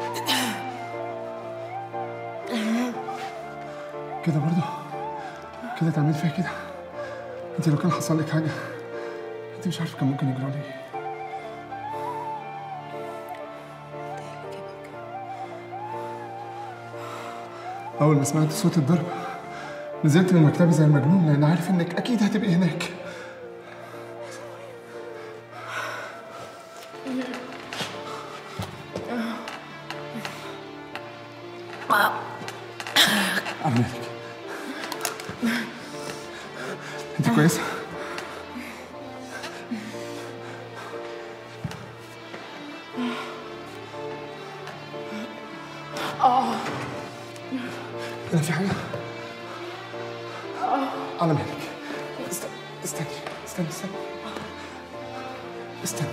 كده برضه كده تعمل فيها كده انت لو كان حصل لك حاجه انت مش عارفه كان ممكن يجرى لي ايه اول ما سمعت صوت الضرب نزلت من مكتبي زي المجنون لان عارف انك اكيد هتبقي هناك عامل مالك انت كويسه انا في حاجه على مهلك استنى استنى استنى استنى استنى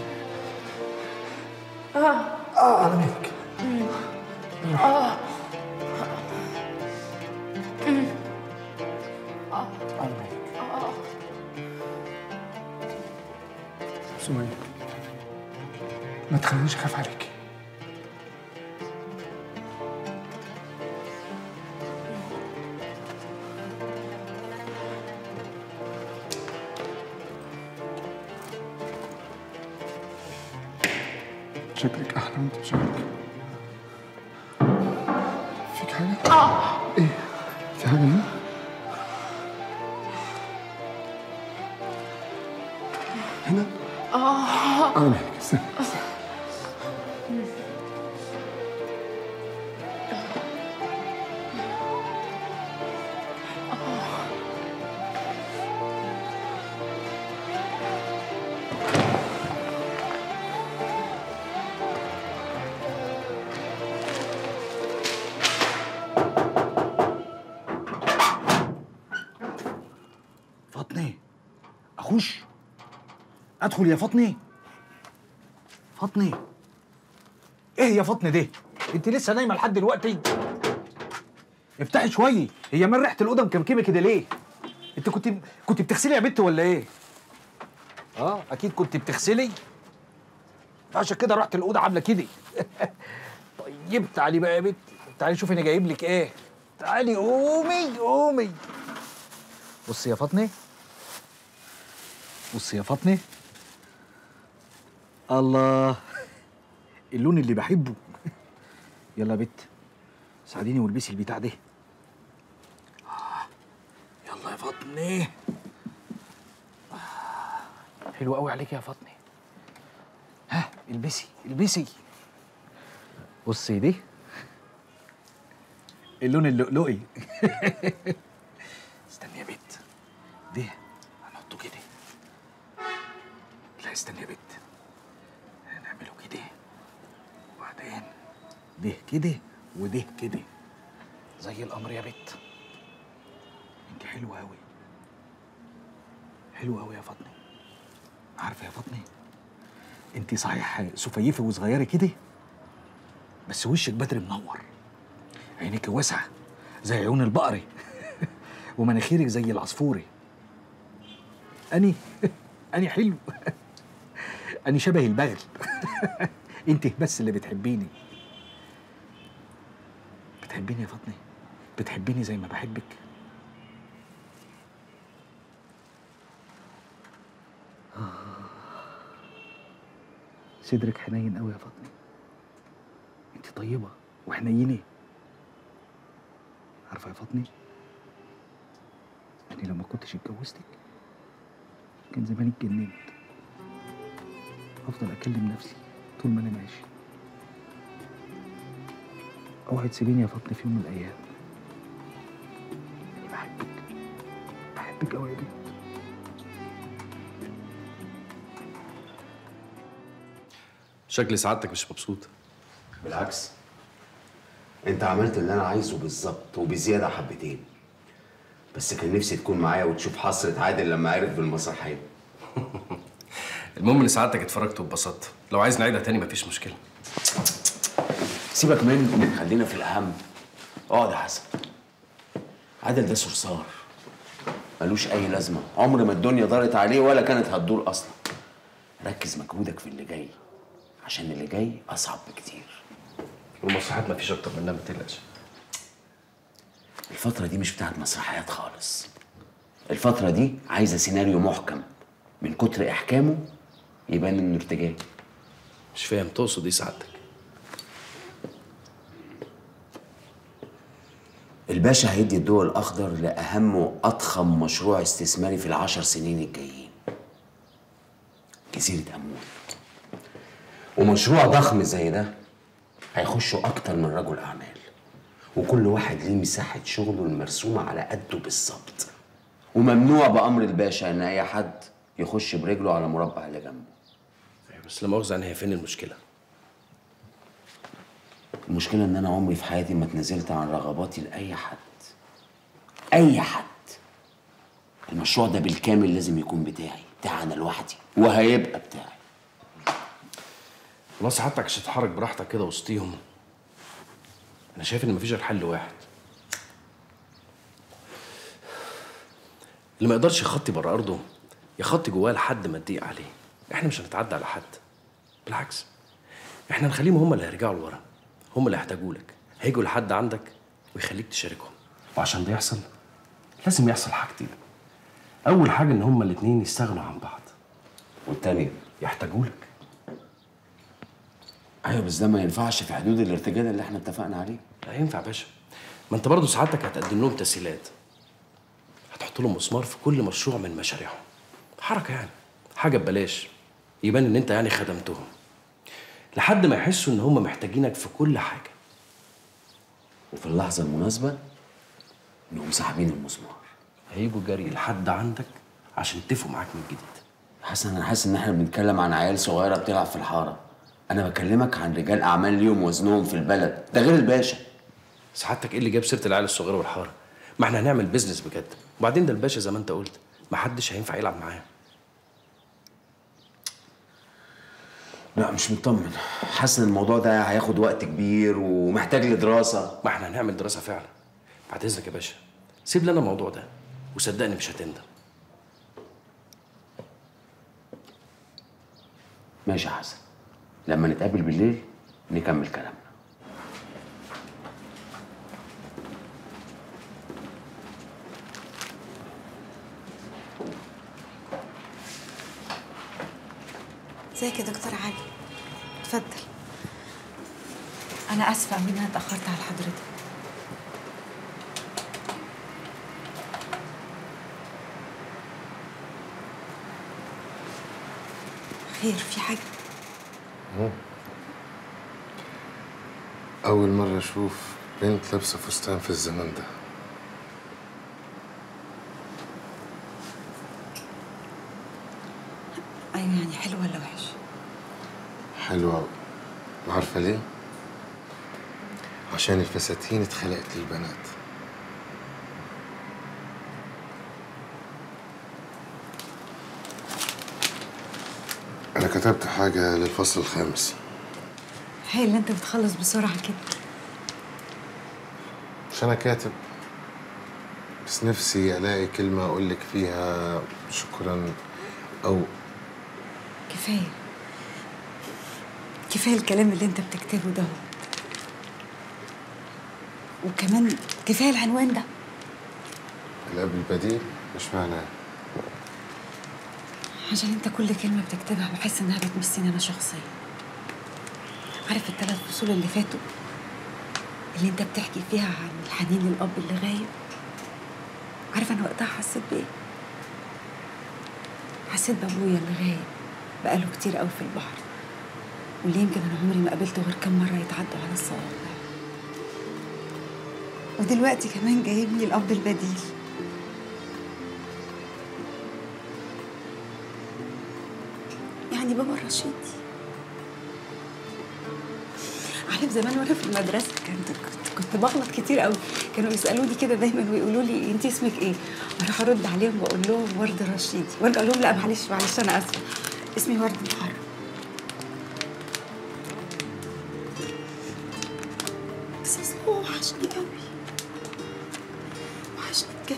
اه على مهلك على مهلك سمية ما تخلينيش اخاف عليك شكلك احلى وانت بشعرك فيك حاجه؟ اه ايه؟ في حاجه هنا؟ هنا؟ اه انا مالك استنى استنى. فاطمه اخش ادخل يا فاطمه فاطمه ايه يا فاطمه ده انت لسه نايمه لحد دلوقتي افتحي شويه هي من ريحه الاوضه مكمكمه كده ليه انت كنت كنت بتغسلي يا بنت ولا ايه اه اكيد كنت بتغسلي عشان كده رحت الاوضه عامله كده طيب تعالي بقى يا بنت تعالي شوفي انا جايب لك ايه تعالي قومي قومي بصي يا فاطمه بصي يا فاطمه الله اللون اللي بحبه يلا يا بت ساعديني والبسي البتاع ده آه، يلا يا فاطمه آه، حلو قوي عليك يا فاطمه ها البسي البسي بصي دي اللون اللؤلؤي استني يا بت ده هنحطه كده لا استني يا بت هنعمله كده وبعدين ده كده وده كده زي القمر يا بت انت حلوه قوي حلوه قوي يا فاطمه عارفه يا فاطمه انت صحيح سفيفه وصغيره كده بس وشك بدر منور عينيك واسعه زي عيون البقري ومناخيرك زي العصفوري اني اني حلو اني شبه البغل انت بس اللي بتحبيني بتحبيني يا فاطمه بتحبيني زي ما بحبك صدرك حنين قوي يا فاطمه انت طيبه وحنينه عارفه يا فاطمه يعني لو ما كنتش اتجوزتك كان زماني اتجننت افضل اكلم نفسي طول ما انا ماشي اوعي تسيبيني يا فاطمه في يوم من الايام أنا بحبك بحبك قوي يا بنت شكل سعادتك مش مبسوط بالعكس انت عملت اللي انا عايزه بالظبط وبزياده حبتين بس كان نفسي تكون معايا وتشوف حسرة عادل لما عرف بالمسرحية المهم ان سعادتك اتفرجت واتبسطت لو عايز نعيدها تاني مفيش مشكله سيبك منه خلينا في الأهم اقعد يا حسن عادل ده صرصار ملوش أي لازمة عمر ما الدنيا دارت عليه ولا كانت هتدور أصلا ركز مجهودك في اللي جاي عشان اللي جاي أصعب بكتير والمسرحيات مفيش اكتر منها ما تقلقش الفترة دي مش بتاعت مسرحيات خالص الفترة دي عايزة سيناريو محكم من كتر إحكامه يبان إنه ارتجال مش فاهم تقصد ايه سعادتك الباشا هيدي الضوء الأخضر لأهم وأضخم مشروع استثماري في العشر سنين الجايين جزيرة أمون ومشروع ضخم زي ده هيخشوا أكتر من رجل أعمال وكل واحد ليه مساحة شغله المرسومة على قده بالظبط وممنوع بأمر الباشا إن أي حد يخش برجله على مربع اللي جنبه بس لا مؤاخذه يعني هي فين المشكله المشكلة إن أنا عمري في حياتي ما اتنازلت عن رغباتي لأي حد أي حد المشروع ده بالكامل لازم يكون بتاعي بتاعي أنا لوحدي وهيبقى بتاعي خلاص سعادتك عشان تتحرك براحتك كده وسطيهم انا شايف ان مفيش غير حل واحد اللي ما يقدرش يخطي بره ارضه يخطي جواه لحد ما تضيق عليه احنا مش هنتعدى على حد بالعكس احنا نخليهم هم اللي هيرجعوا لورا هم اللي هيحتاجوا لك هيجوا لحد عندك ويخليك تشاركهم وعشان ده يحصل لازم يحصل حاجتين اول حاجه ان هما الاتنين يستغنوا عن بعض والتانية يحتاجوا لك أيوة بس ده ما ينفعش في حدود الارتجال اللي احنا اتفقنا عليه لا ينفع يا باشا ما انت برضه ساعتك هتقدم لهم تسهيلات هتحط لهم مسمار في كل مشروع من مشاريعهم حركه يعني حاجه ببلاش يبان ان انت يعني خدمتهم لحد ما يحسوا ان هم محتاجينك في كل حاجه وفي اللحظة المناسبة إنهم ساحبين المسمار هيجوا جري لحد عندك عشان يتفقوا معاك من جديد حسن أنا حاسس إن احنا بنتكلم عن عيال صغيرة بتلعب في الحارة أنا بكلمك عن رجال أعمال ليهم وزنهم في البلد ده غير الباشا سعادتك ايه اللي جاب سيره العيال الصغيره والحاره ما احنا هنعمل بيزنس بجد وبعدين ده الباشا زي ما انت قلت ما حدش هينفع يلعب معاه لا مش مطمن حاسس ان الموضوع ده هياخد وقت كبير ومحتاج لدراسه ما احنا هنعمل دراسه فعلا بعد اذنك يا باشا سيب لنا الموضوع ده وصدقني مش هتندم ماشي يا حسن لما نتقابل بالليل نكمل كلامنا ازيك يا دكتور علي اتفضل انا اسفه قوي ان انا اتاخرت على حضرتك خير في حاجه أول مرة أشوف بنت لابسة فستان في الزمن ده ايوه يعني حلو ولا وحش حلوة أوي وعارفة ليه؟ عشان الفساتين اتخلقت للبنات أنا كتبت حاجة للفصل الخامس هاي اللي انت بتخلص بسرعه كده مش أنا كاتب بس نفسي ألاقي كلمة أقول لك فيها شكرا أو كفايه كفايه الكلام اللي انت بتكتبه ده وكمان كفايه العنوان ده الأب البديل مش معناه عشان انت كل كلمة بتكتبها بحس انها بتمسني انا شخصيا عارف الثلاث فصول اللي فاتوا اللي انت بتحكي فيها عن الحنين للاب اللي غايب عارف انا وقتها حسيت بايه حسيت بابويا اللي غايب بقاله كتير قوي في البحر واللي يمكن انا عمري ما قابلته غير كم مرة يتعدوا على الصوابع ودلوقتي كمان جايب لي الاب البديل يعني بابا رشيدي عارف زمان وانا في المدرسه كنت كنت, كنت بغلط كتير قوي كانوا يسالوني كده دايما ويقولوا لي انت اسمك ايه اروح ارد عليهم واقول لهم ورد رشيدي وارجع اقول لهم لا معلش معلش انا اسفه اسمي ورد محرم بس أصل هو وحشني قوي وحشني بجد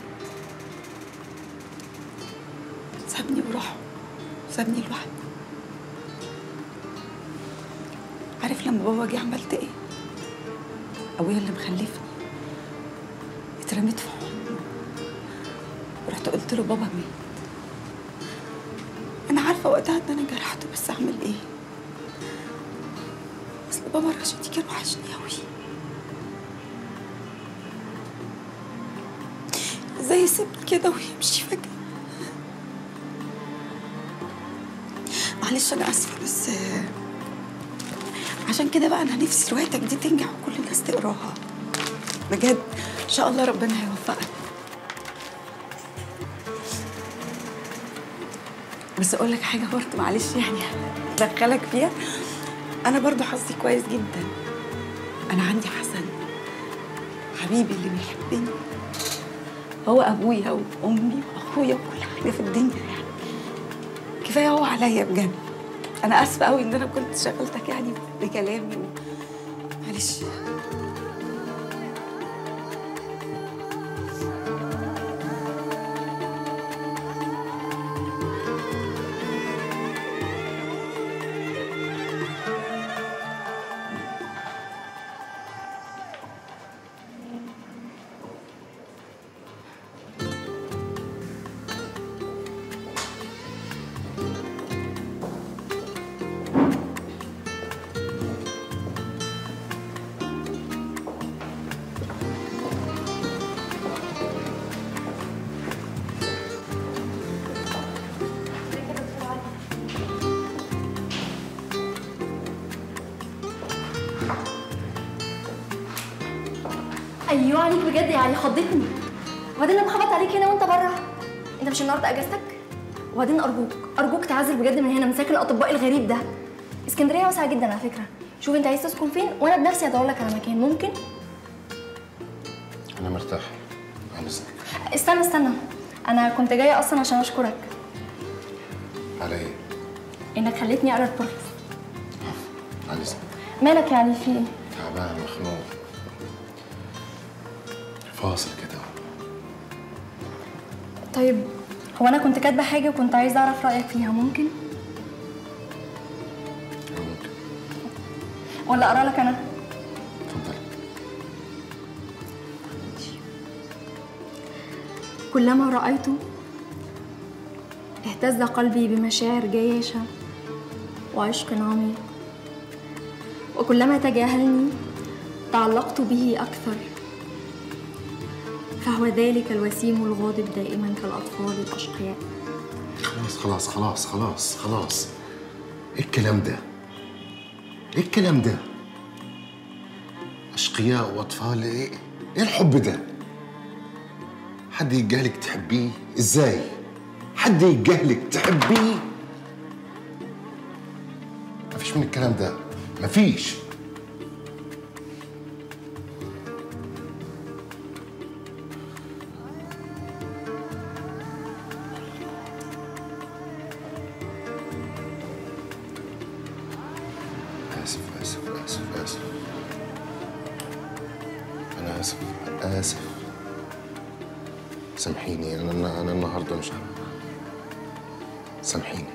سابني وراح سابني لوحدي عارف لما بابا جه عملت ايه؟ ابويا اللي مخلفني اترميت في حضنه ورحت قلت له بابا مات انا عارفه وقتها ان انا جرحته بس اعمل ايه اصل بابا رشدي كان وحشني قوي ازاي يسيبني كده ويمشي فجاه معلش انا اسفه بس آه، عشان كده بقى انا نفسي روايتك دي تنجح وكل الناس تقراها بجد ان شاء الله ربنا هيوفقك بس اقول لك حاجه برضه معلش يعني ادخلك فيها انا برضه حظي كويس جدا انا عندي حسن حبيبي اللي بيحبني هو ابويا وامي واخويا وكل حاجه في الدنيا يعني كفايه هو عليا بجد انا اسفه قوي ان انا كنت شغلتك يعني بكلامي و... معلش ايوه عليك بجد يعني خضتني وبعدين انا بخبط عليك هنا وانت بره انت مش النهارده اجازتك وبعدين ارجوك ارجوك تعزل بجد من هنا من ساكن الاطباء الغريب ده اسكندريه واسعه جدا على فكره شوف انت عايز تسكن فين وانا بنفسي هدور لك على مكان ممكن انا مرتاح عن اذنك استنى استنى انا كنت جايه اصلا عشان اشكرك على ايه؟ انك خليتني اقرا البورت عن اذنك مالك يعني في ايه تعبان مخنوق فاصل كده طيب هو انا كنت كاتبه حاجه وكنت عايزه اعرف رايك فيها ممكن ممكن ولا اقرا لك انا اتفضل كلما رأيته اهتز قلبي بمشاعر جياشة وعشق عميق وكلما تجاهلني تعلقت به أكثر فهو ذلك الوسيم الغاضب دائما كالأطفال الأشقياء خلاص خلاص خلاص خلاص خلاص ايه الكلام ده؟ ايه الكلام ده؟ اشقياء واطفال ايه؟ ايه الحب ده؟ حد يتجاهلك تحبيه؟ ازاي؟ حد يتجاهلك تحبيه؟ مفيش من الكلام ده مفيش آسف آسف آسف آسف أنا آسف آسف سامحيني أنا أنا أنا النهاردة مش سامحيني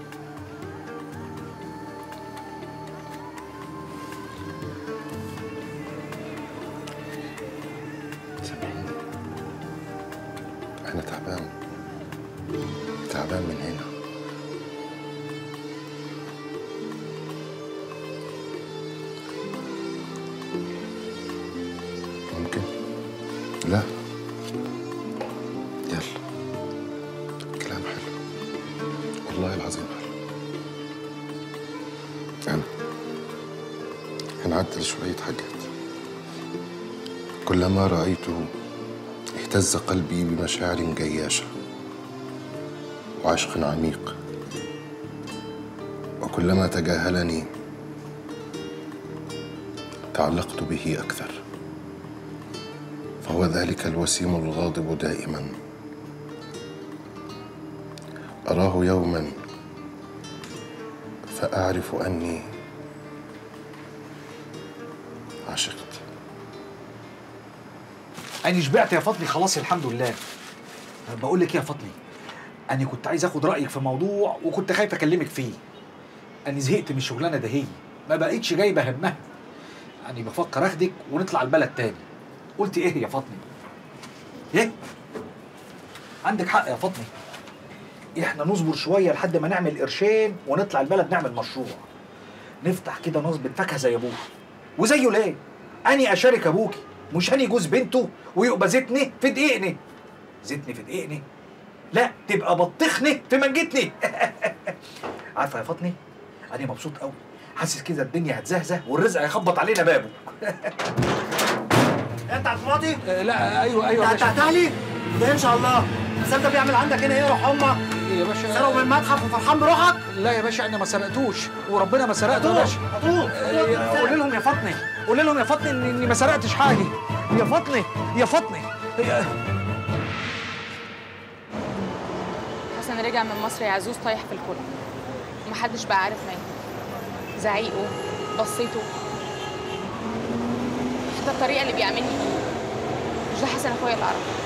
سامحيني أنا تعبان تعبان من هنا ممكن لا يلا كلام حلو والله العظيم حلو أنا هنعدل شوية حاجات كلما رأيته اهتز قلبي بمشاعر جياشة وعشق عميق وكلما تجاهلني تعلقت به أكثر فهو ذلك الوسيم الغاضب دائما أراه يوما فأعرف أني عشقت أنا شبعت يا فاطمي خلاص الحمد لله بقول لك إيه يا فاطمي أنا كنت عايز آخد رأيك في موضوع وكنت خايف أكلمك فيه أنا زهقت من الشغلانة ده هي ما بقتش جايبة همها يعني بفكر اخدك ونطلع البلد تاني قلت ايه يا فاطمه ايه عندك حق يا فاطمه احنا نصبر شويه لحد ما نعمل قرشين ونطلع البلد نعمل مشروع نفتح كده نصبة فاكهه زي ابوها وزيه ليه اني اشارك ابوكي مش هاني جوز بنته ويبقى زيتني في دقيقني زيتني في دقيقني لا تبقى بطخني في منجتني عارفه يا فاطمه انا مبسوط قوي حاسس كده الدنيا هتزهزه والرزق هيخبط علينا بابه انت عبد الماضي؟ لا ايوه ايوه يا انت باشا هتهلي؟ ده ان شاء الله بس انت بيعمل عندك هنا ايه روح امك؟ يا باشا سرقوا من المتحف وفرحان بروحك؟ لا يا باشا انا ما سرقتوش وربنا ما سرقته يا هتوه باشا هتوه آه، قول لهم يا فاطمه قول لهم يا فاطمه إن- اني ما سرقتش حاجه يا فاطمه يا فاطمه يا- حسن رجع من مصر يا عزوز طايح في الكل ومحدش بقى عارف ماله زعيقه بصيته حتى الطريقه اللي بيعاملني بيها مش ده حسن اخويا اللي اعرفه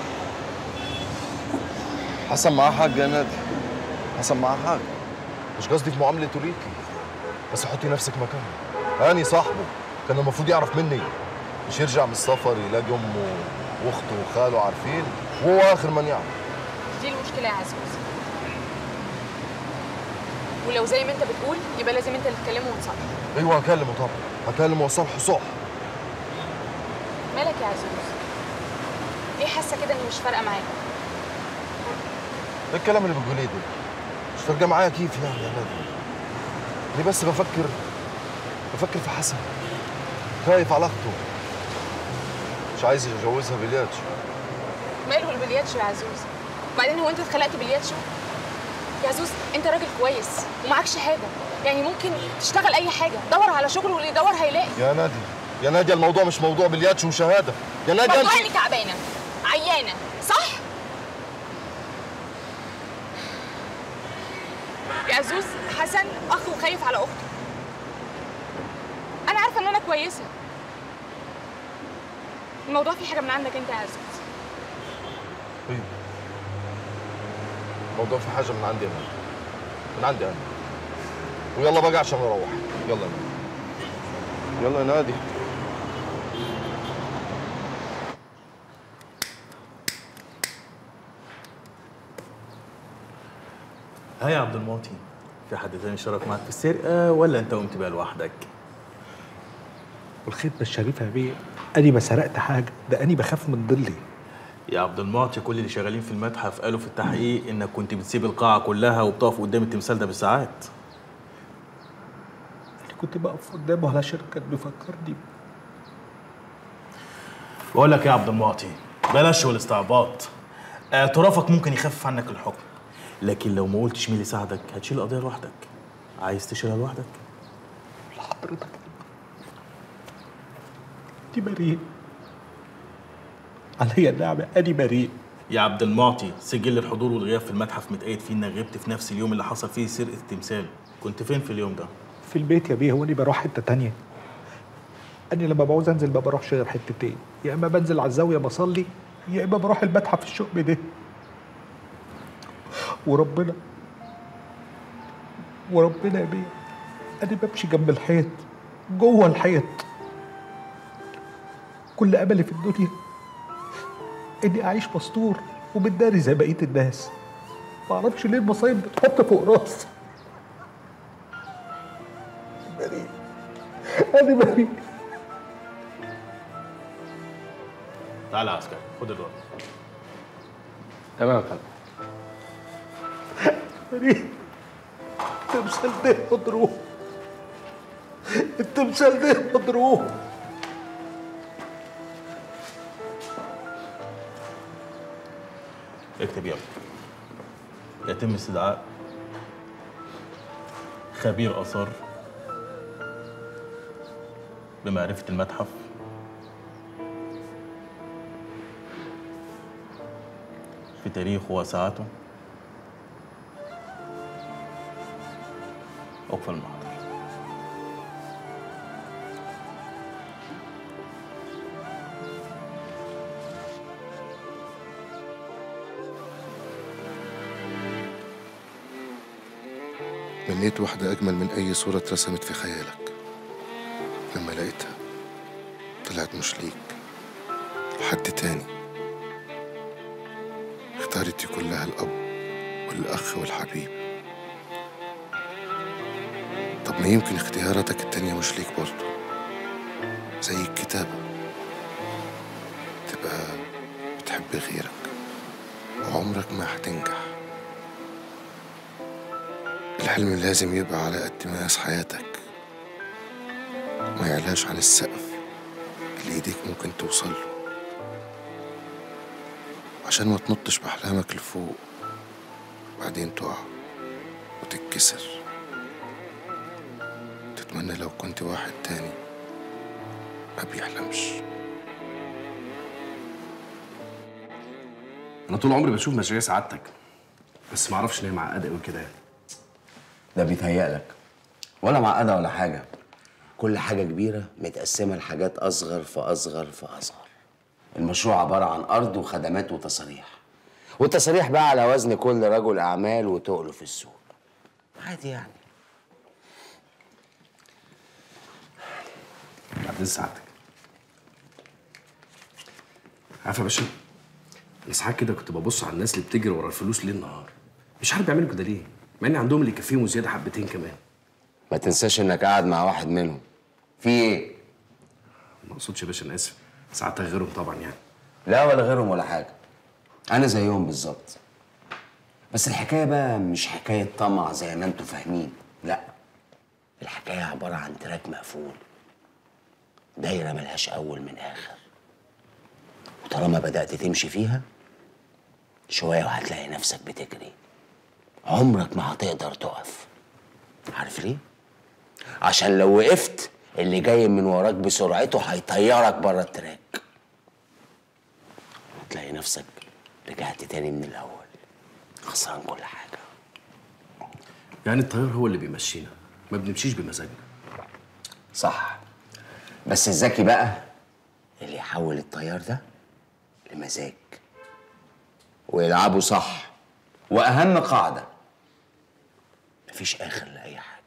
حسن معاه حق يا نادي حسن معاه حق مش قصدي في معاملة ليكي بس حطي نفسك مكانه هاني صاحبه كان المفروض يعرف مني مش يرجع من السفر يلاقي امه واخته وخاله عارفين وهو اخر من يعرف دي المشكله يا عزوز ولو زي ما انت بتقول يبقى لازم انت اللي تكلمه وتصالحه ايوه هكلمه طبعا هكلمه واصالحه صح مالك يا عزوز ليه حاسه كده ان مش فارقه معاك ايه الكلام اللي بتقوليه ده مش فارقه معايا كيف يعني يا نادي ليه بس بفكر بفكر في حسن خايف على اخته مش عايز يجوزها بلياتش ماله البلياتشو يا عزوز وبعدين هو انت اتخلقت بلياتشو يا عزوز انت راجل كويس ومعاك شهاده يعني ممكن تشتغل اي حاجه دور على شغل واللي يدور هيلاقي يا نادي يا نادي الموضوع مش موضوع بلياتش وشهاده يا نادي موضوع انت اني تعبانه عيانه صح يا عزوز حسن اخ وخايف على اخته انا عارفه ان انا كويسه الموضوع فيه حاجه من عندك انت يا عزوز ايوه الموضوع في حاجه من عندي انا من عندي انا ويلا بقى عشان نروح يلا يا نادي يلا يا نادي ها يا عبد المعطي في حد تاني شارك معاك في السرقة ولا أنت قمت بيها لوحدك؟ والخدمه الشريفه يا بيه اني ما سرقت حاجه ده اني بخاف من ضلي يا عبد المعطي كل اللي شغالين في المتحف قالوا في التحقيق إنك كنت بتسيب القاعة كلها وبتقف قدام التمثال ده بالساعات اللي كنت بقف قدامه على شركه بيفكرني بقول لك يا عبد المعطي بلاش شغل استعباط اعترافك ممكن يخفف عنك الحكم لكن لو ما قلتش مين اللي ساعدك هتشيل القضية لوحدك عايز تشيلها لوحدك؟ لحضرتك دي بريء عليا النعمه اني بريء يا عبد المعطي سجل الحضور والغياب في المتحف متقيد فيه انك غبت في نفس اليوم اللي حصل فيه سرقة التمثال كنت فين في اليوم ده؟ في البيت يا بيه هو اني بروح حته تانية اني لما بعوز انزل ما بروحش غير حتتين يا اما بنزل على الزاويه بصلي يا اما بروح المتحف الشؤم ده وربنا وربنا يا بيه انا بمشي جنب الحيط جوه الحيط كل املي في الدنيا اني اعيش مستور ومتداري زي بقيه الناس ما اعرفش ليه المصايب بتحط فوق راسي بريء انا بريء تعال يا عسكري خد الورق تمام يا فندم بريء التمثال ده مضروب التمثال ده مضروب اكتب يلا يتم استدعاء خبير آثار بمعرفة المتحف في تاريخه وساعته أقفل المحضر تمنيت واحدة أجمل من أي صورة اترسمت في خيالك لما لقيتها طلعت مش ليك لحد تاني اختارت يكون لها الأب والأخ والحبيب طب ما يمكن اختياراتك التانية مش ليك برضه زي الكتابة تبقى بتحب غيرك وعمرك ما هتنجح الحلم لازم يبقى على قد مقاس حياتك ما يعلاش عن السقف اللي ايديك ممكن توصل له عشان ما تنطش بأحلامك لفوق بعدين تقع وتتكسر تتمنى لو كنت واحد تاني ما بيحلمش انا طول عمري بشوف مشاريع سعادتك بس ما اعرفش ان هي معقده قوي كده يعني ده بيتهيألك ولا معقدة ولا حاجة كل حاجة كبيرة متقسمة لحاجات أصغر فأصغر فأصغر المشروع عبارة عن أرض وخدمات وتصاريح والتصاريح بقى على وزن كل رجل أعمال وتقله في السوق عادي يعني بعدين سعادتك عارف يا باشا انا ساعات كده كنت ببص على الناس اللي بتجري ورا الفلوس ليل نهار مش عارف بيعملوا كده ليه مع ان عندهم اللي يكفيهم وزياده حبتين كمان ما تنساش إنك قاعد مع واحد منهم في إيه؟ ما اقصدش يا باشا انا اسف ساعتها غيرهم طبعا يعني لا ولا غيرهم ولا حاجة أنا زيهم بالظبط بس الحكاية بقى مش حكاية طمع زي ما انتوا فاهمين لا الحكاية عبارة عن تراك مقفول دايرة ملهاش أول من آخر وطالما بدأت تمشي فيها شوية وهتلاقي نفسك بتجري عمرك ما هتقدر تقف عارف ليه؟ عشان لو وقفت اللي جاي من وراك بسرعته هيطيرك بره التراك هتلاقي نفسك رجعت تاني من الأول خسران كل حاجة يعني الطيار هو اللي بيمشينا ما بنمشيش بمزاجنا صح بس الذكي بقى اللي يحول الطيار ده لمزاج ويلعبه صح واهم قاعده مفيش اخر لاي حاجه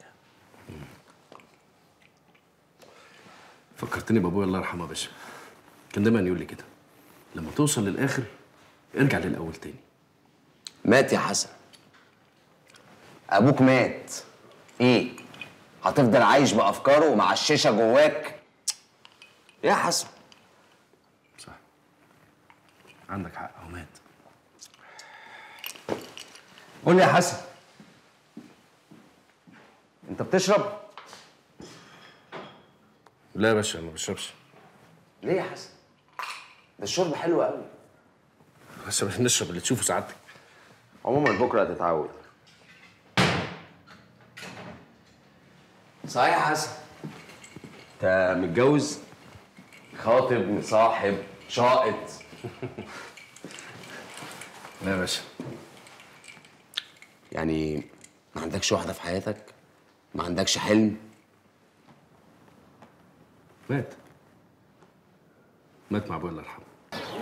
فكرتني بابويا الله يرحمه يا باشا كان دايما يقول لي كده لما توصل للاخر ارجع للاول تاني مات يا حسن ابوك مات ايه هتفضل عايش بافكاره ومعششه جواك يا حسن صح عندك حق هو مات قول لي يا حسن انت بتشرب لا يا باشا ما بشربش ليه يا حسن ده الشرب حلو قوي بس مش نشرب اللي تشوفه سعادتك عموما بكره هتتعود صحيح يا حسن انت متجوز خاطب مصاحب شاقط لا يا باشا يعني ما عندكش واحده في حياتك ما عندكش حلم مات مات مع ابويا الله يرحمه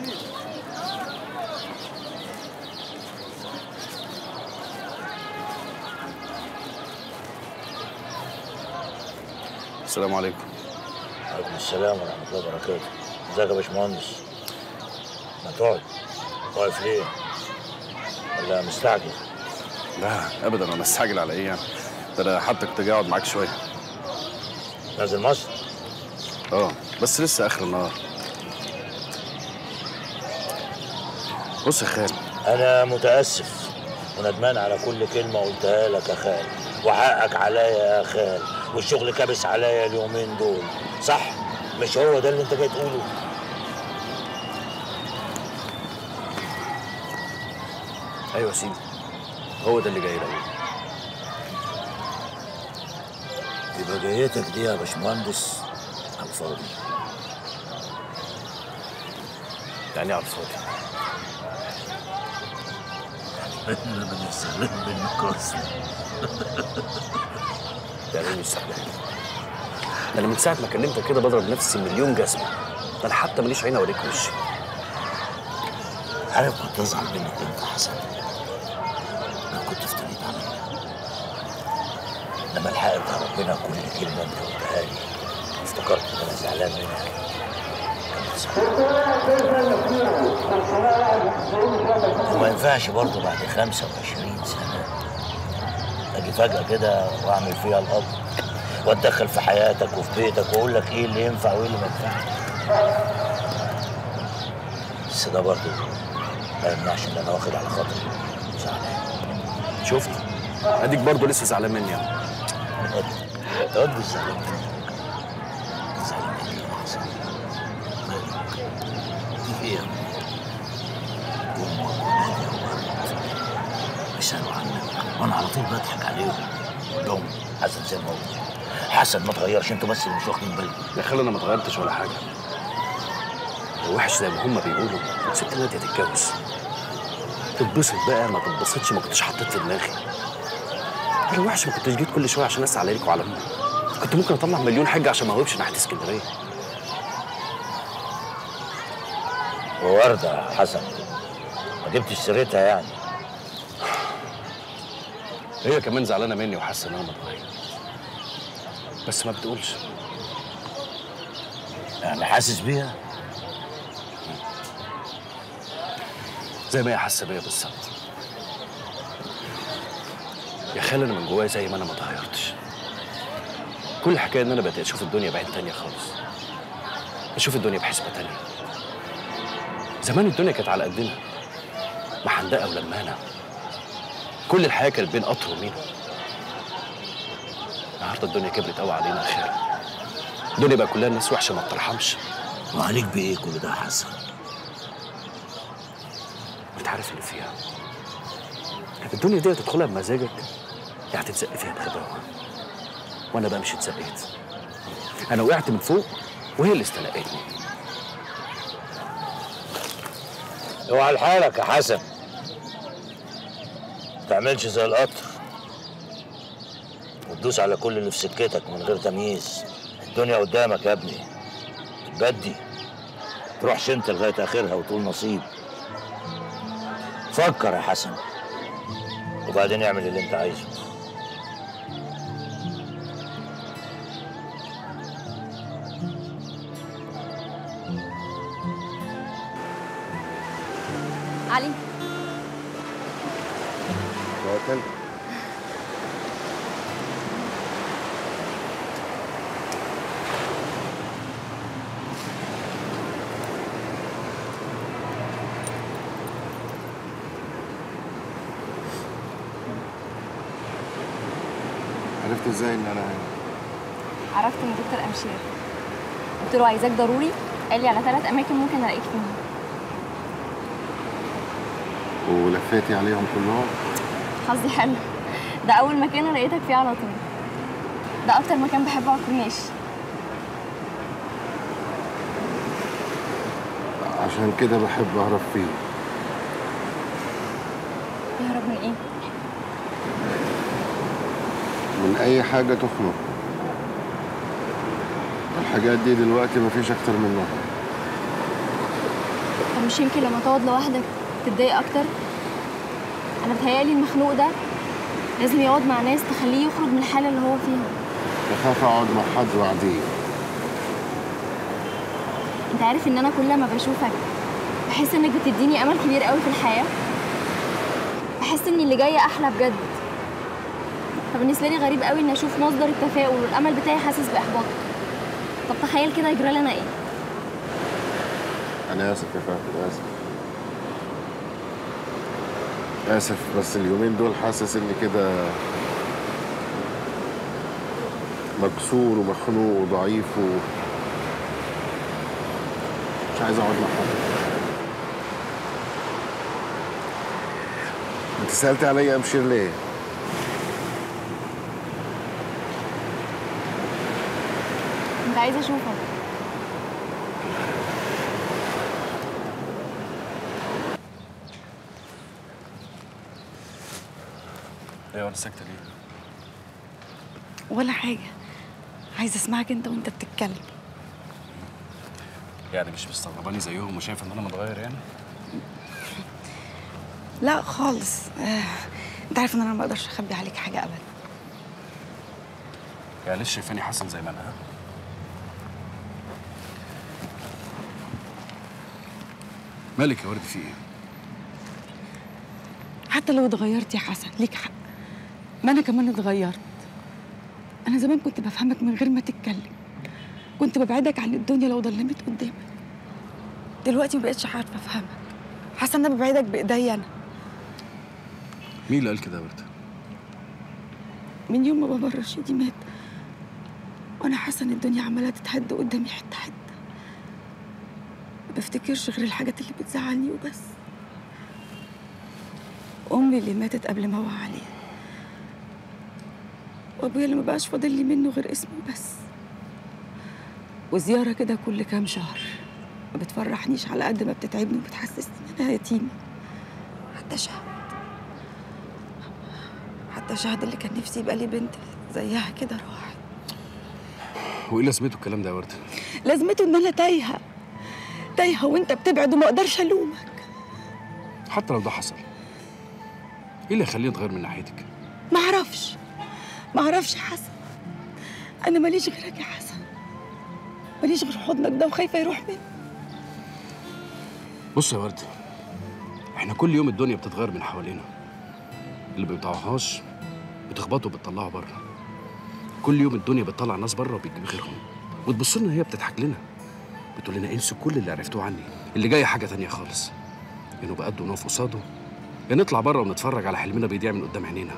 السلام عليكم وعليكم السلام ورحمة الله وبركاته ازيك يا باشمهندس ما تقعد واقف ليه ولا مستعجل لا ابدا انا مستعجل على ايه يعني ده انا حتى كنت جاي اقعد معاك شويه نازل مصر اه بس لسه اخر النهار بص يا خال انا متاسف وندمان على كل كلمه قلتها لك يا خال وحقك عليا يا خال والشغل كابس عليا اليومين دول صح مش هو ده اللي انت جاي تقوله ايوه يا سيدي هو ده اللي جاي الاول يبقى جايتك دي يا باشمهندس على الفاضي يعني على الفاضي انا من السلام من القصر يعني ايه مش سهل ده انا من ساعه ما كلمتك كده بضرب نفسي مليون جزمه ده انا حتى ماليش عين اوريك وشي عارف كنت ازعل منك انت يا حسن انا كنت افتريت عليا لما الحقت ربنا كل كلمه انت قلتها لي افتكرت ان انا زعلان منك حسن وما ينفعش برضه بعد 25 سنة أجي فجأة كده وأعمل فيها الأب وأتدخل في حياتك وفي بيتك وأقول لك إيه اللي ينفع وإيه اللي ما ينفعش بس ده برضه ما يمنعش إن أنا واخد على خاطري زعلان شفت اديك برضه لسه زعلان مني يعني تقعد مش زعلان منك زعلان منك يا حسن مالك في إيه يا ابني؟ أمك ونادية وورد بيسألوا عنك وأنا على طول بضحك عليهم أقول لهم حسن زي ما هو حسن ما تغيرش انتوا بس اللي مش واخدين بالكم يا خالي انا ما اتغيرتش ولا حاجه لو وحش زي ما هم بيقولوا كنت سبت ناديه تتجوز تتبسط بقى ما تتبسطش ما كنتش حطيت في دماغي لو وحش ما كنتش جيت كل شويه عشان اسال عليك وعلى امي كنت ممكن اطلع مليون حاجه عشان ما اهوبش ناحيه اسكندريه ووردة يا حسن ما جبتش سيرتها يعني هي كمان زعلانه مني وحاسه ان انا متغير بس ما بتقولش يعني حاسس بيها زي ما هي حاسه بيا بالظبط يا خالي انا من جوايا زي ما انا ما اتغيرتش كل الحكايه ان انا بدات اشوف الدنيا بعين تانية خالص اشوف الدنيا بحسبه تانية زمان الدنيا كانت على قدنا محندقه ولمانه كل الحياه كانت بين قطر ومينا النهارده الدنيا كبرت قوي علينا يا خالي الدنيا بقى كلها الناس وحشه ما بترحمش وعليك بايه كل ده يا حسن انت عارف اللي فيها الدنيا دي تدخلها بمزاجك يعني تتزق فيها بغباوه وانا بقى مش اتزقيت انا وقعت من فوق وهي اللي استلقتني اوعى لحالك يا حسن ما تعملش زي القطر وتدوس على كل اللي في سكتك من غير تمييز الدنيا قدامك يا ابني تبدي تروحش انت لغايه اخرها وتقول نصيب فكر يا حسن وبعدين اعمل اللي انت عايزه علي وكل عرفت ازاي ان انا هنا عرفت من دكتور امشير قلت له عايزاك ضروري قال لي على ثلاث اماكن ممكن الاقيك فيهم ولفيتي عليهم كلهم حظي حلو ده اول مكان أنا لقيتك فيه على طول ده اكتر مكان بحبه على الكورنيش عشان كده بحب اهرب فيه يهرب من ايه من اي حاجه تخنق الحاجات دي دلوقتي مفيش اكتر منها طب مش يمكن لما تقعد لوحدك تتضايق اكتر انا بتهيالي المخنوق ده لازم يقعد مع ناس تخليه يخرج من الحاله اللي هو فيها بخاف اقعد مع حد وعديه انت عارف ان انا كل ما بشوفك بحس انك بتديني امل كبير قوي في الحياه بحس ان اللي جاي احلى بجد فبالنسبه لي غريب قوي اني اشوف مصدر التفاؤل والامل بتاعي حاسس باحباط طب تخيل كده يجرى لنا ايه انا اسف يا فهد اسف اسف بس اليومين دول حاسس اني كده مكسور ومخنوق وضعيف و مش عايز اقعد مع حد انت سالت عليا امشير ليه انت عايزه اشوفك ايوه انا ساكته ليه؟ ولا حاجة عايزة اسمعك انت وانت بتتكلم يعني مش مستغرباني زيهم وشايف ان انا متغير يعني؟ لا خالص آه، انت عارف ان انا ما اقدرش اخبي عليك حاجة ابدا يعني لسه شايفاني حسن زي ما انا ها؟ مالك يا ورد في ايه؟ حتى لو اتغيرت يا حسن ليك حق ما انا كمان اتغيرت انا زمان كنت بفهمك من غير ما تتكلم كنت ببعدك عن الدنيا لو ضلمت قدامك دلوقتي ما بقتش عارفه افهمك حاسه ان انا ببعدك بايديا انا مين اللي قال كده يا ورده؟ من يوم ما بابا الرشيدي مات وانا حاسه ان الدنيا عماله تتهد قدامي حته حته ما بفتكرش غير الحاجات اللي بتزعلني وبس امي اللي ماتت قبل ما اوعى عليها وابويا اللي ما بقاش فاضل لي منه غير اسمه بس وزياره كده كل كام شهر ما بتفرحنيش على قد ما بتتعبني وبتحسسني ان انا يتيمه حتى شهد حتى شهد اللي كان نفسي يبقى لي بنت زيها كده راحت وايه لازمته الكلام ده يا ورده؟ لازمته ان انا تايهه تايهه وانت بتبعد وما اقدرش الومك حتى لو ده حصل ايه اللي يخليني اتغير من ناحيتك؟ ما اعرفش ما اعرفش يا حسن انا ماليش غيرك يا حسن ماليش غير حضنك ده وخايفه يروح مني بص يا ورده احنا كل يوم الدنيا بتتغير من حوالينا اللي ما بيبتاعوهاش بتخبطه وبتطلعه بره كل يوم الدنيا بتطلع ناس بره وبتجيب غيرهم وتبص لنا هي بتضحك لنا بتقول لنا انسوا كل اللي عرفتوه عني اللي جاي حاجه تانية خالص يا نبقى قد ونقف قصاده يا نطلع بره ونتفرج على حلمنا بيضيع من قدام عينينا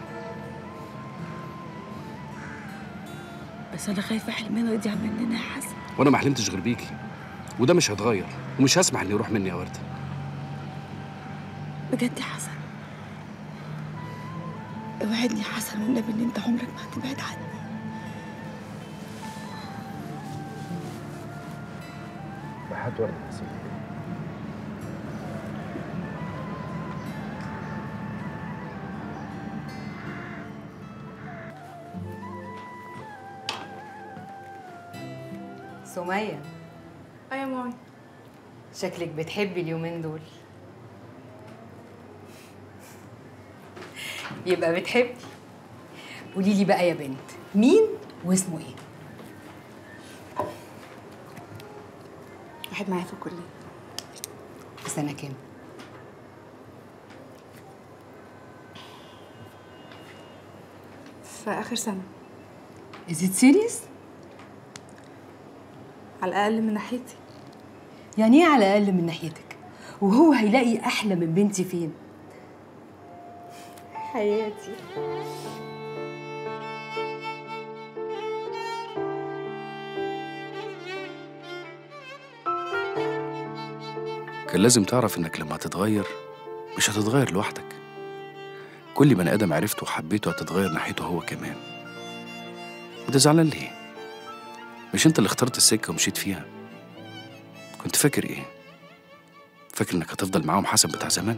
بس انا خايفه حلمنا يضيع مننا يا حسن وانا ما حلمتش غير بيكي وده مش هيتغير ومش هسمح انه يروح مني يا ورده بجد يا حسن اوعدني يا حسن والنبي ان انت عمرك ما هتبعد عني بحات ورده نسيت سمية ايوه مامي شكلك بتحبي اليومين دول يبقى بتحبي قولي لي بقى يا بنت مين واسمه ايه واحد معايا في الكليه في سنة كام في اخر سنه Is it serious؟ على الاقل من ناحيتي يعني ايه على الاقل من ناحيتك وهو هيلاقي احلى من بنتي فين حياتي كان لازم تعرف انك لما هتتغير مش هتتغير لوحدك كل بني ادم عرفته وحبيته هتتغير ناحيته هو كمان انت زعلان ليه مش انت اللي اخترت السكه ومشيت فيها كنت فاكر ايه فاكر انك هتفضل معاهم حسن بتاع زمان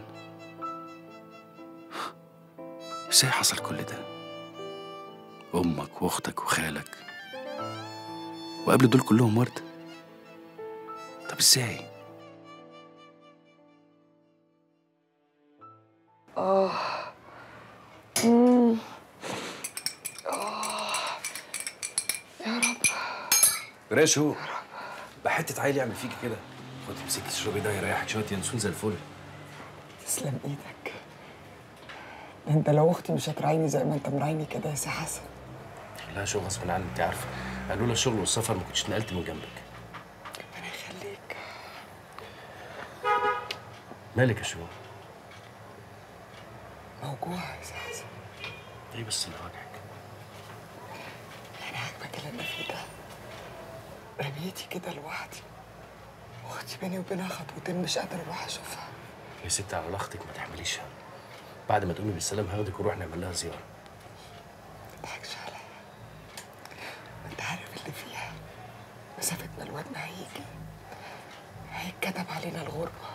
ازاي حصل كل ده امك واختك وخالك وقبل دول كلهم ورد طب ازاي اه امم اه يا رب راشو بحته عيل يعمل فيكي كده خدي امسكي تشربي ده يريحك شويه ينسون زي الفل تسلم ايدك انت لو اختي مش هتراعيني زي ما انت مراعيني كده يا سي حسن لا شو غصب عني انت عارفه قالوا لي الشغل والسفر ما كنتش نقلت من جنبك ربنا يخليك مالك يا شو موجوع يا سي حسن ايه بس اللي واجعك يعني عاجبك اللي انا فيه ده رميتي كده لوحدي واختي بيني وبينها خطوتين مش قادر اروح اشوفها يا ستي على لاختك ما تحمليش هم بعد ما تقومي بالسلام هاخدك ونروح نعمل لها زياره ما تضحكش عليا انت عارف اللي فيها مسافة ما الواد ما هيجي هيتكتب علينا الغربة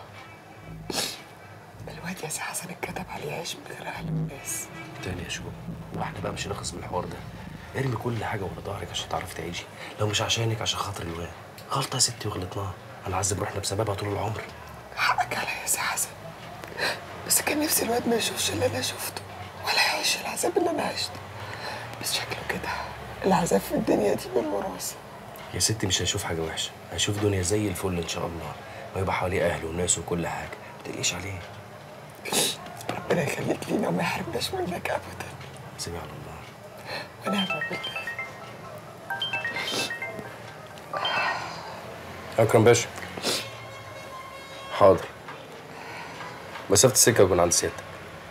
الواد يا سي حسن اتكتب عليه عيش من غير اهل الناس تاني يا شو واحنا بقى مش هنخلص من الحوار ده ارمي كل حاجه ورا ظهرك عشان تعرفي تعيشي لو مش عشانك عشان خاطر الواد غلطه يا ستي وغلطناها هنعذب روحنا بسببها طول العمر حقك عليا يا سي حسن بس كان نفسي الواد ما يشوفش اللي انا شفته ولا يعيش العذاب اللي انا عشته بس شكله كده العذاب في الدنيا دي بالوراثة يا ستي مش هيشوف حاجه وحشه هيشوف دنيا زي الفل ان شاء الله ويبقى حواليه اهله وناس وكل حاجه تقلقيش عليه ربنا يخليك لينا وما يحرمناش منك ابدا سيبي على الله ونعم بالله اكرم باشا حاضر مسافه السكه يكون عند سيادتك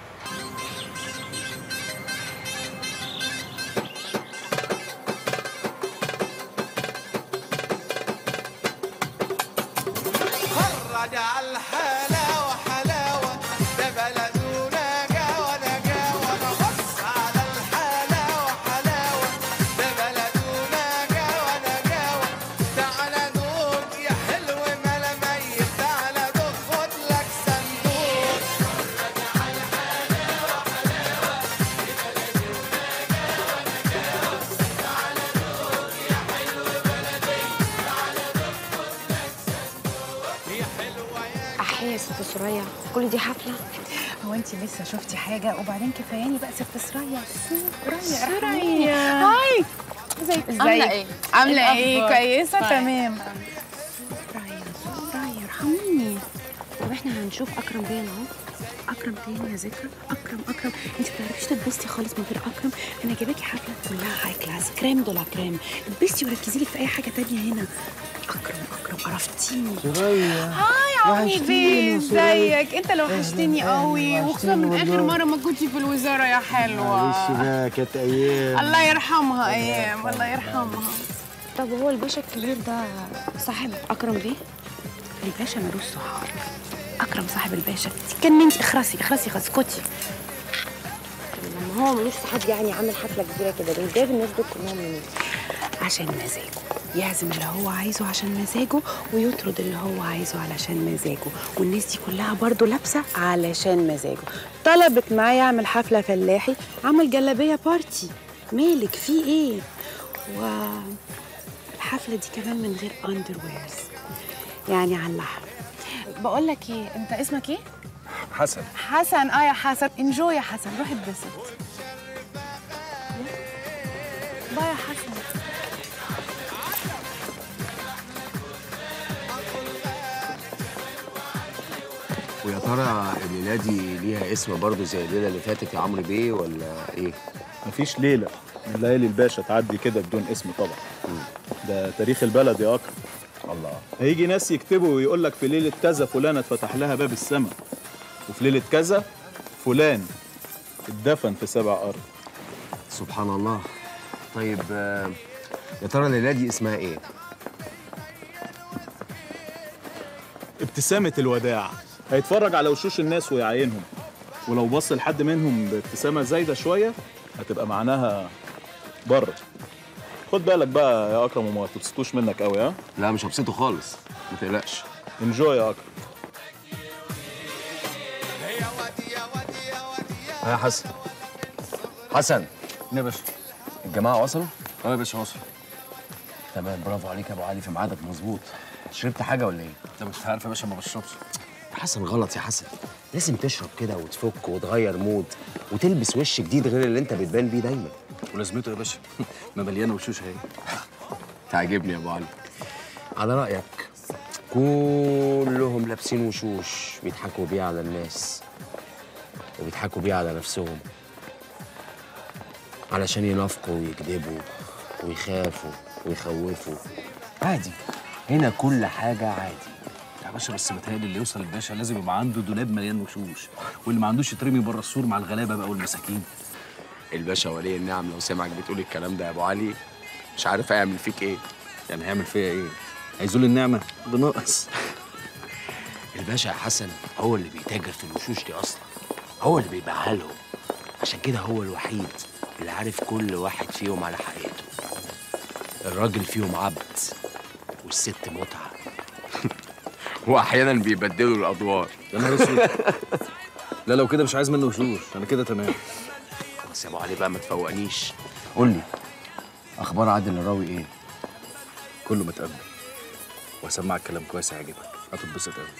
خرج على الحلاوة حلاوة ده بلدونا جاوة نجاوة نبص على الحلاوة حلاوة ده بلدونا جاوة نجاوة تعالى دوق يا حلو ملا ميت تعالى دوق خد لك صندوق أحيي يا ست سوريا كل دي حفلة هو انت لسه شفتي حاجه وبعدين كفاياني بقى ست سرية سوريا سوريا. هاي ازيك عاملة ايه؟ عامله إيه ايه الأخبار؟ كويسه طيب. تمام سوريا سوريا ارحميني طب احنا هنشوف أكرم بينا اهو أكرم تاني يا ذكرى أكرم أكرم أنت ما بتعرفيش تتبسطي خالص من غير أكرم أنا جايباكي حفلة كلها هاي كلاس كريم دولا كريم اتبسطي وركزي لك في أي حاجة تانية هنا أكرم أكرم عرفتيني سوريا هاي عمي بيه ازيك انت لو وحشتني قوي وخصوصا من اخر مره ما كنتي في الوزاره يا حلوه معلش بقى كانت ايام الله يرحمها ايام الله يرحمها طب هو الباشا الكبير ده صاحب أكرم بيه؟ الباشا ملوش صحاب أكرم صاحب الباشا تتكلميش اخرسي اخرسي اسكتي لما هو ملوش صحاب يعني عامل حفلة كبيرة كده ليه جايب الناس دول كلهم منين؟ عشان مزاجه يعزم اللي هو عايزه عشان مزاجه ويطرد اللي هو عايزه علشان مزاجه والناس دي كلها برضه لابسه علشان مزاجه طلبت معايا اعمل حفله فلاحي عمل جلابيه بارتي مالك في ايه والحفله دي كمان من غير اندر ويرز يعني على اللحم بقول لك ايه انت اسمك ايه حسن حسن اه يا حسن انجوي يا حسن روح اتبسط باي يا حسن ويا ترى الليله دي ليها اسم برضه زي الليله اللي فاتت يا عمرو بيه ولا ايه؟ مفيش ليلة من ليالي الباشا تعدي كده بدون اسم طبعا ده تاريخ البلد يا أكرم الله هيجي ناس يكتبوا ويقول لك في ليلة كذا فلانة اتفتح لها باب السماء وفي ليلة كذا فلان اتدفن في سبع أرض سبحان الله طيب آه، يا ترى الليله دي اسمها ايه؟ ابتسامة الوداع هيتفرج على وشوش الناس ويعاينهم ولو بص لحد منهم بابتسامة زايدة شوية هتبقى معناها بره خد بالك بقى يا أكرم وما تبسطوش منك قوي ها لا مش هبسطه خالص ما تقلقش انجوي يا أكرم ها يا حسن حسن يا باشا الجماعة وصلوا؟ اه يا باشا وصل تمام برافو عليك يا أبو علي في ميعادك مظبوط شربت حاجة ولا إيه؟ انت مش عارف يا باشا ما بشربش يا حسن غلط يا حسن لازم تشرب كده وتفك وتغير مود وتلبس وش جديد غير اللي انت بتبان بيه دايما ولازمته يا باشا ما مليانه وشوش اهي تعجبني يا ابو علي على رايك كلهم لابسين وشوش بيضحكوا بيها على الناس وبيضحكوا بيها على نفسهم علشان ينافقوا ويكذبوا ويخافوا ويخوفوا عادي هنا كل حاجة عادي يا باشا بس متهيألي اللي يوصل الباشا لازم يبقى عنده دولاب مليان وشوش واللي ما عندوش يترمي بره السور مع الغلابه بقى والمساكين الباشا ولي النعم لو سمعك بتقول الكلام ده يا ابو علي مش عارف هيعمل فيك ايه يعني هيعمل فيا ايه هيزول النعمه ده ناقص الباشا يا حسن هو اللي بيتاجر في الوشوش دي اصلا هو اللي بيبيعها لهم عشان كده هو الوحيد اللي عارف كل واحد فيهم على حقيقته الراجل فيهم عبد والست متعه واحيانا بيبدلوا الادوار يا نهار اسود لا لو كده مش عايز منه وشوش انا كده تمام بس يا ابو علي بقى ما تفوقنيش قول لي اخبار عادل الراوي ايه كله متقبل وهسمعك كلام كويس هيعجبك هتتبسط قوي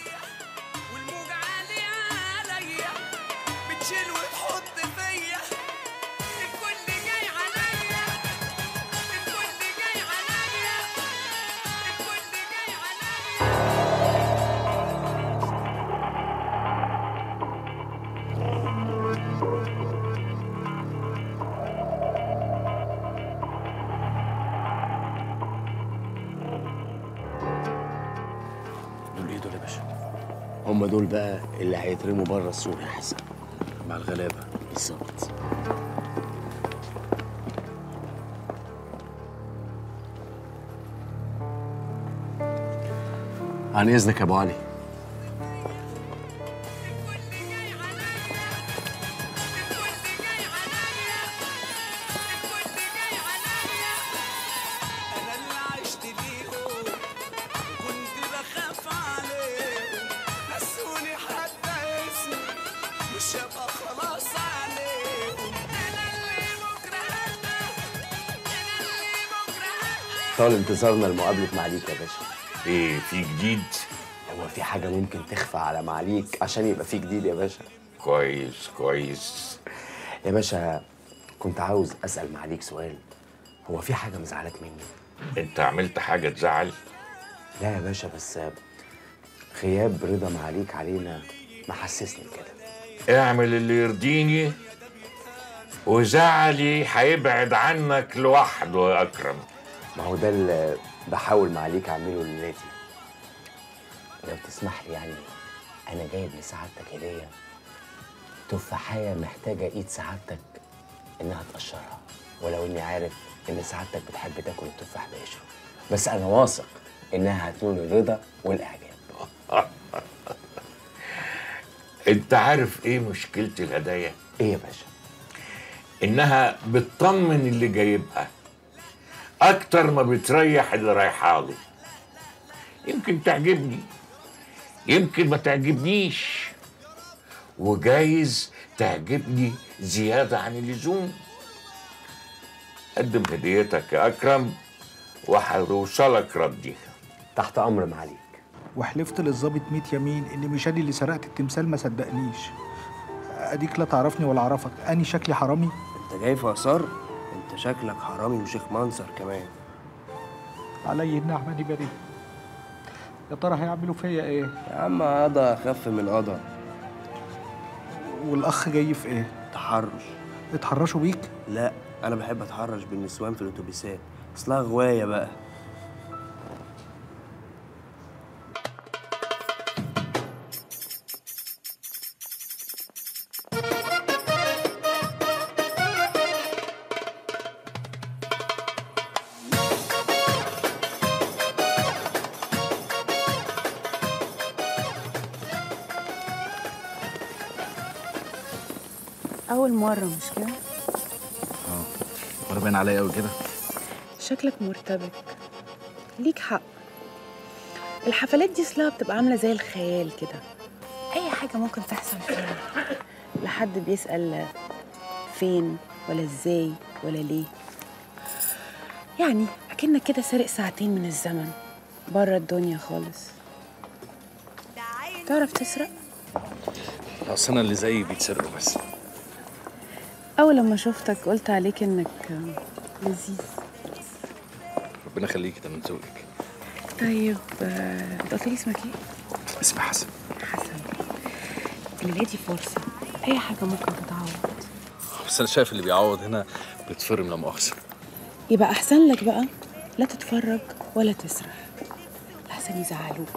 بتشيل وتحط فيا الكل جاي عليا الكل جاي عليا الكل جاي عليا هم دول بقى اللي هيترموا بره السور يا حسن مع الغلابه بالظبط عن اذنك يا ابو علي انا اللي عشت ليهم كنت بخاف عليهم نسوني حتى اسمي مش هبقى خلاص عليهم انا اللي بكره هبقى انا اللي بكره هبقى طال انتظارنا لمقابله معاليك يا باشا ايه في جديد هو في حاجه ممكن تخفى على معاليك عشان يبقى في جديد يا باشا كويس كويس يا باشا كنت عاوز اسال معاليك سؤال هو في حاجه مزعلك مني انت عملت حاجه تزعل لا يا باشا بس غياب رضا معاليك علينا محسسني كده اعمل اللي يرضيني وزعلي هيبعد عنك لوحده يا اكرم ما هو ده اللي بحاول معاليك اعمله لنادي لو تسمح لي يعني انا جايب لسعادتك هديه تفاحية محتاجة ايد سعادتك انها تقشرها ولو اني عارف ان سعادتك بتحب تاكل التفاح بقشره بس انا واثق انها هتنول الرضا والاعجاب انت عارف ايه مشكله الهدايا ايه يا باشا انها بتطمن اللي جايبها اكتر ما بتريح اللي رايحه له يمكن تعجبني يمكن ما تعجبنيش وجايز تعجبني زيادة عن اللزوم قدم هديتك يا أكرم وهيوصلك ردي تحت أمر معاليك وحلفت للظابط 100 يمين ان مش انا اللي سرقت التمثال ما صدقنيش اديك لا تعرفني ولا اعرفك اني شكلي حرامي انت جاي في اثار انت شكلك حرامي وشيخ منصر كمان علي النعمه دي بريء يا ترى هيعملوا فيا ايه يا عم قضا اخف من قضا والاخ جاي في ايه تحرش اتحرشوا بيك لا انا بحب اتحرش بالنسوان في الاتوبيسات اصلها غوايه بقى أول مرة مش كده؟ اه وانا باين عليا قوي كده شكلك مرتبك ليك حق الحفلات دي اصلها بتبقى عاملة زي الخيال كده أي حاجة ممكن تحصل فيها لا حد بيسأل فين ولا ازاي ولا ليه يعني أكنك كده سارق ساعتين من الزمن بره الدنيا خالص تعرف تسرق؟ اصل انا اللي زيي بيتسرقوا بس أول لما شفتك قلت عليك إنك لذيذ ربنا يخليكي ده من ذوقك طيب آه، انت قلت لي اسمك ايه؟ اسمي حسن حسن الليلة دي فرصة أي حاجة ممكن تتعوض بس انا شايف اللي بيعوض هنا بيتفرم لا مؤاخذه يبقى أحسن لك بقى لا تتفرج ولا تسرح لحسن يزعلوك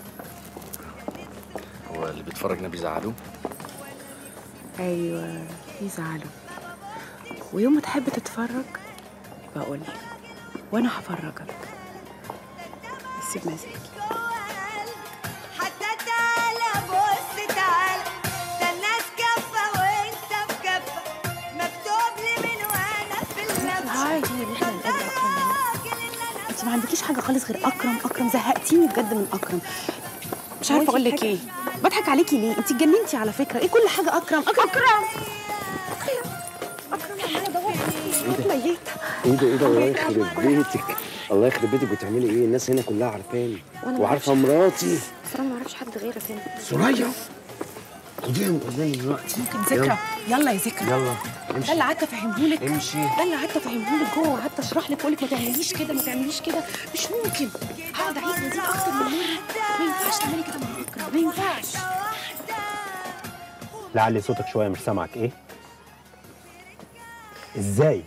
هو اللي بيتفرج ده بيزعلوه أيوة يزعلوا ويوم ما تحب تتفرج بقول لي وأنا هفرجك بس بمزاجي حتى تعالى بص تعالى ده الناس كفة وانت في كفة مكتوب لي من وانا في اللفة عادي ان احنا نقابل اكرم انت ما عندكيش حاجه خالص غير اكرم اكرم زهقتيني بجد من اكرم مش عارفه اقول لك ايه بضحك عليكي ليه انت اتجننتي على فكره ايه كل حاجه اكرم اكرم اكرم اكرم عماله ادور ميت ايه ده ايه ده الله يخرب بيتك الله يخرب بيتك بتعملي ايه الناس هنا كلها عارفاني وأنا ما وعارفه أعرفش. مراتي بس انا ما اعرفش حد غيرك هنا سوريا خديها من قدامي دلوقتي ممكن ذكرى يلا يا ذكرى يلا ده امشي اللي قعدت افهمهولك امشي. ده اللي قعدت افهمهولك جوه وقعدت اشرح لك واقول لك ما تعمليش كده ما تعمليش كده مش ممكن هقعد اعيد وازيد اكتر من مره ما ينفعش تعملي كده مع اكرم ما ينفعش لعلي صوتك شويه مش سامعك ايه ازاي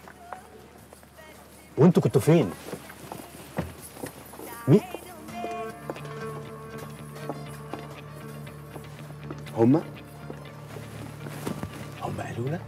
وانتوا كنتوا فين مين هما هم قالوا لك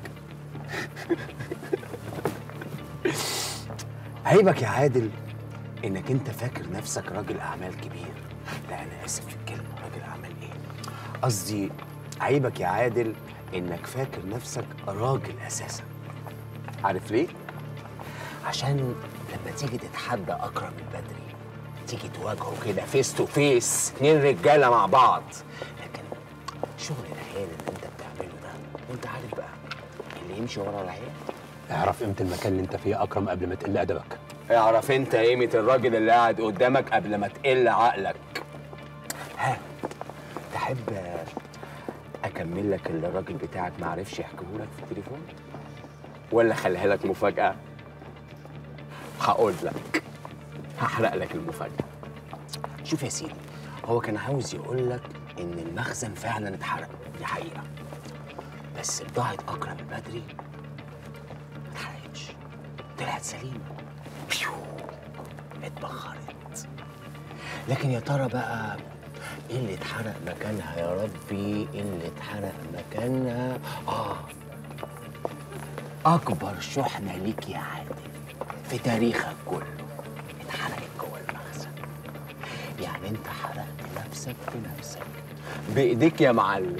عيبك يا عادل انك انت فاكر نفسك راجل اعمال كبير لا انا اسف في الكلمه راجل اعمال ايه قصدي عيبك يا عادل انك فاكر نفسك راجل اساسا عارف ليه عشان لما تيجي تتحدى اكرم البدري تيجي تواجهه كده فيس تو فيس اتنين رجاله مع بعض لكن شغل العيال اللي انت بتعمله ده وانت عارف بقى اللي يمشي ورا العيال اعرف قيمة المكان اللي انت فيه اكرم قبل ما تقل ادبك اعرف انت قيمة الراجل اللي قاعد قدامك قبل ما تقل عقلك ها تحب اكمل لك اللي الراجل بتاعك ما عرفش يحكيه لك في التليفون ولا خليها لك مفاجأة هقول لك هحرق لك المفاجأة شوف يا سيدي هو كان عاوز يقول لك ان المخزن فعلا اتحرق دي حقيقة بس بضاعة اكرم البدري ما اتحرقتش طلعت سليمة بيو اتبخرت لكن يا ترى بقى ايه اللي اتحرق مكانها يا ربي ايه اللي اتحرق مكانها اه اكبر شحنه ليك يا عادل في تاريخك كله اتحرقت جوه المخزن يعني انت حرقت نفسك في نفسك بايديك يا معلم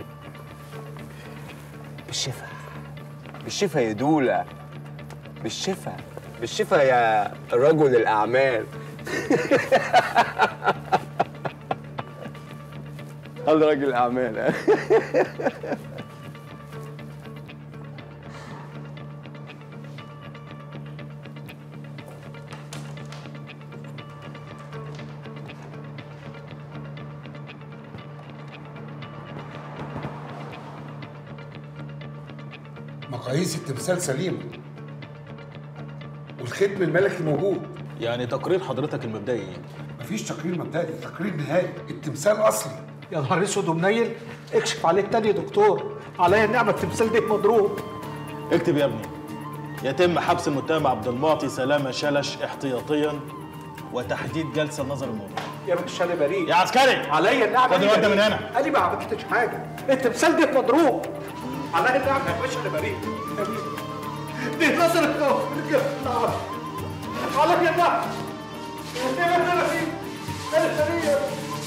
بالشفا بالشفا يا دوله بالشفا بالشفا يا رجل الاعمال هذا راجل اعمال مقاييس التمثال سليمة والختم الملكي موجود يعني تقرير حضرتك المبدئي ايه؟ مفيش تقرير مبدئي تقرير نهائي التمثال أصلي يا نهار اسود ومنيل اكشف عليه التاني يا دكتور عليا النعمه التمثال ده مضروب اكتب يا ابني يتم حبس المتهم عبد المعطي سلامة شلش احتياطيا وتحديد جلسة نظر الموضوع يا باشا انا بريء يا عسكري عليا النعمه خد الواد ده من هنا انا ما عملتش حاجه التمثال ده مضروب عليا النعمه يا باشا انا بريء دي نظر التوفيق عليا النعمه يا باشا انا بريء انا بريء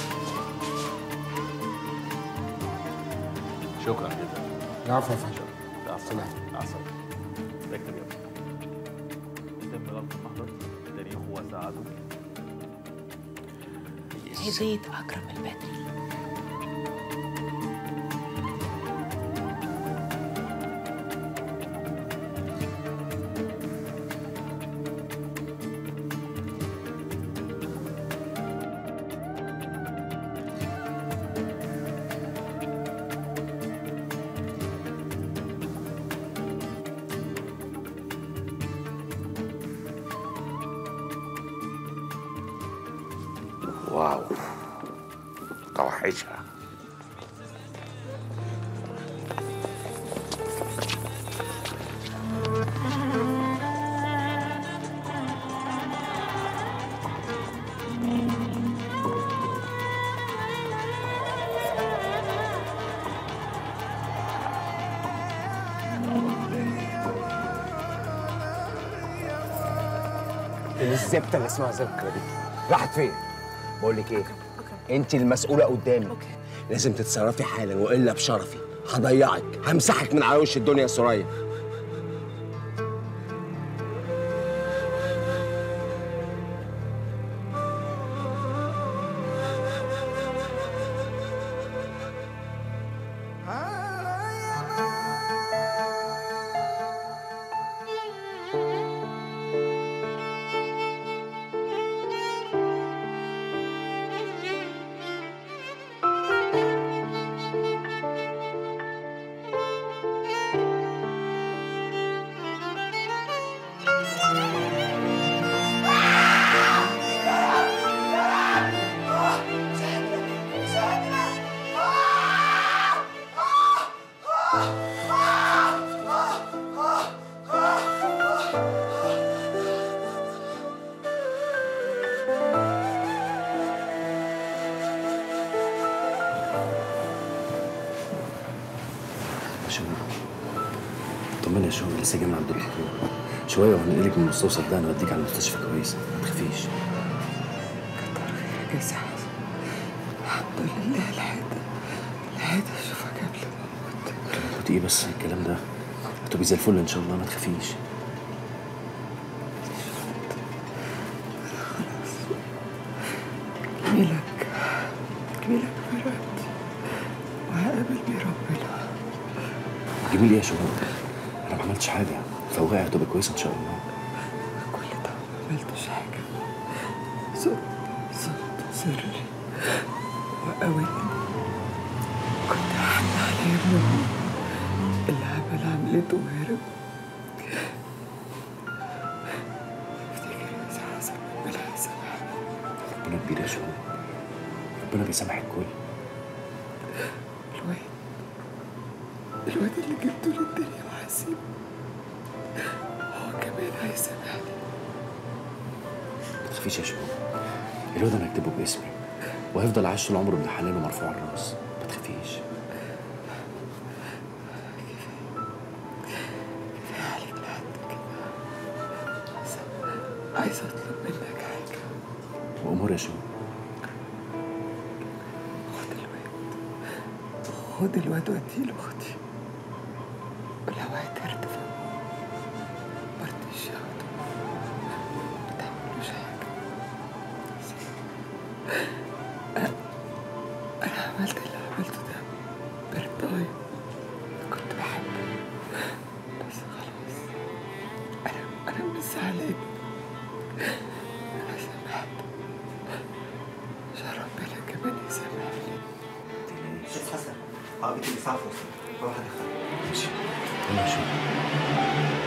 شكرا جدا العفو يا فندم العفو العفو اكتب يا ابني يتم غلق المحضر تاريخه وساعته زيت أكرم البدري واو توحشها الزبده اللي اسمها ذكرى دي راحت فين؟ بقول لك ايه؟ انت المسؤوله قدامي لازم تتصرفي حالا والا بشرفي هضيعك همسحك من على وش الدنيا يا سوريا شوقي طمني يا شوقي لسه جاي من عند الدكتور شويه وهنقلك من المستوصف ده نوديك على المستشفى كويس ما تخافيش يا سعد الحمد لله لحقت لحقت اشوفك قبل ما كنت ايه بس الكلام ده هتبقي زي الفل ان شاء الله ما تخافيش جميلك جميلك فرقت وهقابل بيه ربنا جميل ايه يا شوقي انا ما عملتش حاجه فوقعي هتبقى كويسه ان شاء الله كل ده ما عملتش حاجة صوت صوت سري وقوتني كنت حن على ابن أمي اللي عمل عملته وهرب افتكر يا زعزع ربنا هيسامحني ربنا كبير يا شوقي ربنا بيسامح الكل الواد الواد اللي جبته للدنيا وحسيب هو كمان هيسامحني ما تخافيش يا شوقي الواد انا هكتبه باسمي وهيفضل عايش طول عمره ابن حلال ومرفوع الراس ما تخافيش كفاية عليك لحد كده بس عايزة أطلب منك حاجة وامور يا شوقي خد الواد خد الواد وديه لأختي ولو اعترت فهو مرضيش ياخده ما تعملوش حاجة أنا أنا عملت اللي عملته ده برضاي كنت بحبه بس خلاص أنا أنا مش زعلان أنا سامحت عشان ربنا كمان يسامحني شوف حسن عربية الإسعاف وصلت روح أدخلها ماشي يلا يا شوقي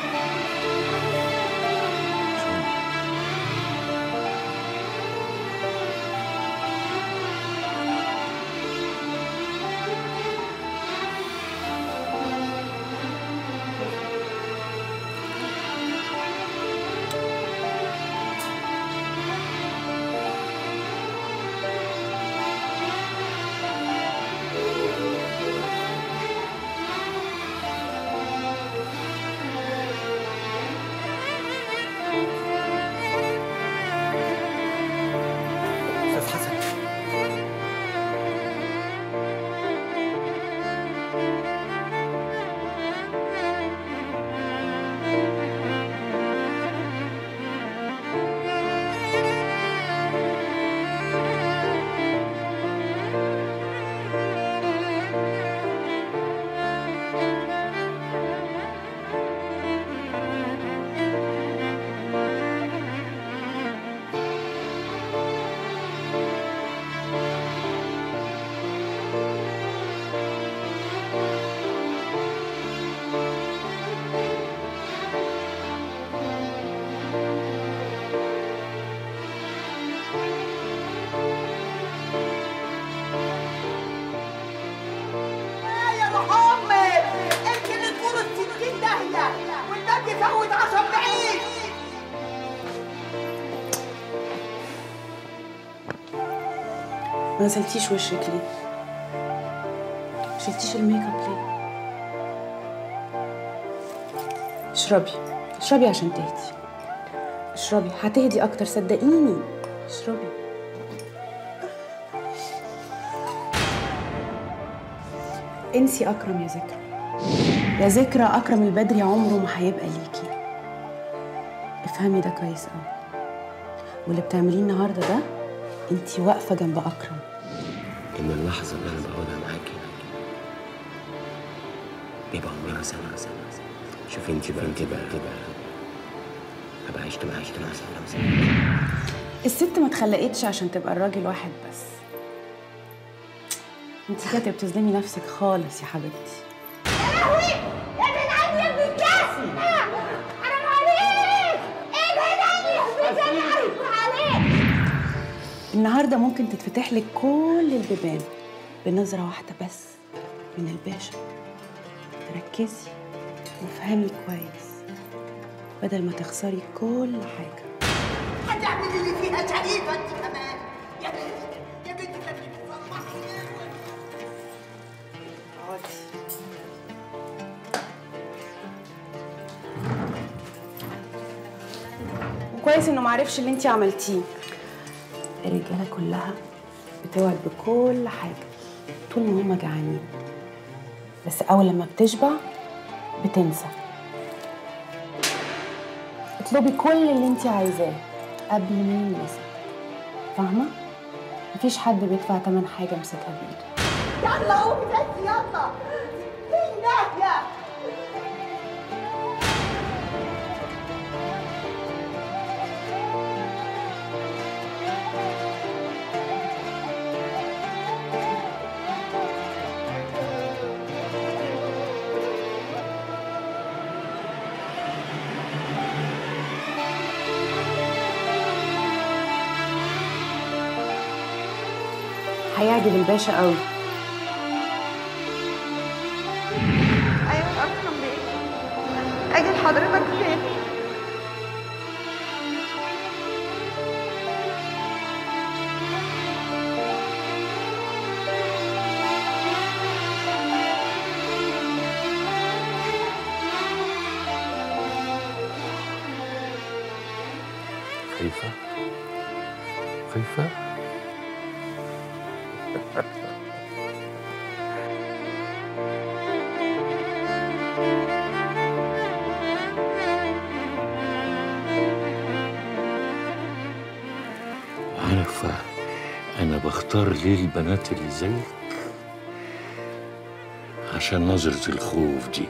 أستاذ حسن يا محمد انت اللي تقول الستين داهية والنبي فوت عشان بعيد ما غسلتيش وشك ليه؟ شلتيش الميك اب ليه؟ اشربي اشربي عشان تهدي اشربي هتهدي اكتر صدقيني اشربي انسي اكرم يا ذكرى يا ذكرى اكرم البدري عمره ما هيبقى ليكي افهمي ده كويس قوي واللي بتعمليه النهارده ده انتي واقفه جنب اكرم إن اللحظة اللي أنا بقعدها معاكي بيبقى عمرها سنة سنة شوفي انت بقى كده كده هبقى عشت معاك عشت معاك سنة سنة الست ما اتخلقتش عشان تبقى الراجل واحد بس انت كده بتظلمي نفسك خالص يا حبيبتي يا ابن عمي يا ابن الكاس حرام عليك ابعد عني يا ابن الكاس عليك النهارده ممكن تتفتح لك كل البيبان بنظرة واحدة بس من الباشا ركزي وافهمي كويس بدل ما تخسري كل حاجة هتعمل اللي فيها شريفة انت كمان يا بنت يا بنت كانت بتصلحي اقعدي وكويس انه معرفش اللي انت عملتيه الرجاله كلها بتوعد بكل حاجه طول ما هما جعانين بس اول لما بتشبع بتنسى اطلبي كل اللي انت عايزاه قبل ما يلمسك فاهمه مفيش حد بيدفع تمن حاجه مسكها بايده يلا قومي بس يلا فين ناهية هيعجب الباشا قوي ايوه اكرم بيه اجي لحضرتك فين خايفة؟ خايفة؟ عارفة أنا بختار ليه البنات اللي زيك عشان نظرة الخوف دي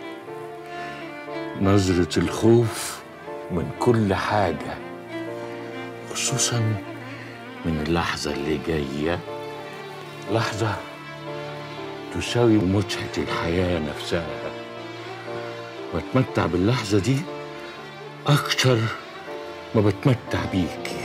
نظرة الخوف من كل حاجة خصوصا من اللحظة اللي جاية لحظة تساوي متعة الحياة نفسها بتمتع باللحظة دي أكتر ما بتمتع بيكي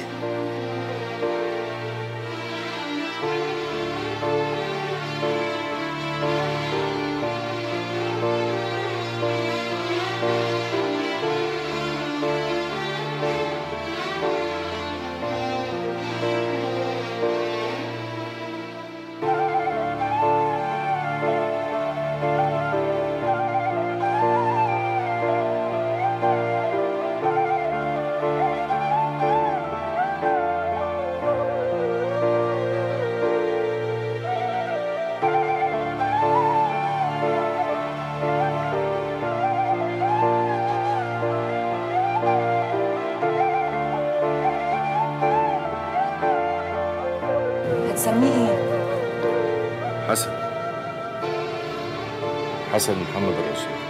هتسميه ايه؟ حسن حسن محمد الرسول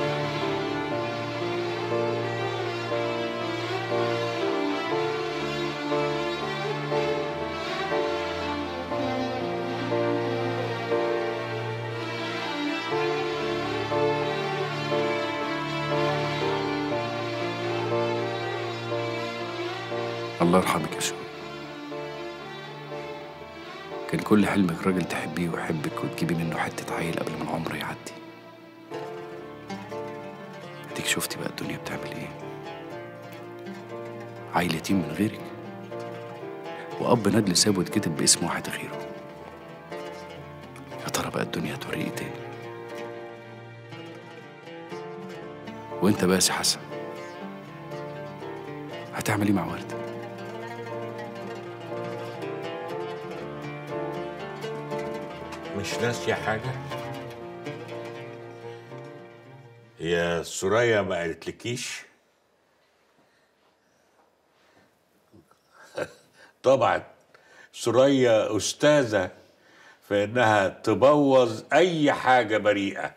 الله يرحمك يا شو كان كل حلمك راجل تحبيه ويحبك وتجيبي منه حتة عيل قبل ما العمر يعدي اديك شفتي بقى الدنيا بتعمل ايه عيل يتيم من غيرك وأب ندل سابه يتكتب باسم واحد غيره يا ترى بقى الدنيا هتوريه ايه تاني وانت بقى يا سي حسن هتعمل ايه مع وردة مش ناسية حاجة؟ هي سوريا ما قالتلكيش؟ طبعا سوريا أستاذة في إنها تبوظ أي حاجة بريئة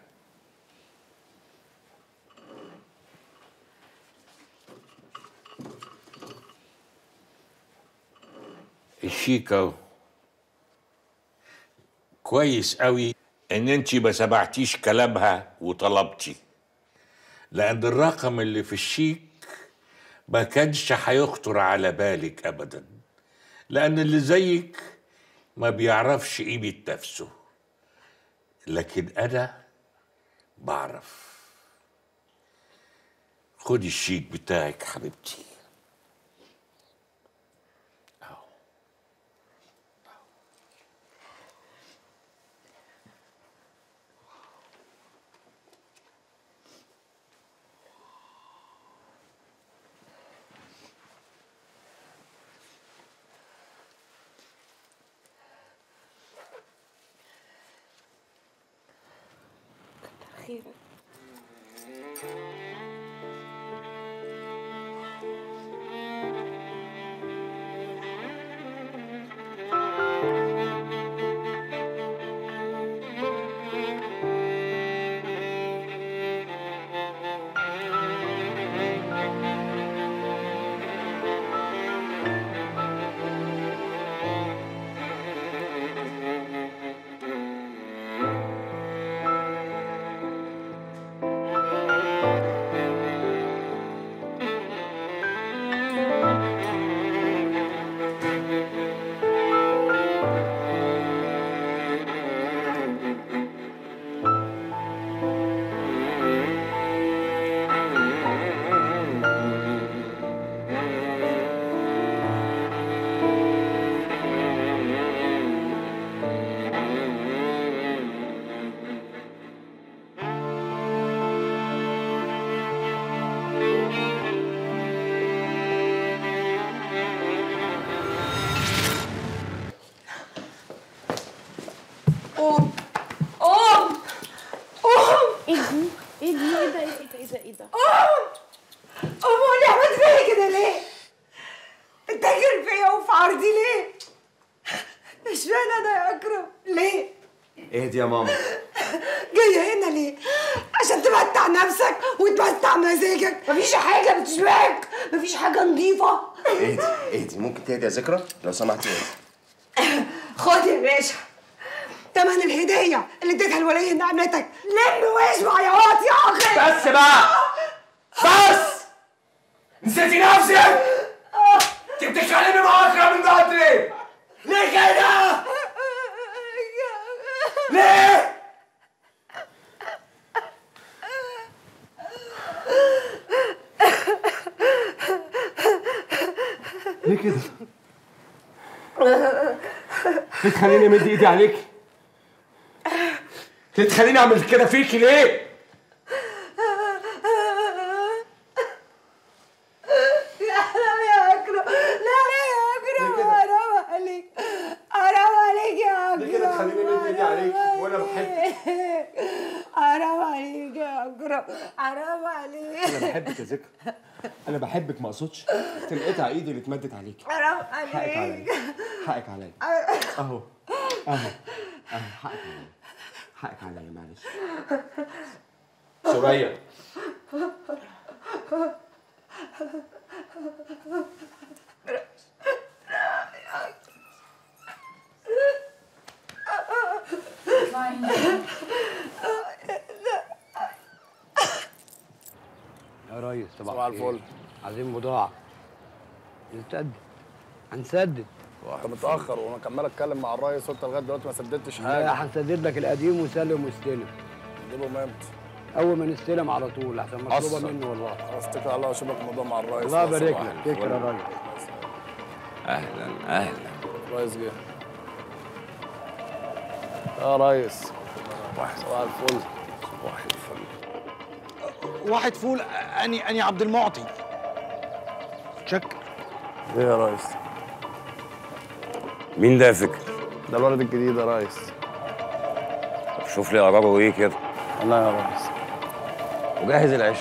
الشيك أهو كويس قوي ان انت ما سمعتيش كلامها وطلبتي لان الرقم اللي في الشيك ما كانش هيخطر على بالك ابدا لان اللي زيك ما بيعرفش قيمة نفسه لكن انا بعرف خدي الشيك بتاعك حبيبتي خيرك قوم قوم قوم ايه دي؟ ايه دي؟ ايه ده؟ ايه ده؟ ايه ده؟ ايه ده؟ قوم قوم قولي عملت فيا كده ليه؟ بتجري فيا وفي عرضي ليه؟ اشمعنى انا يا اكرم؟ ليه؟ اهدي يا ماما جاية هنا ليه؟ عشان تمتع نفسك وتمتع مزاجك مفيش حاجة بتشبعك مفيش حاجة نظيفة اهدي اهدي ممكن تهدي يا ذكرى لو سمحتي اهدي خد يا باشا تمن الهدية اللي اديتها لولي نعمتك لم واشبع يا واطي يا اخي بس بقى بس نسيتي نفسك انت بتتكلمي مع اكرم من بدري ليه كده؟ ليه؟ ليه كده؟ ليه تخليني امد ايدي عليك؟ ليه تخليني اعمل كده فيكي ليه؟ لا لا يا اكرم لا لا يا اكرم حرام عليك حرام عليك يا اكرم ليه كده تخليني امد ايدي عليك وانا بحبك؟ حرام عليك يا اكرم حرام عليك انا بحبك يا ذكرى انا بحبك ما اقصدش تنقطع ايدي اللي اتمدت عليكي حرام حقك عليك عليا حقك عليا اهو اهو اهو حقك عليا حقك عليا معلش سوريا يا ريس طبعا صباح الفل. عايزين بضاعة نسدد هنسدد انت متاخر وانا كمال اتكلم مع الريس وانت لغايه دلوقتي ما سددتش حاجه لا هنسدد لك القديم وسلم واستلم نجيبهم امتى اول ما نستلم على طول عشان مطلوبه أصلاً. منه والله خلاص اتكل على الله واشوفك الموضوع مع الريس الله يبارك صباح لك الفل. فكرة يا ريس اهلا اهلا الريس جه يا ريس صباح الفل صباح الفل واحد فول اني اني عبد المعطي شكر ايه يا ريس مين ده يا فكر؟ ده الولد الجديد يا ريس طب شوف لي قراره ايه كده الله يا ريس وجهز العش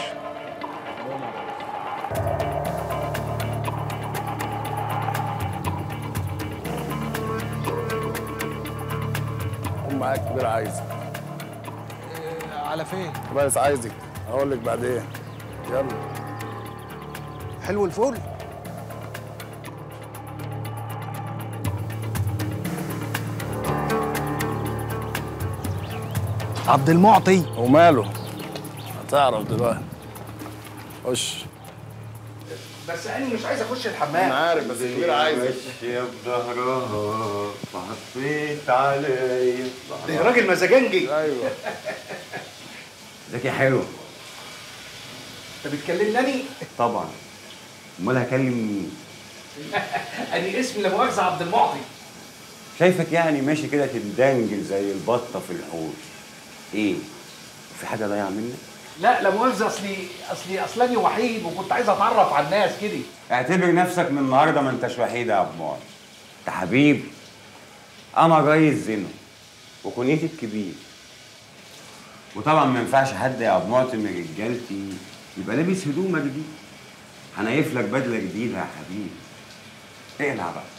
قوم معاك كبير عايزك على فين الريس عايزك هقول لك بعدين يلا حلو الفول عبد المعطي وماله هتعرف دلوقتي خش بس انا مش عايز اخش الحمام انا عارف بس الكبير عايزك ماشية بظهرها فحطيت عليا ده يا راجل مزاجنجي ايوه ذكي حلو انت بتكلمني طبعا امال هكلم مين اني اسمي لا مؤاخذه عبد المعطي شايفك يعني ماشي كده تندنجل زي البطه في الحوش ايه في حاجه ضايعه منك لا لا مؤاخذه اصلي اصلي اصلاني وحيد وكنت عايز اتعرف على الناس كده اعتبر نفسك من النهارده ما انتش وحيد يا ابو معاذ انت حبيبي انا ريس زينو وكنيتي الكبير وطبعا ما ينفعش حد يا ابو معطي من رجالتي يبقى لابس هدومك دي هنيف لك بدله جديده يا حبيبي اقلع بقى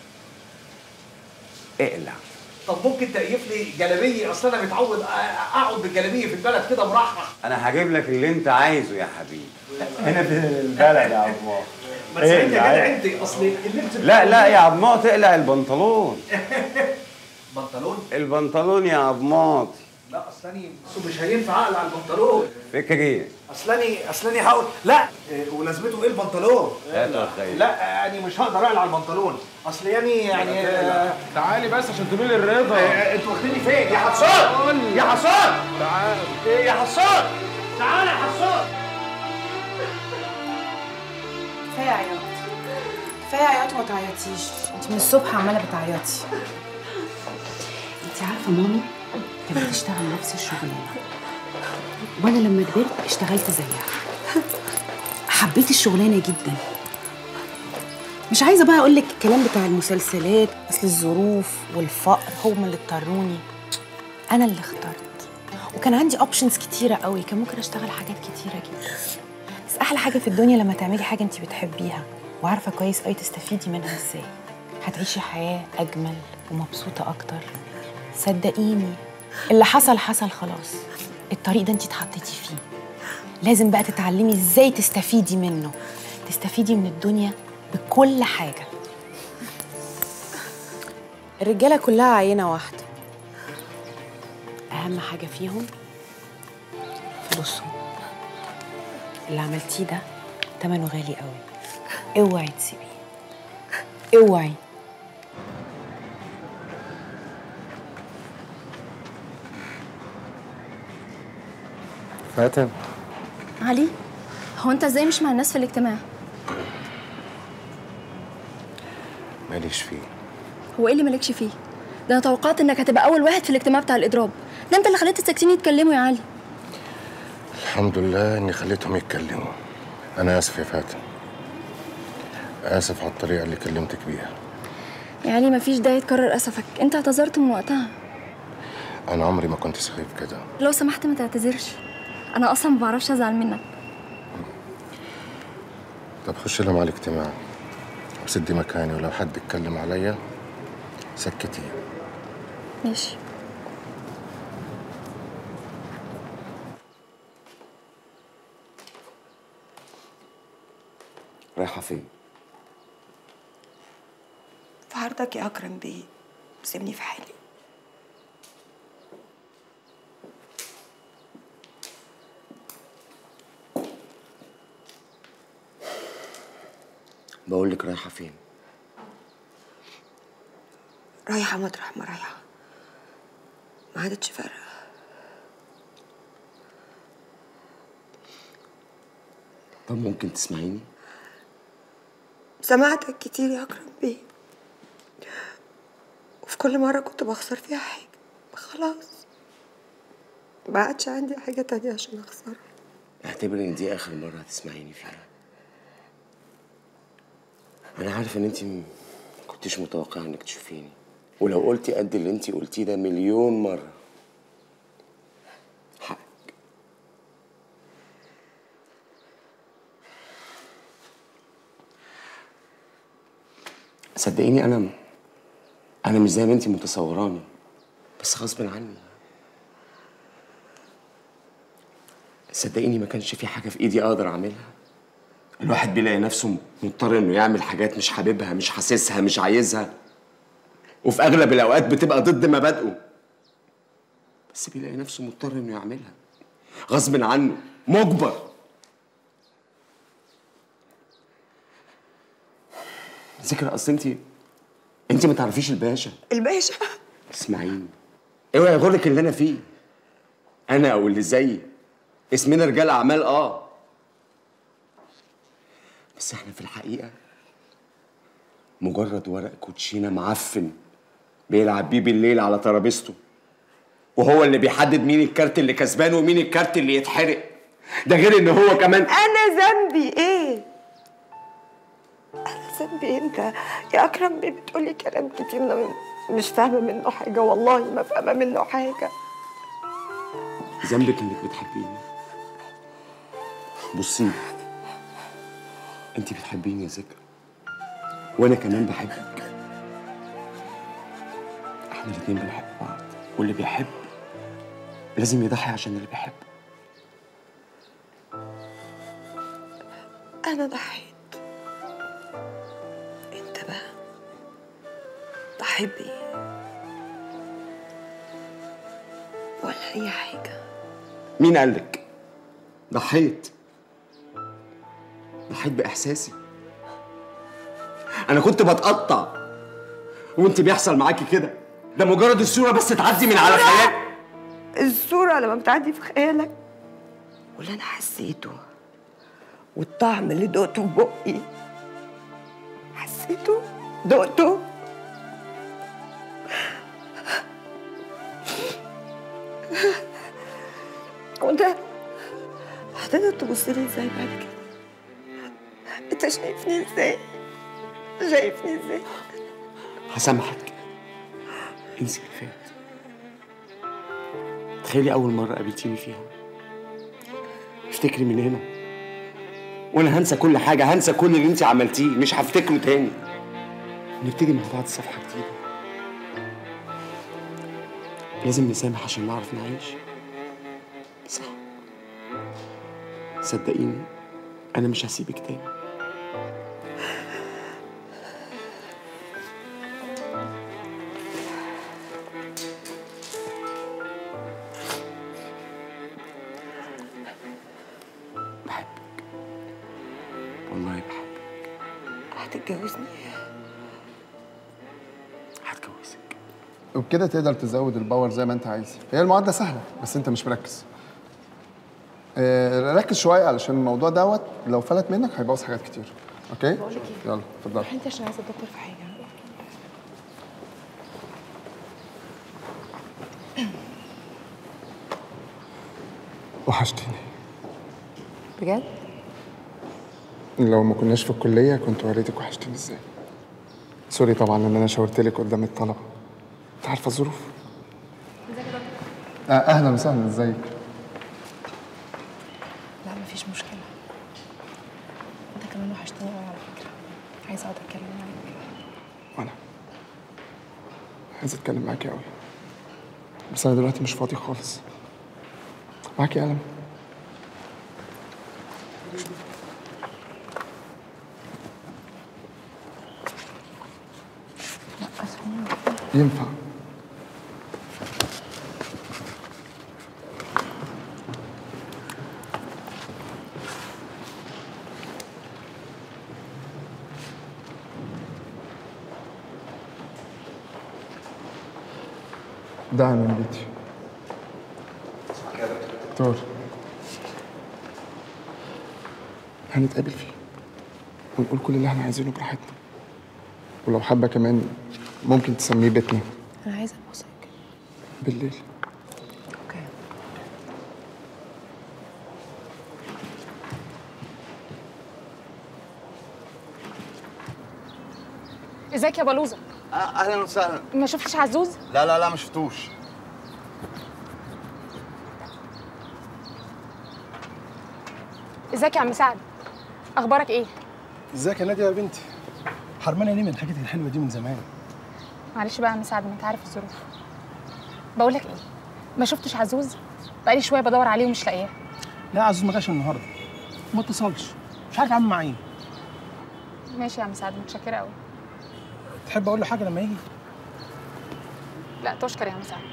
اقلع طب ممكن تقيف لي جلابيه اصل انا متعود أ- اقعد بالجلابيه في البلد كده مرحرح انا هجيب لك اللي انت عايزه يا حبيبي هنا في البلد يا ابو معطي ما تساعدني اللي يا عايز- جدع انت اصل اللبس لا لا يا ابو معطي اقلع البنطلون بنطلون البنطلون يا ابو معطي لا اصلاني أصل مش هينفع اقلع البنطلون فكر ايه اصلاني اصلاني هقول لا إيه، ولازمته ايه البنطلون هات يا خير. لا يعني مش هقدر اقلع البنطلون اصل يعني يعني آه، تعالي بس عشان تقولي لي الرضا آه، انتوا واخديني فين يا حصان يا حصان تعال ايه يا حصان تعال يا حصان كفايه عياط كفايه عياط وما تعيطيش انت من الصبح عماله بتعيطي انت عارفه مامي كانت بتشتغل نفس الشغلانه وانا لما كبرت اشتغلت زيها حبيت الشغلانه جدا مش عايزه بقى اقول لك الكلام بتاع المسلسلات اصل الظروف والفقر هم اللي اضطروني انا اللي اخترت وكان عندي اوبشنز كتيره قوي كان ممكن اشتغل حاجات كتيره جدا بس احلى حاجه في الدنيا لما تعملي حاجه انت بتحبيها وعارفه كويس قوي تستفيدي منها ازاي هتعيشي حياه اجمل ومبسوطه اكتر صدقيني اللي حصل حصل خلاص الطريق ده انت اتحطيتي فيه لازم بقى تتعلمي ازاي تستفيدي منه تستفيدي من الدنيا بكل حاجه الرجاله كلها عينه واحده اهم حاجه فيهم فلوسهم اللي عملتيه ده تمنه غالي قوي اوعي تسيبيه اوعي فاتن علي هو انت ازاي مش مع الناس في الاجتماع ماليش فيه هو ايه اللي مالكش فيه ده انا توقعت انك هتبقى اول واحد في الاجتماع بتاع الاضراب ده انت اللي خليت الساكتين يتكلموا يا علي الحمد لله اني خليتهم يتكلموا انا اسف يا فاتن اسف على الطريقه اللي كلمتك بيها يا علي مفيش داعي تكرر اسفك انت اعتذرت من وقتها انا عمري ما كنت سخيف كده لو سمحت ما تعتذرش انا اصلا ما بعرفش ازعل منك طب خش لهم على الاجتماع وسدي مكاني ولو حد اتكلم عليا سكتيه ماشي رايحه فين في عرضك يا أكرم بيه سيبني في حالي بقول لك رايحه فين رايحة مطرح ما رايحة ما عادتش فارقة طب ممكن تسمعيني سمعتك كتير يا أكرم بيه وفي كل مرة كنت بخسر فيها حاجة خلاص ما عادش عندي حاجة تانية عشان أخسرها اعتبري ان دي اخر مره هتسمعيني فيها انا عارف ان انت م- كنتش متوقعه انك تشوفيني ولو قلتي قد اللي انت قلتيه ده مليون مره حقك صدقيني انا انا مش زي ما انت متصوراني بس غصب عني صدقيني ما كانش في حاجه في ايدي اقدر اعملها الواحد بيلاقي نفسه مضطر انه يعمل حاجات مش حاببها مش حاسسها مش عايزها وفي اغلب الاوقات بتبقى ضد مبادئه بس بيلاقي نفسه مضطر انه يعملها غصب عنه مجبر ذكرى اصل انت انت ما تعرفيش الباشا الباشا اسمعيني اوعي يغرك اللي انا فيه انا او اللي زيي اسمنا رجال اعمال اه بس احنا في الحقيقه مجرد ورق كوتشينه معفن بيلعب بيه بالليل على ترابيزته وهو اللي بيحدد مين الكارت اللي كسبان ومين الكارت اللي يتحرق ده غير ان هو كمان أنا ذنبي إيه؟ أنا ذنبي إيه أنت يا أكرم بيه بتقولي كلام كتير أنا مش فاهمة منه حاجة والله ما فاهمة منه حاجة ذنبك انك بتحبيني بصي انت بتحبيني يا ذكرى وانا كمان بحبك احنا الاتنين بنحب بعض واللي بيحب لازم يضحي عشان اللي بيحب أنا ضحيت أنت بقى ضحيت بإيه؟ ولا أي حاجة مين قالك ضحيت ضحيت باحساسي انا كنت بتقطع وانت بيحصل معاكي كده ده مجرد الصوره بس تعدي من على خيالك الصورة لما بتعدي في خيالك واللي أنا حسيته والطعم اللي دقته في بقي حسيته دقته وانت هتقدر تبص لي ازاي بعد كده انت شايفني ازاي شايفني ازاي هسامحك انسي اللي فات تخيلي اول مره قابلتيني فيها افتكري من هنا وانا هنسى كل حاجه هنسى كل اللي انت عملتيه مش هفتكره تاني نبتدي مع بعض صفحه جديده لازم نسامح عشان نعرف نعيش صح صدقيني انا مش هسيبك تاني والله بحبك هتتجوزني هتجوزك وبكده تقدر تزود الباور زي ما انت عايز هي المعادله سهله بس انت مش مركز آه، ركز شويه علشان الموضوع دوت لو فلت منك هيبوظ حاجات كتير اوكي بقول لك ايه؟ يلا اتفضل انت عشان عايزه الدكتور في حاجه وحشتني بجد لو ما كناش في الكليه كنت وريتك وحشتني ازاي سوري طبعا ان انا شاورت لك قدام الطلبه انت عارفه الظروف آه اهلا وسهلا ازيك لا مفيش مشكله انت كمان وحشتني قوي على فكره عايزه اقعد اتكلم معاك وانا عايز اتكلم معاكي قوي بس انا دلوقتي مش فاضي خالص معاكي قلم لا اسمعني ينفع ده عنوان بيتي دكتور هنتقابل فيه ونقول كل اللي احنا عايزينه براحتنا ولو حابة كمان ممكن تسميه بيتنا انا عايزه ابوسك بالليل اوكي ازيك يا بلوزه اهلا وسهلا ما شفتش عزوز لا لا لا ما شفتوش ازيك يا عم سعد اخبارك ايه ازيك يا ناديه يا بنتي حرمانه ليه من الحاجات الحلوه دي من زمان معلش بقى يا عم سعد ما انت عارف الظروف بقول لك ايه ما شفتش عزوز بقالي شويه بدور عليه ومش لاقيه لا عزوز ما جاش النهارده ما اتصلش مش عارف عامل معاه ايه ماشي يا عم سعد متشكره قوي تحب اقول له حاجه لما يجي لا تشكر يا عم سعد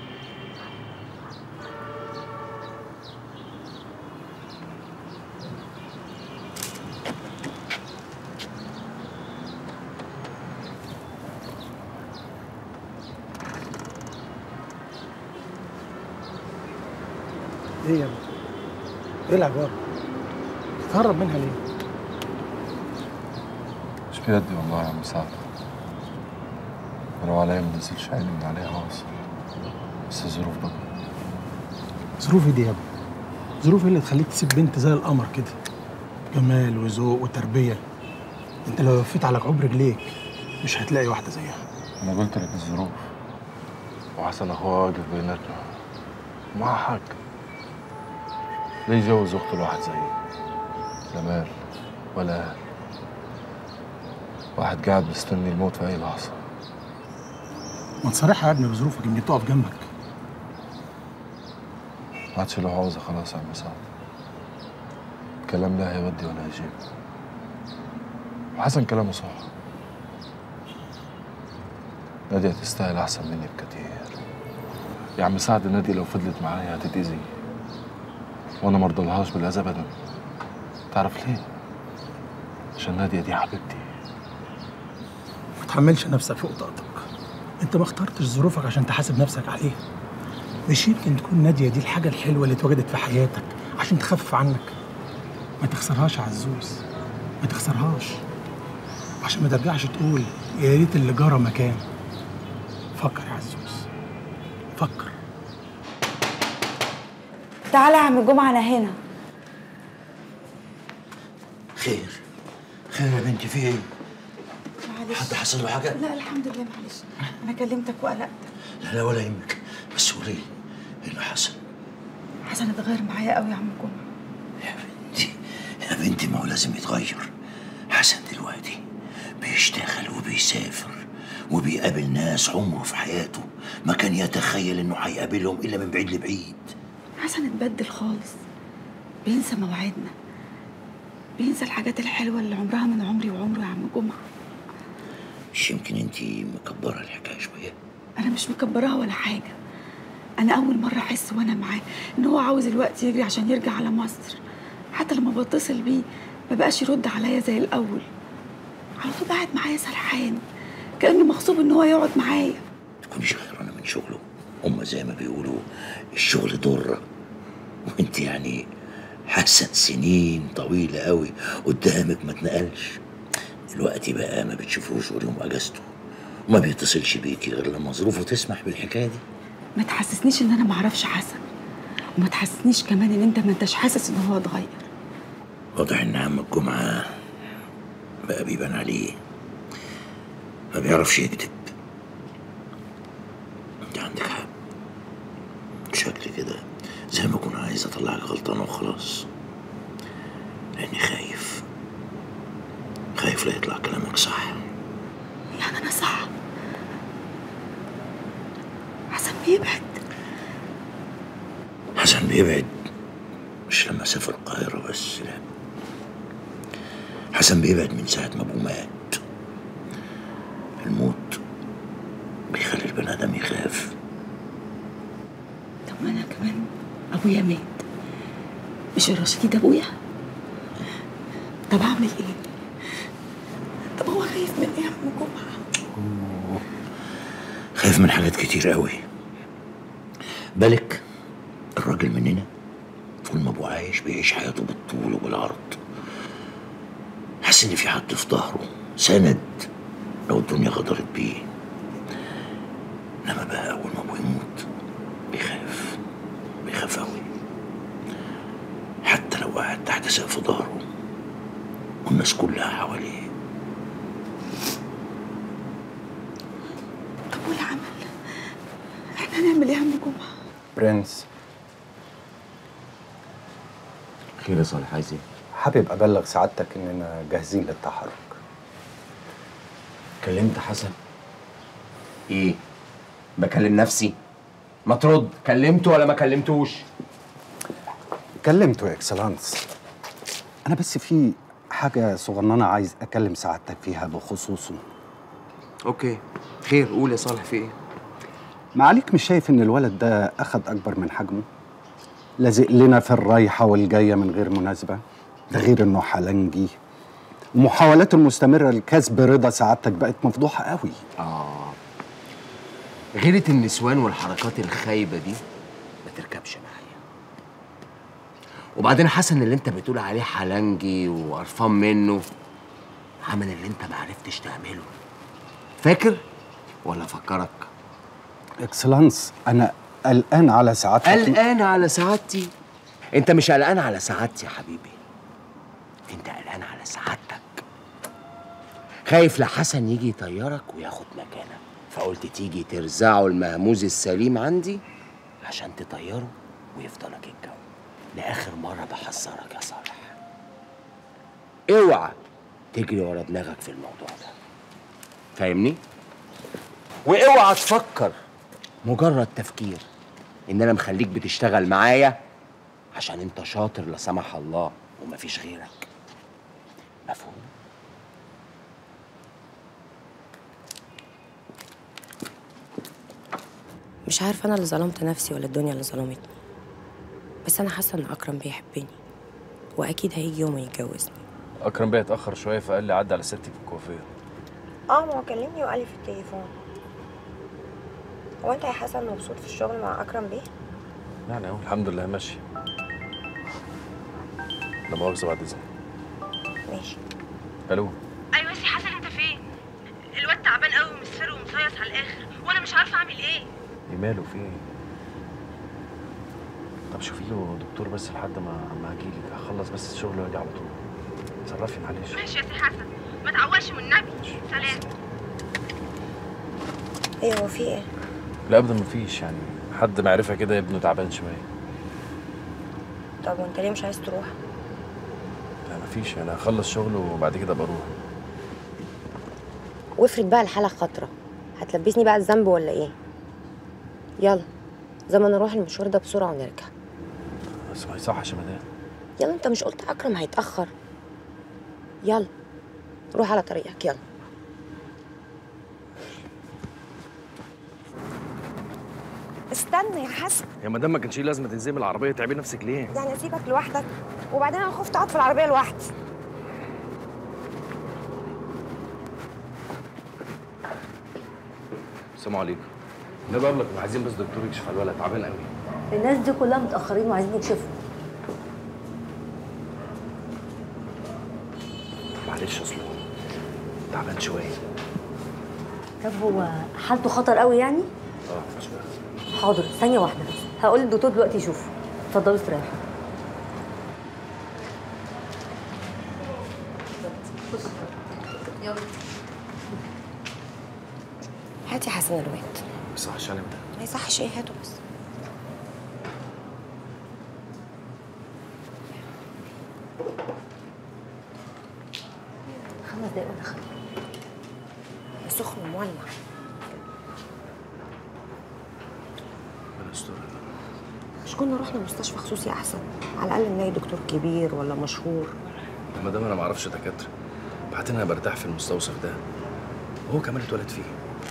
ايه يا ابني ايه الاخبار تهرب منها ليه مش بيدي والله يا عم سعد ولو عليا ما نزلش عيني من عليها خالص بس الظروف بقى ظروفي دي يا ابني ظروفي اللي تخليك تسيب بنت زي القمر كده جمال وذوق وتربيه انت لو لفيت على كعوب رجليك مش هتلاقي واحده زيها انا قلت لك الظروف وحسن اخوها واقف بيناتنا معاه حق ليه يجوز اخته لواحد زيي لا مال ولا اهل واحد قاعد مستني الموت في اي لحظه ما تصارحها يا ابني بظروفك اني تقف جنبك ما عادش له عوزه خلاص يا عم سعد الكلام ده هيودي ولا هيجيب وحسن كلامه صح نادية تستاهل أحسن مني بكتير يا عم سعد نادية لو فضلت معايا هتتأذي وأنا مرضلهاش بالأذى أبدا تعرف ليه؟ عشان نادية دي حبيبتي ما تحملش نفسك فوق طاقتك انت ما اخترتش ظروفك عشان تحاسب نفسك عليها مش يمكن تكون ناديه دي الحاجه الحلوه اللي اتوجدت في حياتك عشان تخفف عنك ما تخسرهاش يا عزوز ما تخسرهاش عشان ما ترجعش تقول يا ريت اللي جرى مكان فكر يا عزوز فكر تعالى يا عم جمعه انا هنا خير خير يا بنتي في ايه؟ معلش حد حصل له حاجه؟ لا الحمد لله معلش انا كلمتك وقلقت لا لا ولا يهمك بس قولي لي ايه اللي حصل؟ حسن اتغير معايا قوي يا عم جمعه يا بنتي ما هو لازم يتغير حسن دلوقتي بيشتغل وبيسافر وبيقابل ناس عمره في حياته ما كان يتخيل انه هيقابلهم الا من بعيد لبعيد حسن اتبدل خالص بينسى مواعيدنا بينسى الحاجات الحلوه اللي عمرها من عمري وعمره يا عم جمعه مش يمكن انت مكبره الحكايه شويه انا مش مكبراها ولا حاجه انا اول مره احس وانا معاه ان هو عاوز الوقت يجري عشان يرجع على مصر حتى لما بتصل بيه ما بقاش يرد عليا زي الاول على طول قاعد معايا سرحان كانه مغصوب ان هو يقعد معايا تكونيش غيرانه من شغله هما زي ما بيقولوا الشغل ضره وانت يعني حسن سنين طويله قوي قدامك ما اتنقلش دلوقتي بقى ما بتشوفوش غير يوم اجازته وما بيتصلش بيكي غير لما ظروفه تسمح بالحكايه دي ما تحسسنيش ان انا ما اعرفش حسن وما تحسسنيش كمان ان انت ما انتش حاسس ان هو اتغير واضح ان عم الجمعه بقى بيبان عليه ما بيعرفش يكذب انت عندك حق شكلي كده زي ما اكون عايز اطلعك غلطانه وخلاص لاني خايف خايف لا يطلع كلامك صح يعني انا صح حسن بيبعد حسن بيبعد مش لما سافر القاهرة بس لا حسن بيبعد من ساعة ما أبوه مات الموت بيخلي البني آدم يخاف طب ما انا كمان ابويا مات مش الرشيد ابويا طب اعمل ايه طب هو خايف من ايه يا عم جمعه خايف من حاجات كتير قوي بالك الراجل مننا طول ما ابوه عايش بيعيش حياته بالطول وبالعرض حاسس ان في حد في ظهره سند لو الدنيا غدرت بيه انما بقى اول ما ابوه يموت بيخاف بيخاف قوي حتى لو قاعد تحت سقف ظهره والناس كلها حواليه طب والعمل احنا هنعمل ايه يا عم جمعه برنس خير يا صالح عايز ايه؟ حابب ابلغ سعادتك اننا جاهزين للتحرك كلمت حسن ايه بكلم نفسي ما ترد كلمته ولا ما كلمتوش كلمته يا اكسلانس انا بس في حاجه صغننه عايز اكلم سعادتك فيها بخصوصه اوكي خير قول يا صالح في ايه معاليك مش شايف ان الولد ده اخد اكبر من حجمه لازق لنا في الرايحه والجايه من غير مناسبه ده غير انه حلنجي ومحاولاته المستمره لكسب رضا سعادتك بقت مفضوحه قوي اه غيرة النسوان والحركات الخايبة دي ما تركبش معايا وبعدين حسن اللي انت بتقول عليه حلنجي وقرفان منه عمل اللي انت ما عرفتش تعمله فاكر ولا افكرك اكسلانس انا قلقان على سعادتك قلقان على سعادتي انت مش قلقان على سعادتي يا حبيبي انت قلقان على سعادتك خايف لحسن يجي يطيرك وياخد مكانك فقلت تيجي ترزعه المهموز السليم عندي عشان تطيره ويفضلك الجو لاخر مره بحذرك يا صالح اوعى تجري ورا دماغك في الموضوع ده فاهمني واوعى تفكر مجرد تفكير ان انا مخليك بتشتغل معايا عشان انت شاطر لا سمح الله ومفيش غيرك مفهوم مش عارفه انا اللي ظلمت نفسي ولا الدنيا اللي ظلمتني بس انا حاسه ان اكرم بيحبني واكيد هيجي يوم يتجوزني اكرم بيه اتاخر شويه فقال لي عدى على ستي في الكوافير اه ما هو كلمني وقال لي في التليفون هو انت يا حسن مبسوط في الشغل مع اكرم بيه يعني اهو الحمد لله ماشي لا مؤاخذه بعد اذنك ماشي الو ايوه يا سي حسن انت فين الواد تعبان قوي ومصفر ومصيص على الاخر وانا مش عارفه اعمل ايه ايه ماله في ايه طب شوفي له دكتور بس لحد ما ما اجيلك اخلص بس الشغل واجي على طول اتصرفي معلش ماشي يا سي حسن ما تعوقش والنبي سلام ايه هو في ايه لا ابدا مفيش يعني حد معرفه كده ابنه تعبان شويه طب وانت ليه مش عايز تروح لا مفيش انا هخلص شغل وبعد كده بروح وافرض بقى الحاله خطره هتلبسني بقى الذنب ولا ايه يلا زمان نروح المشوار ده بسرعه ونرجع بس ما يصحش يا مدام يلا انت مش قلت اكرم هيتاخر يلا روح على طريقك يلا استنى يا حسن يا مدام ما كانش ليه لازمه تنزلي من العربيه تعبي نفسك ليه يعني اسيبك لوحدك وبعدين انا خفت اقعد في العربيه لوحدي السلام عليكم نبقى قبلك عايزين بس دكتور يكشف على الولد تعبان قوي الناس دي كلها متأخرين وعايزين يكشفوا معلش اصله تعبان شويه طب هو حالته خطر قوي يعني؟ اه شويه حاضر ثانية واحدة بس هقول للدكتور دلوقتي يشوفه اتفضلوا استريحوا يلا هات يا حسن الواد ما يصحش على مدام ما يصحش ايه هاته بس خمس دقايق وانا خارج سخن ومولع ربنا يستر مش كنا رحنا مستشفى خصوصي احسن على الاقل نلاقي دكتور كبير ولا مشهور يا مدام انا ما اعرفش دكاتره بعدين انا برتاح في المستوصف ده وهو كمان اتولد فيه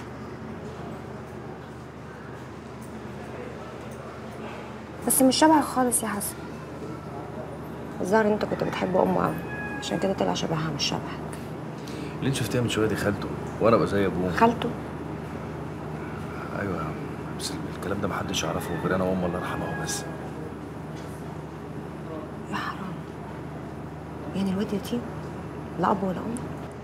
بس مش شبهك خالص يا حسن الظاهر انت كنت بتحب امه قوي عشان كده طلع شبهها مش شبهك اللي انت شفتيها من شويه دي خالته وانا ابقى زي ابوه خالته ايوه يا عم بس الكلام ده محدش يعرفه غير انا وامه الله يرحمها بس يا حرام يعني الواد يتيم لا اب ولا ام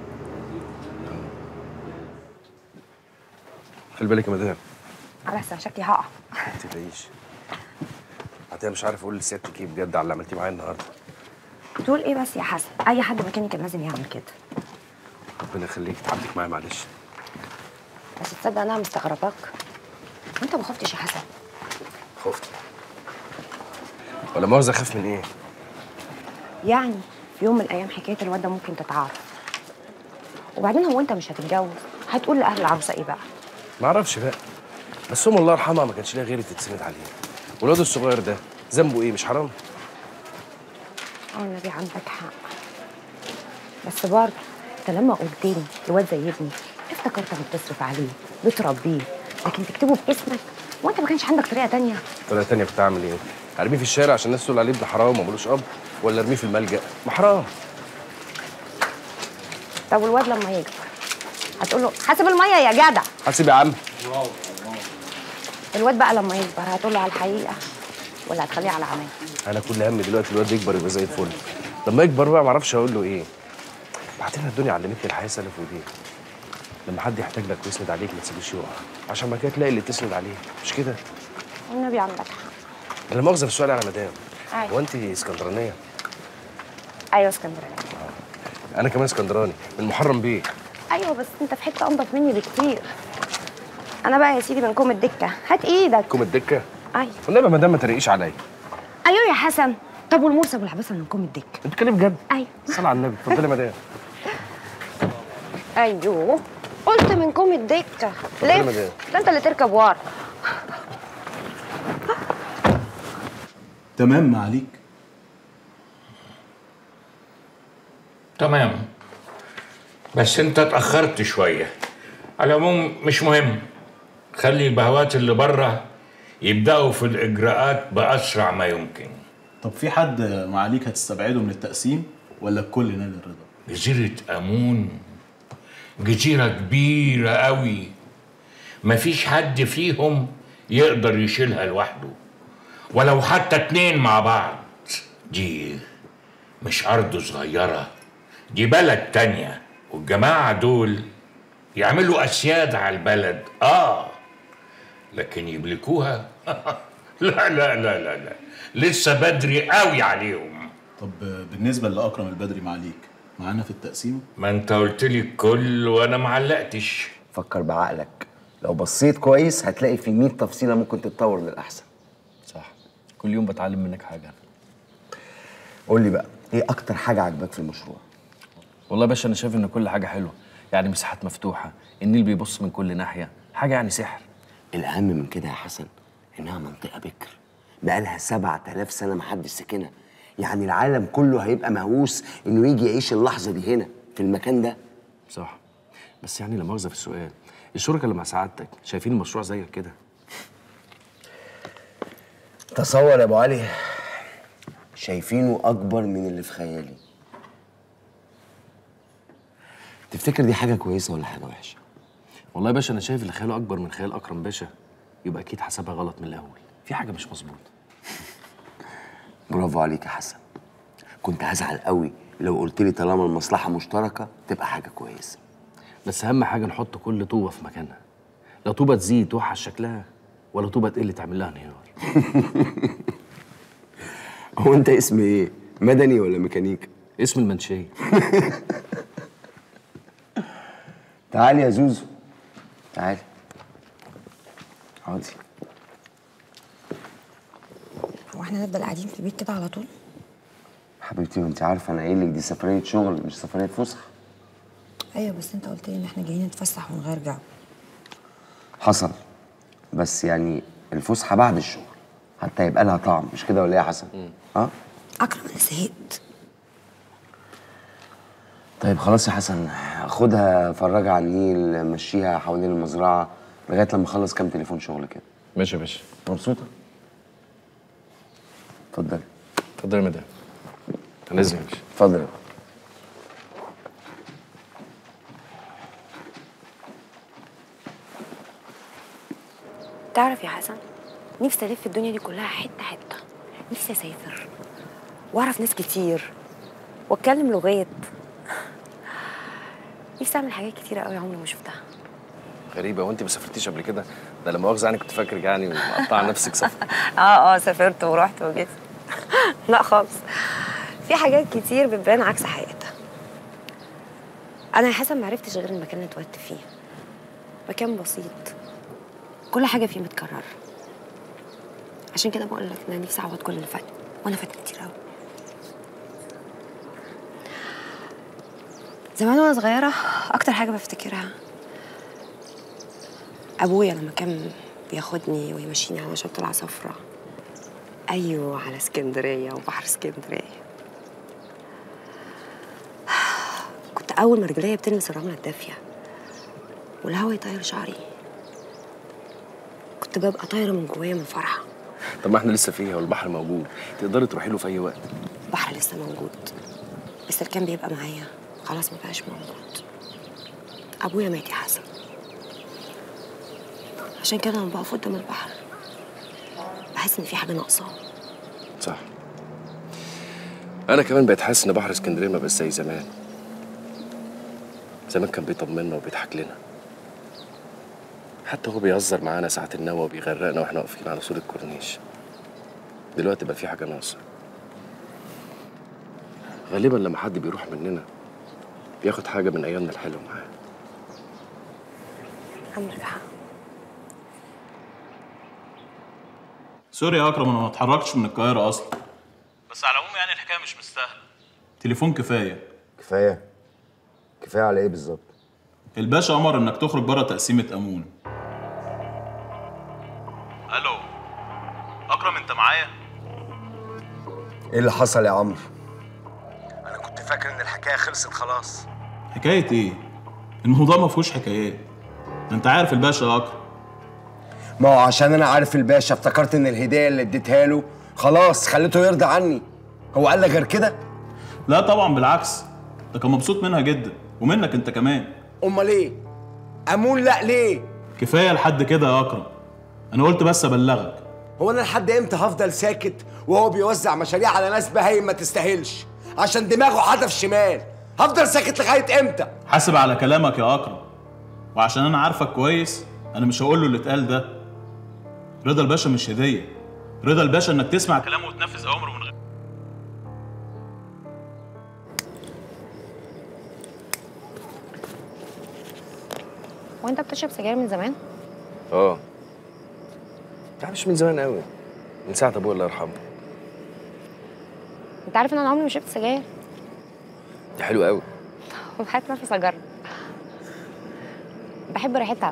خلي بالك يا مدام على حسن شكلي هقع ما تقلقيش حتى مش عارف اقول لسيادتك ايه بجد على اللي عملتيه معايا النهارده تقول ايه بس يا حسن اي حد مكاني كان لازم يعمل كده ربنا يخليك تعبتك معايا معلش بس تصدق انا مستغرباك وانت ما خفتش يا حسن خفت ولا مؤاخذه اخاف من ايه يعني في يوم من الايام حكايه الواد ده ممكن تتعرف وبعدين هو انت مش هتتجوز هتقول لاهل العروسه ايه بقى ما اعرفش بقى بس ام الله يرحمها ما كانش ليها غيري تتسند عليه والواد الصغير ده ذنبه ايه مش حرام اه النبي عندك حق بس برضه انت لما قلت لي الواد زي ابني افتكرتك بتصرف عليه بتربيه لكن تكتبه باسمك وانت ما كانش عندك طريقه تانية طريقه تانية كنت اعمل ايه ارميه في الشارع عشان الناس تقول عليه ابن حرام ومالوش اب ولا ارميه في الملجأ ما حرام طب والواد لما يكبر هتقول له حاسب الميه يا جدع حاسب يا عم الواد بقى لما يكبر هتقول له على الحقيقه ولا هتخليه على عماه انا كل همي دلوقتي الواد يكبر يبقى زي الفل لما يكبر بقى ما اعرفش اقول له ايه بعدين الدنيا علمتني الحياه سلف ودين لما حد يحتاج لك ويسند عليك ما تسيبوش يقع عشان ما كده تلاقي اللي تسند عليه مش كده والنبي عندك حق انا مؤاخذه في السؤال على مدام أيوة. هو انت اسكندرانيه ايوه اسكندريه انا كمان اسكندراني من محرم بيه ايوه بس انت في حته انضف مني بكتير انا بقى يا سيدي من كوم الدكه هات ايدك كوم الدكه ايوه والنبي يا مدام ما ترقيش عليا ايوه يا حسن طب والمرسى والعباسه اللي نكون الدك انت بتتكلم بجد ايوه صلى على النبي اتفضلي يا مدام ايوه قلت منكم الدكه اتفضلي يا لف مدام. ده انت اللي تركب ورا تمام ما عليك تمام بس انت اتأخرت شوية على العموم مش مهم خلي البهوات اللي بره يبدأوا في الإجراءات بأسرع ما يمكن طب في حد ما عليك هتستبعده من التقسيم ولا الكل نال الرضا جزيرة أمون جزيرة كبيرة قوي مفيش حد فيهم يقدر يشيلها لوحده ولو حتى اتنين مع بعض دي مش أرض صغيرة دي بلد تانية والجماعة دول يعملوا أسياد على البلد آه لكن يملكوها لا لا لا لا لا لسه بدري قوي عليهم طب بالنسبه لاكرم البدري ما عليك معانا في التقسيم ما انت قلت لي الكل وانا ما علقتش فكر بعقلك لو بصيت كويس هتلاقي في 100 تفصيله ممكن تتطور للاحسن صح كل يوم بتعلم منك حاجه قول لي بقى ايه اكتر حاجه عجباك في المشروع والله يا باشا انا شايف ان كل حاجه حلوه يعني مساحات مفتوحه النيل بيبص من كل ناحيه حاجه يعني سحر الاهم من كده يا حسن انها منطقه بكر بقالها 7000 سنه محدش سكنها يعني العالم كله هيبقى مهووس انه يجي يعيش اللحظه دي هنا في المكان ده صح بس يعني لا مؤاخذه في السؤال الشركاء اللي مع سعادتك شايفين المشروع زيك كده تصور يا ابو علي شايفينه اكبر من اللي في خيالي تفتكر دي حاجه كويسه ولا حاجه وحشه والله يا باشا انا شايف اللي خياله اكبر من خيال اكرم باشا يبقى اكيد حسبها غلط من الاول في حاجه مش مظبوطه برافو عليك يا حسن كنت هزعل قوي لو قلت لي طالما المصلحه مشتركه تبقى حاجه كويسه بس اهم حاجه نحط كل طوبه في مكانها لا طوبه تزيد توحش شكلها ولا طوبه تقل تعمل لها انهيار هو انت اسم ايه مدني ولا ميكانيكا اسم المنشيه تعالي يا زوزو تعالي اقعدي هو احنا نفضل قاعدين في البيت كده على طول حبيبتي وانت عارفه انا قايل لك دي سفريه شغل مش سفريه فسحه ايوه بس انت قلت لي ان احنا جايين نتفسح ونغير جو حصل بس يعني الفسحه بعد الشغل حتى يبقى لها طعم مش كده ولا ايه يا حسن اه اكرم انا زهقت طيب خلاص يا حسن خدها فرجها على النيل مشيها حوالين المزرعه لغايه لما اخلص كام تليفون شغل كده ماشي يا باشا مبسوطه اتفضلي اتفضل يا مدام هنزل يا باشا اتفضل تعرف يا حسن نفسي الف الدنيا دي كلها حته حته نفسي اسافر واعرف ناس كتير واتكلم لغات نفسي اعمل حاجات كتيره قوي عمري ما شفتها غريبه وانت ما سافرتيش قبل كده ده لا مؤاخذه يعني كنت فاكرك يعني ومقطعه نفسك سفر اه اه سافرت ورحت وجيت لا خالص في حاجات كتير بتبان عكس حقيقتها انا يا حسن ما عرفتش غير المكان اللي اتولدت فيه مكان بسيط كل حاجه فيه متكرره عشان كده بقول لك ان انا نفسي اعوض كل اللي فات وانا فاتني كتير قوي زمان وانا صغيره اكتر حاجه بفتكرها ابويا لما كان بياخدني ويمشيني على شط العصافره ايوه على اسكندريه وبحر اسكندريه كنت اول ما رجليا بتلمس الرمله الدافيه والهوا يطير شعري كنت ببقى طايره من جوايا من فرحه طب ما احنا لسه فيها والبحر موجود تقدري تروحي له في اي وقت البحر لسه موجود بس اللي كان بيبقى معايا خلاص ما بقاش موجود ابويا مات يا حسن عشان كده لما بقف قدام البحر بحس ان في حاجه ناقصاه صح انا كمان بقيت حاسس ان بحر اسكندريه ما بقاش زي زمان زمان كان بيطمنا وبيضحك لنا حتى هو بيهزر معانا ساعة النوى وبيغرقنا واحنا واقفين على سور الكورنيش دلوقتي بقى في حاجة ناقصة غالبا لما حد بيروح مننا بياخد حاجة من أيامنا الحلوة معاه عندك حق سوري يا اكرم انا ما اتحركتش من القاهره اصلا بس على العموم يعني الحكايه مش مستاهله تليفون كفايه كفايه كفايه على ايه بالظبط الباشا امر انك تخرج بره تقسيمه امون الو اكرم انت معايا ايه اللي حصل يا عمرو انا كنت فاكر ان الحكايه خلصت خلاص حكايه ايه الموضوع ما فيهوش حكايات ده انت عارف الباشا يا اكرم ما هو عشان انا عارف الباشا افتكرت ان الهديه اللي اديتها له خلاص خليته يرضى عني هو قال لك غير كده لا طبعا بالعكس ده كان مبسوط منها جدا ومنك انت كمان امال ايه امون لا ليه كفايه لحد كده يا اكرم انا قلت بس ابلغك هو انا لحد امتى هفضل ساكت وهو بيوزع مشاريع على ناس بهايم ما تستاهلش عشان دماغه حدف شمال هفضل ساكت لغايه امتى حاسب على كلامك يا اكرم وعشان انا عارفك كويس انا مش هقول له اللي اتقال ده رضا الباشا مش هديه رضا الباشا انك تسمع كلامه وتنفذ اوامره من غير وانت بتشرب سجاير من زمان اه يعني مش من زمان قوي من ساعة ابويا الله يرحمه انت عارف ان انا عمري ما شربت سجاير دي حلو قوي وبحياة نفسي اجرب بحب ريحتها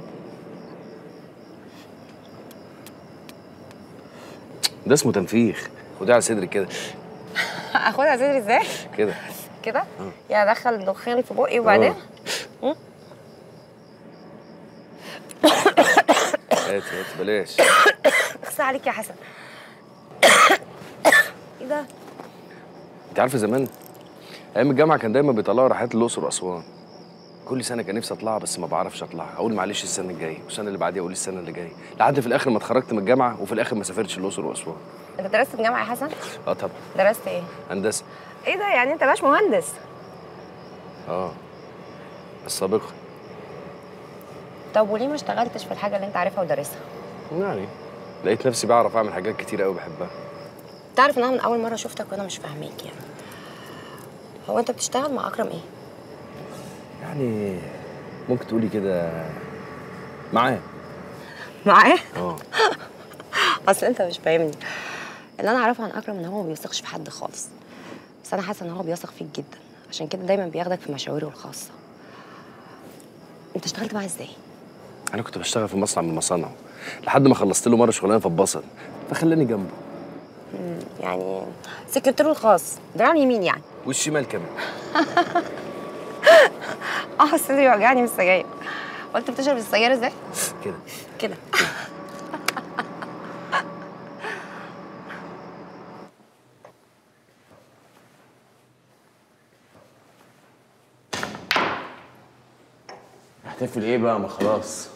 ده اسمه تنفيخ خديه على صدرك كده اخدها صدري ازاي كده كده يعني ادخل دخان في بقي وبعدين مم. هات هات بلاش اخصى عليك يا حسن ايه ده انت عارفه زمان ايام الجامعه كان دايما بيطلعوا رحلات الاقصر واسوان كل سنه كان نفسي اطلعها بس ما بعرفش اطلعها اقول معلش السنه الجايه والسنه اللي بعديها اقول السنه اللي جايه لحد في الاخر ما اتخرجت من الجامعه وفي الاخر ما سافرتش الاقصر واسوان انت درست في الجامعه يا حسن اه طبعا درست ايه هندسه ايه ده يعني انت باش مهندس اه السابقه طب وليه ما اشتغلتش في الحاجه اللي انت عارفها ودارسها يعني لقيت نفسي بعرف اعمل حاجات كتير قوي بحبها تعرف ان انا من اول مره شفتك وانا مش فاهماك يعني هو انت بتشتغل مع اكرم ايه يعني ممكن تقولي كده معاه معاه اه اصل انت مش فاهمني اللي انا اعرفه عن اكرم ان هو ما بيثقش في حد خالص بس انا حاسه ان هو بيثق فيك جدا عشان كده دايما بياخدك في مشاويره الخاصه انت اشتغلت معاه ازاي انا كنت بشتغل في مصنع من المصانع لحد ما خلصت له مره شغلانه فاتبسط فخلاني جنبه مم، يعني سكرتيره الخاص دراع اليمين يعني والشمال كمان اه صدري وجعني من السجاير قلت بتشرب السجاير ازاي كده كده احتفل ايه بقى ما خلاص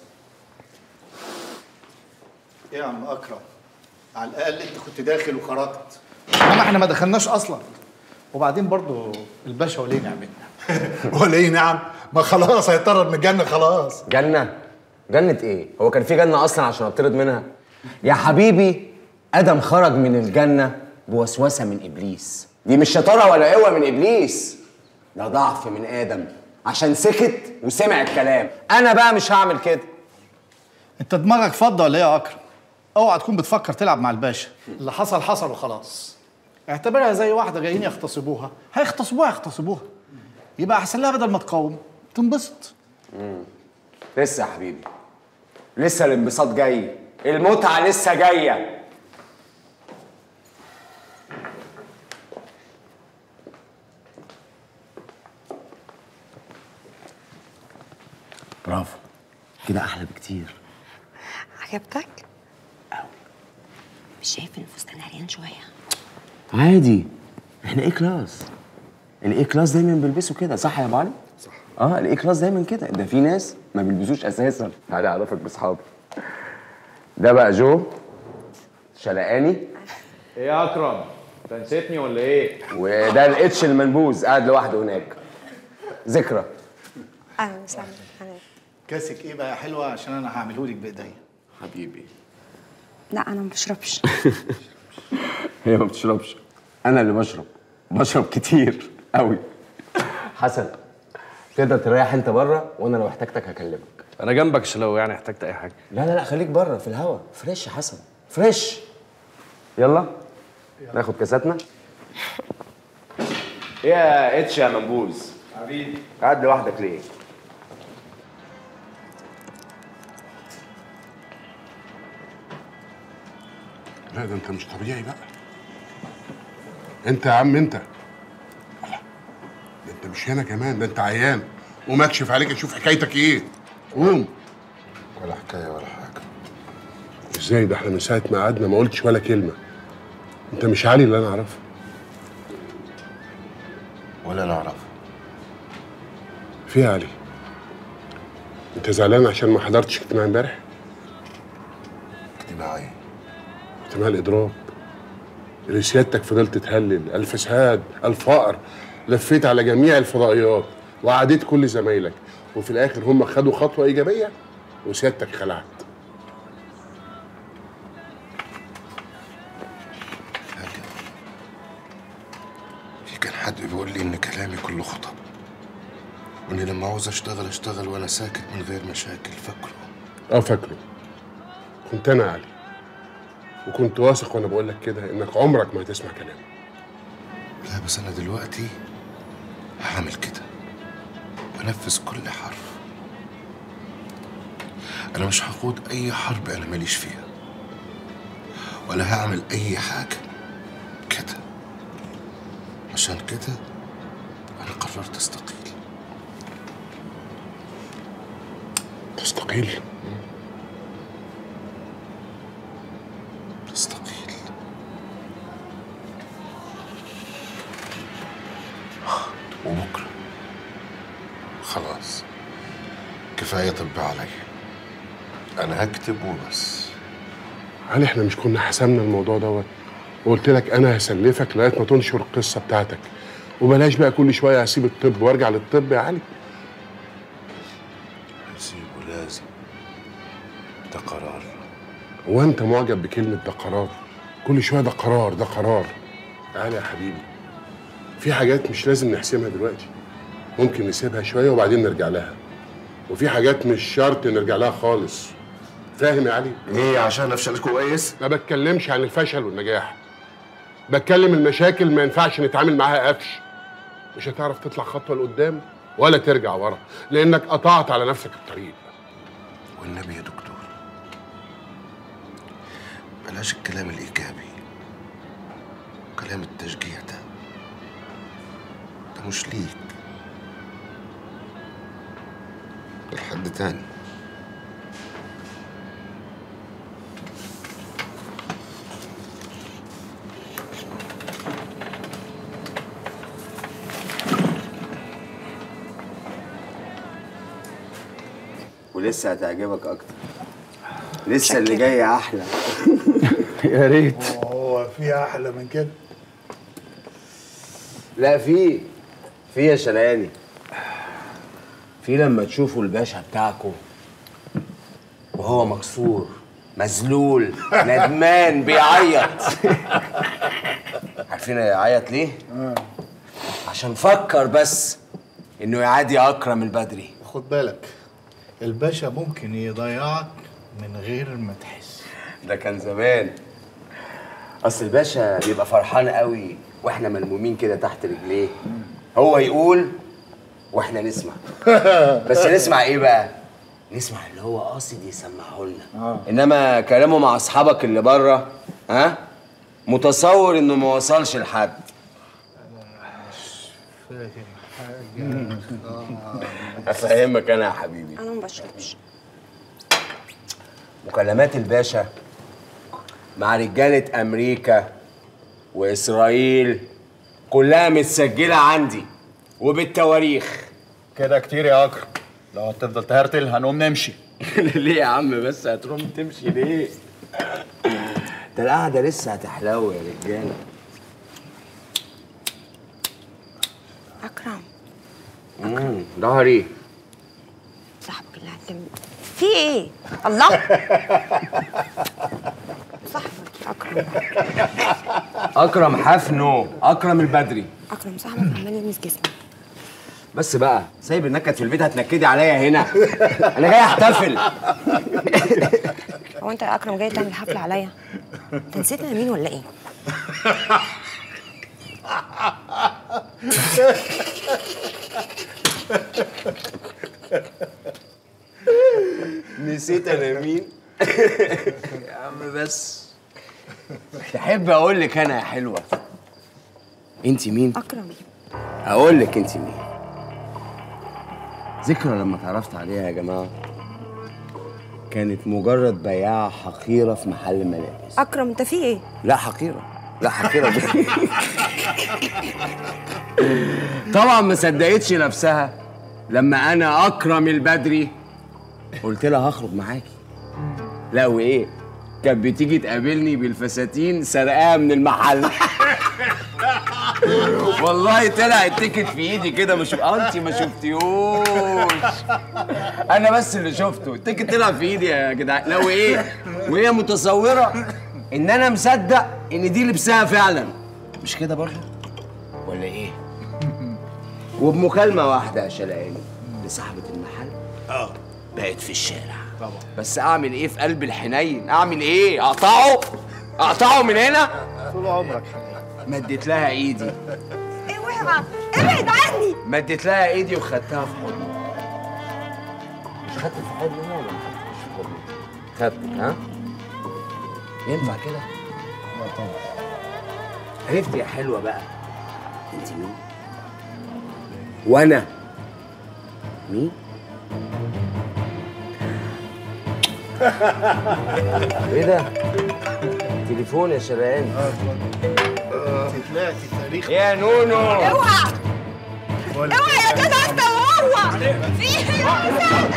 ايه يا عم اكرم على الاقل انت كنت داخل وخرجت انما احنا ما دخلناش اصلا وبعدين برضو الباشا وليه نعمتنا وليه نعم ما خلاص هيطرد من الجنه خلاص جنة؟ جنة ايه؟ هو كان في جنة أصلا عشان أطرد منها؟ يا حبيبي آدم خرج من الجنة بوسوسة من إبليس دي مش شطارة ولا قوة من إبليس ده ضعف من آدم عشان سكت وسمع الكلام أنا بقى مش هعمل كده انت دماغك فضه ولا ايه يا اكرم اوعى تكون بتفكر تلعب مع الباشا اللي حصل حصل وخلاص اعتبرها زي واحده جايين يغتصبوها هيغتصبوها يغتصبوها يبقى احسن لها بدل ما تقاوم تنبسط مم. لسه يا حبيبي لسه الانبساط جاي المتعة لسه جاية برافو كده أحلى بكتير عجبتك مش شايف ان الفستان عريان شويه عادي احنا ايه كلاس الايه كلاس دايما بيلبسوا كده صح يا ابو علي صح اه الايه كلاس دايما كده ده في ناس ما بيلبسوش اساسا تعالى اعرفك باصحابي ده بقى جو شلقاني ايه يا اكرم انت نسيتني ولا ايه وده الاتش المنبوذ قاعد لوحده هناك ذكرى اهلا وسهلا كاسك ايه بقى يا حلوه عشان انا هعمله لك بايديا حبيبي لا انا ما بشربش هي ما بتشربش انا اللي بشرب بشرب كتير قوي حسن تقدر تريح انت بره وانا لو احتجتك هكلمك انا جنبك عشان لو يعني احتجت اي حاجه لا لا لا خليك بره في الهوا فريش يا حسن فريش يلا ناخد كاساتنا ايه يا اتش يا منبوذ حبيبي قاعد لوحدك ليه لا ده انت مش طبيعي بقى انت يا عم انت الله. ده انت مش هنا كمان ده انت عيان قوم اكشف عليك اشوف حكايتك ايه قوم ولا حكايه ولا حاجه ازاي ده احنا من ساعه ما قعدنا ما قلتش ولا كلمه انت مش علي اللي انا اعرفه ولا انا اعرف في علي انت زعلان عشان ما حضرتش اجتماع امبارح اجتماع ايه اجتماع الاضراب اللي سيادتك فضلت تهلل الفساد الفقر لفيت على جميع الفضائيات وعاديت كل زمايلك وفي الاخر هم خدوا خطوه ايجابيه وسيادتك خلعت في كان حد بيقول لي ان كلامي كله خطب واني لما عاوز اشتغل اشتغل وانا ساكت من غير مشاكل فاكره اه فاكره كنت انا علي وكنت واثق وانا بقول لك كده انك عمرك ما هتسمع كلامي لا بس انا دلوقتي هعمل كده بنفذ كل حرف انا مش هخوض اي حرب انا ماليش فيها ولا هعمل اي حاجه كده عشان كده انا قررت استقيل تستقيل استقيل وبكره خلاص كفايه طب عليا انا هكتب وبس علي احنا مش كنا حسمنا الموضوع دوت وقلت لك انا هسلفك لغايه ما تنشر القصه بتاعتك وبلاش بقى كل شويه هسيب الطب وارجع للطب يا علي هسيبه لازم ده قرار هو انت معجب بكلمه ده قرار كل شويه ده قرار ده قرار تعالى يا حبيبي في حاجات مش لازم نحسمها دلوقتي ممكن نسيبها شويه وبعدين نرجع لها وفي حاجات مش شرط نرجع لها خالص فاهم يا علي ايه عشان افشل كويس ما بتكلمش عن الفشل والنجاح بتكلم المشاكل ما ينفعش نتعامل معاها قفش مش هتعرف تطلع خطوه لقدام ولا ترجع ورا لانك قطعت على نفسك الطريق والنبي يا دكتور بلاش الكلام الايجابي كلام التشجيع ده ده مش ليك ده لحد تاني ولسه هتعجبك اكتر لسه اللي جاي احلى يا ريت هو في احلى من كده لا في في يا شلاني في لما تشوفوا الباشا بتاعكم وهو مكسور مذلول ندمان بيعيط عارفين يعيط ليه؟ عشان فكر بس انه يعادي اكرم البدري خد بالك الباشا ممكن يضيعك من غير ما تحس ده كان زمان اصل الباشا بيبقى فرحان قوي واحنا ملمومين كده تحت رجليه هو يقول واحنا نسمع بس نسمع ايه بقى نسمع اللي هو قاصد يسمعه لنا اه انما كلامه مع اصحابك اللي بره ها متصور انه ما وصلش لحد فاهم حاجه افهمك انا يا حبيبي انا ما بشربش مكالمات الباشا مع رجالة أمريكا وإسرائيل كلها متسجلة عندي وبالتواريخ كده كتير يا اكرم لو هتفضل تهرتل هنقوم نمشي ليه يا عم بس هتروح تمشي ليه؟ ده القعدة لسه هتحلو يا رجالة اكرم امم ظهري صاحبك اللي هتم في ايه الله صاحبك يا اكرم أكرم حفنو أكرم البدري اكرم صاحبك عمال يلمس جسمي بس بقى سايب النكد في البيت هتنكدي عليا هنا أنا جاي أحتفل هو انت يا اكرم جاي تعمل حفله عليا انت نسيت انا مين ولا ايه نسيت انا مين يا عم بس تحب اقول لك انا يا حلوه انت مين اكرم اقول لك انت مين ذكرى لما اتعرفت عليها يا جماعه كانت مجرد بياعه حقيره في محل ملابس اكرم انت في ايه لا حقيره لا حقيره طبعا ما صدقتش نفسها لما انا اكرم البدري قلت لها هخرج معاكي لا وايه كانت بتيجي تقابلني بالفساتين سرقاها من المحل والله طلع التيكت في ايدي كده مش انت ما شفتيهوش انا بس اللي شفته التيكت طلع في ايدي يا جدعان لا وايه وهي متصوره ان انا مصدق ان دي لبسها فعلا مش كده برضه ولا ايه وبمكالمه واحده يا شلقاني لصاحبه المحل اه بقت في الشارع طبعا بس اعمل ايه في قلب الحنين اعمل ايه اقطعه اقطعه من هنا طول عمرك حنين مديت لها ايدي اوعى ابعد عني مديت لها ايدي وخدتها في حضني مش خدت في حضني ولا ما خدتش في حضني خدتك ها ينفع كده اه طبعا عرفت يا حلوه بقى انت مين وانا مين ايه ده تليفون يا شباب انت طلعتي تاريخ يا نونو اوعى اوعى يا جدع انت وهو في ايه يا حسن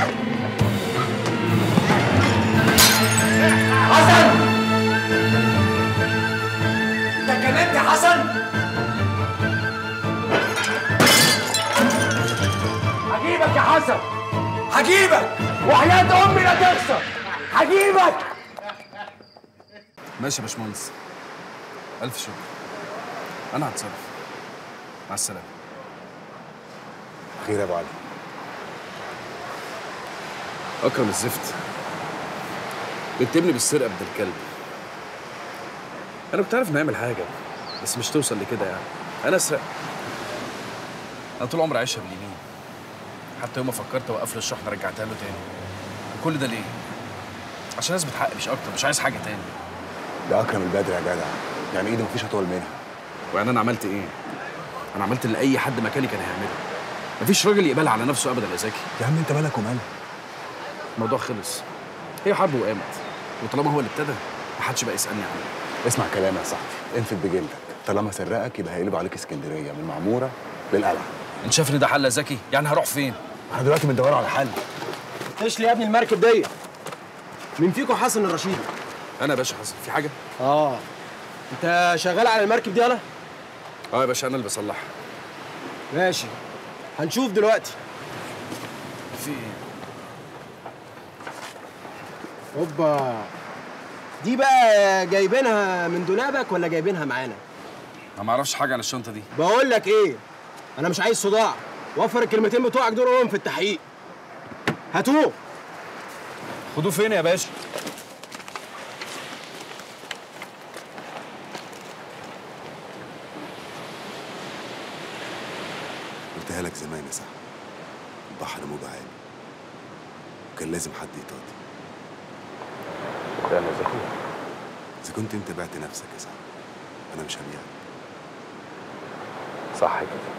حسن انت كلمت حسن هجيبك يا حسن هجيبك وحياة امي لا تخسر هجيبك ماشي يا باشمهندس الف شكر انا هتصرف مع السلامه خير يا ابو علي اكرم الزفت بتبني بالسرقه ابن الكلب انا كنت عارف انه يعمل حاجه بس مش توصل لكده يعني انا اسرق انا طول عمري عايشها باليمين حتى يوم ما فكرت اوقف له الشحنه رجعتها له تاني وكل ده ليه عشان اثبت حقي مش اكتر مش عايز حاجه تاني ده اكرم البدر يا جدع يعني ايده مفيش اطول منها ويعني انا عملت ايه انا عملت اللي اي حد مكاني كان هيعمله مفيش راجل يقبلها على نفسه ابدا يا زكي يا عم انت مالك ومالها الموضوع خلص هي حرب وقامت وطالما هو اللي ابتدى محدش بقى يسالني عنه اسمع كلامي يا صاحبي انفد بجلدك طالما سرقك يبقى هيقلبوا عليك اسكندريه من المعموره للقلعه انت شايف ان ده حل يا زكي يعني هروح فين احنا دلوقتي بندور على حل ايش لي يا ابني المركب دي مين فيكم حسن الرشيدي انا يا باشا حسن في حاجه اه انت شغال على المركب دي انا اه يا باشا انا اللي بصلحها ماشي هنشوف دلوقتي في ايه اوبا دي بقى جايبينها من دولابك ولا جايبينها معانا انا ما اعرفش حاجه عن الشنطه دي بقول لك ايه انا مش عايز صداع وفر الكلمتين بتوعك دول وهم في التحقيق هاتوه خدوه فين يا باشا قلتها لك زمان يا صاحبي البحر موجه عالي وكان لازم حد يطاطي انا زكي اذا كنت انت بعت نفسك يا صاحبي انا مش هبيعك صح كده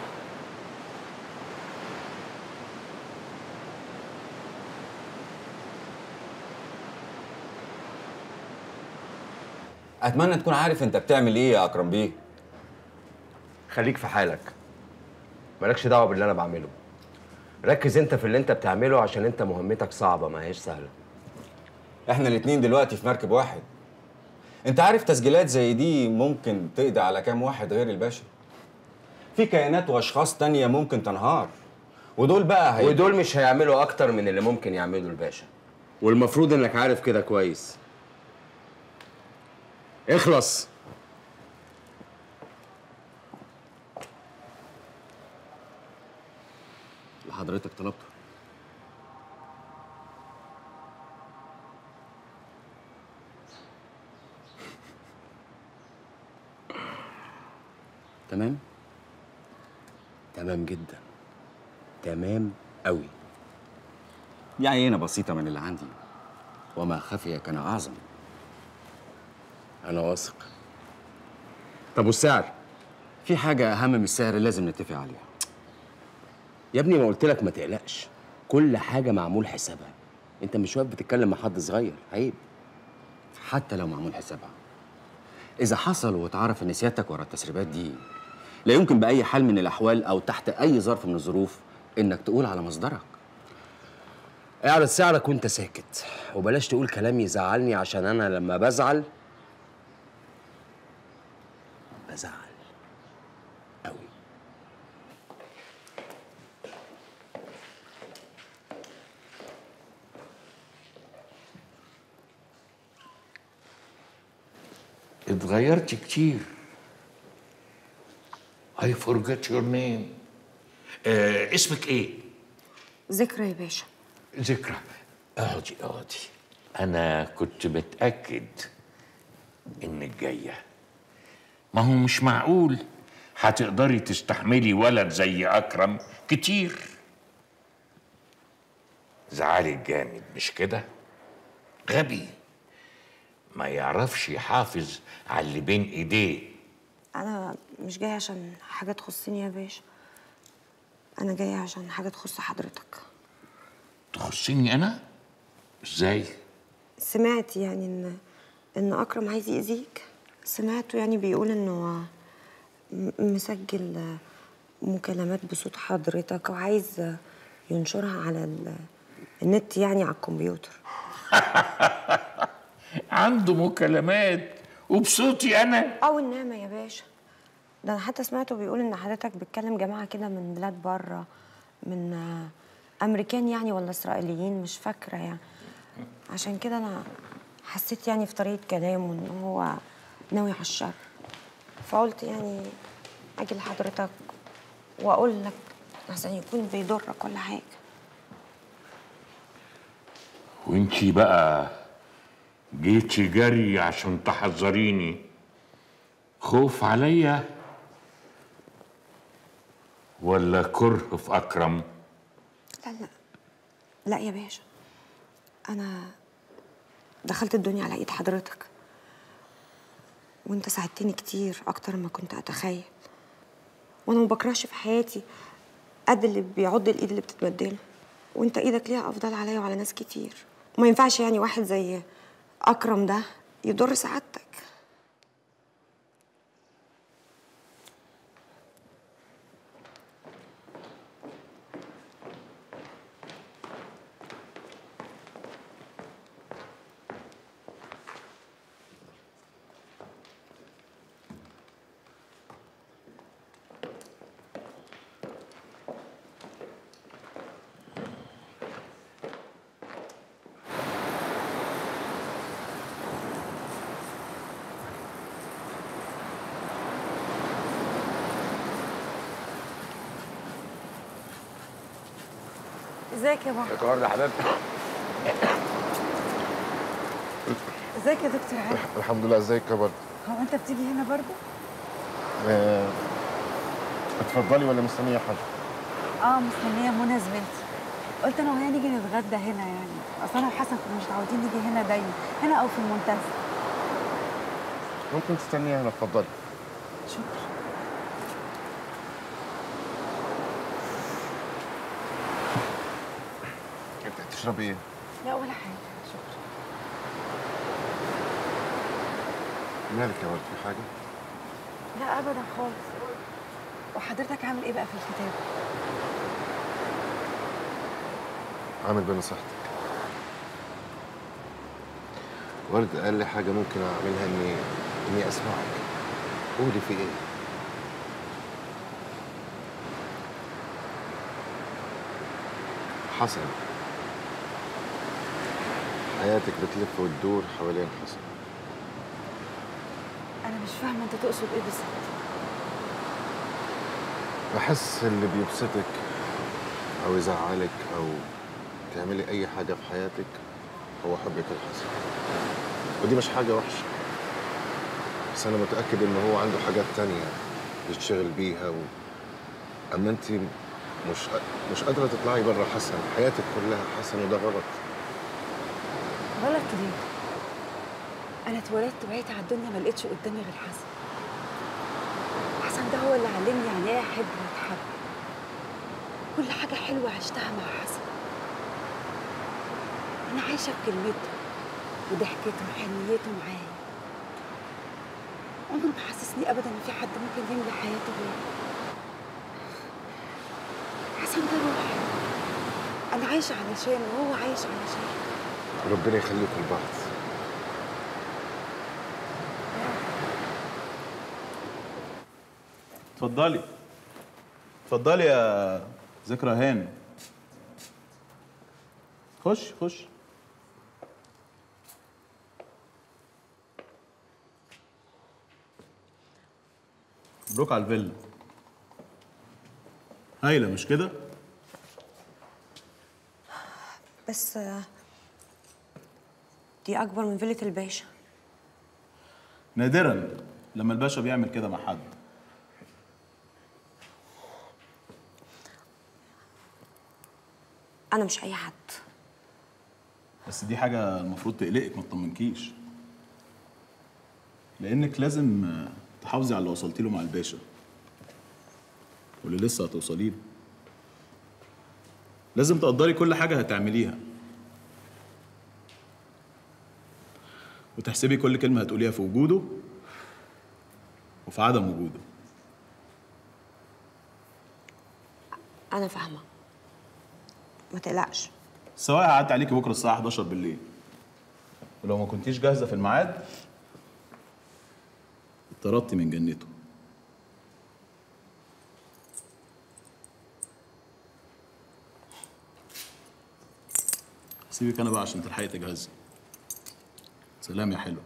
اتمنى تكون عارف انت بتعمل ايه يا اكرم بيه خليك في حالك مالكش دعوه باللي انا بعمله ركز انت في اللي انت بتعمله عشان انت مهمتك صعبه ما هيش سهله احنا الاتنين دلوقتي في مركب واحد انت عارف تسجيلات زي دي ممكن تقضي على كام واحد غير الباشا في كيانات واشخاص تانية ممكن تنهار ودول بقى هي... ودول مش هيعملوا اكتر من اللي ممكن يعمله الباشا والمفروض انك عارف كده كويس اخلص اللي حضرتك طلبته تمام تمام جدا تمام قوي دي عينة بسيطة من اللي عندي وما خفي كان أعظم أنا واثق طب والسعر؟ في حاجة أهم من السعر لازم نتفق عليها يا ابني ما قلت لك ما تقلقش كل حاجة معمول حسابها أنت مش واقف بتتكلم مع حد صغير عيب حتى لو معمول حسابها إذا حصل واتعرف إن سيادتك ورا التسريبات دي لا يمكن بأي حال من الأحوال أو تحت أي ظرف من الظروف إنك تقول على مصدرك اعرض سعرك وأنت ساكت وبلاش تقول كلام يزعلني عشان أنا لما بزعل بزعل أوي اتغيرت كتير I forgot your name آه اسمك ايه؟ ذكرى يا باشا ذكرى اقعدي اقعدي انا كنت متاكد انك جايه ما هو مش معقول هتقدري تستحملي ولد زي اكرم كتير زعلك جامد مش كده غبي ما يعرفش يحافظ على اللي بين ايديه انا مش جايه عشان حاجه تخصني يا باشا انا جايه عشان حاجه تخص حضرتك تخصني انا ازاي سمعت يعني ان ان اكرم عايز يأذيك سمعته يعني بيقول انه م- مسجل مكالمات بصوت حضرتك وعايز ينشرها على ال- النت يعني على الكمبيوتر عنده مكالمات وبصوتي انا او النعمه يا باشا ده انا حتى سمعته بيقول ان حضرتك بتكلم جماعه كده من بلاد بره من آه، امريكان يعني ولا اسرائيليين مش فاكره يعني عشان كده انا حسيت يعني في طريقه كلامه ان هو ناوي على الشر فقلت يعني اجي لحضرتك واقول لك عشان يكون بيضرك ولا حاجه وانتي بقى جيتي جري عشان تحذريني خوف عليا ولا كره في اكرم لا لا لا يا باشا انا دخلت الدنيا على ايد حضرتك وانت ساعدتني كتير اكتر ما كنت اتخيل وانا ما بكرهش في حياتي قد اللي بيعض الايد اللي بتتبدله وانت ايدك ليها افضل عليا وعلى ناس كتير وما ينفعش يعني واحد زي اكرم ده يضر سعادتك ازيك يا بابا ازيك يا حبيبتي ازيك يا دكتور علي الحمد لله ازيك يا برد هو انت بتيجي هنا برضو آه، اتفضلي ولا مستنيه حد اه مستنيه منى زميلتي قلت انا وهي نيجي نتغدى هنا يعني اصل انا وحسن كنا مش متعودين نيجي هنا دايما هنا او في المنتزه ممكن تستنيها هنا اتفضلي شكرا انت هتشربي ايه؟ لا ولا حاجه شكرا مالك يا ولد في حاجه؟ لا ابدا خالص وحضرتك عامل ايه بقى في الكتاب عامل بنصيحتك ورد قال لي حاجه ممكن اعملها اني اني اسمعك قولي في ايه؟ حسن حياتك بتلف وتدور حوالين حسن انا مش فاهمه انت تقصد ايه بالظبط بحس اللي بيبسطك او يزعلك او تعملي اي حاجه في حياتك هو حبك لحسن ودي مش حاجه وحشه بس انا متاكد ان هو عنده حاجات تانية يشتغل بيها و... اما انت مش مش قادره تطلعي بره حسن حياتك كلها حسن وده غلط غلط ليه؟ أنا اتولدت وعيت على الدنيا ما لقيتش قدامي غير حسن حسن ده هو اللي علمني يعني إيه أحب وأتحب كل حاجة حلوة عشتها مع حسن أنا عايشة بكلمته وضحكته وحنيته معايا عمره ما حسسني أبدا إن في حد ممكن يملى حياته غيره حسن ده روحي أنا عايشة علشانه وهو عايش علشاني ربنا يخليكم لبعض اتفضلي اتفضلي يا ذكرى هاني خش خش مبروك على الفيلا هايله مش كده بس آه، دي أكبر من فيلة الباشا نادرا لما الباشا بيعمل كده مع حد أنا مش أي حد بس دي حاجة المفروض تقلقك ما تطمنكيش لأنك لازم آه، تحافظي على اللي وصلتي له مع الباشا واللي لسه هتوصلي له لازم تقدري كل حاجة هتعمليها وتحسبي كل كلمة هتقوليها في وجوده وفي عدم وجوده أنا فاهمة ما تقلقش السواق هعدي عليكي بكرة الساعة 11 بالليل ولو ما كنتيش جاهزة في الميعاد اتطردتي من جنته سيبك انا بقى عشان تلحقي تجهزي سلام يا حلو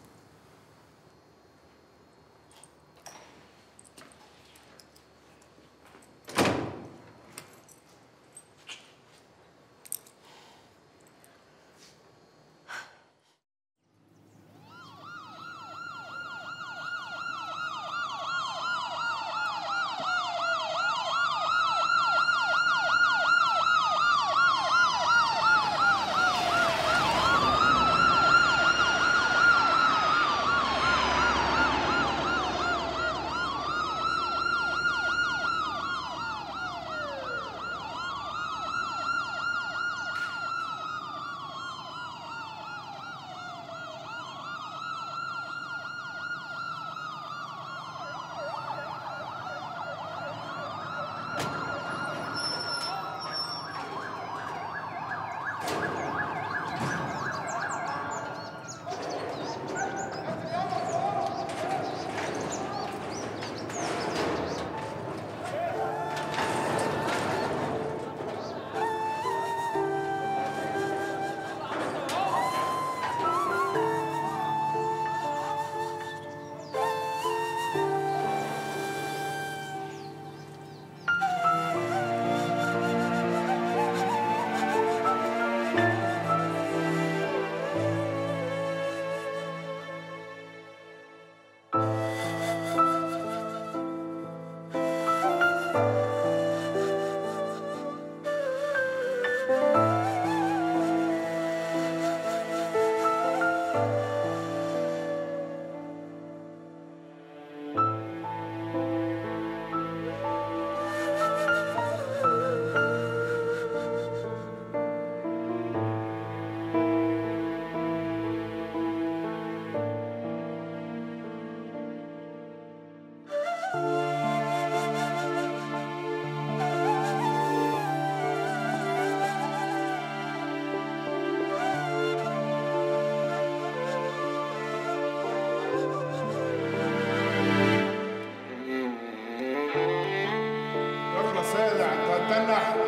اخلص سادع انت هتتنح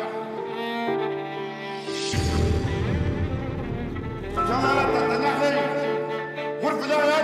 يلا لا تتنحني غرفة ده يا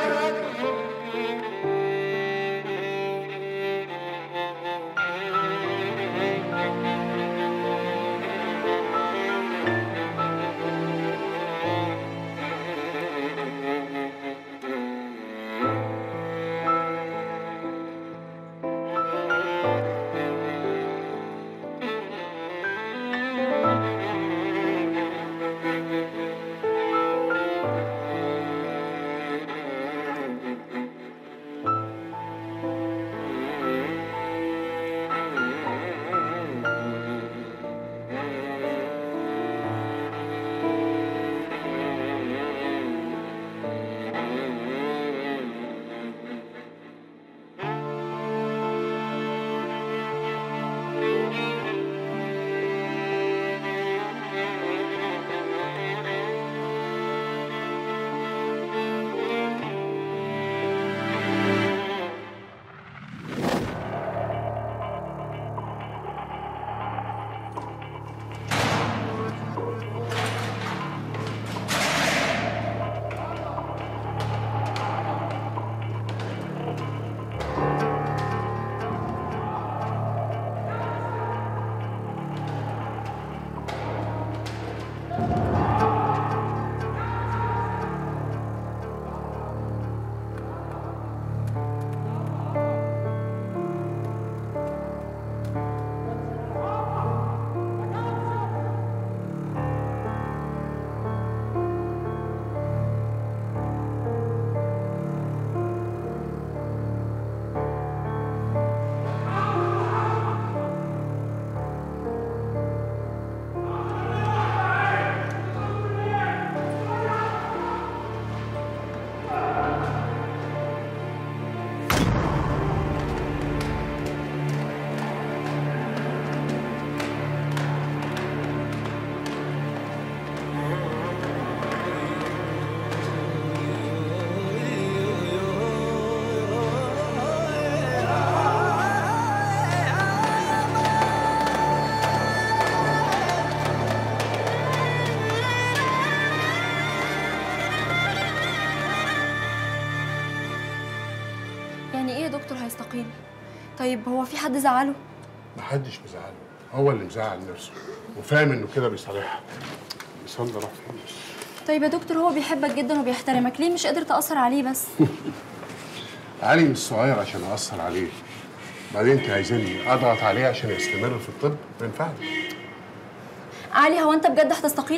يستقيل طيب هو في حد زعله محدش مزعله هو اللي مزعل نفسه وفاهم انه كده بيصالحها بيصلي راح فين طيب يا دكتور هو بيحبك جدا وبيحترمك ليه مش قادر تأثر عليه بس علي مش صغير عشان اثر عليه بعدين انت عايزاني اضغط عليه عشان يستمر في الطب ما ينفعش علي هو انت بجد هتستقيل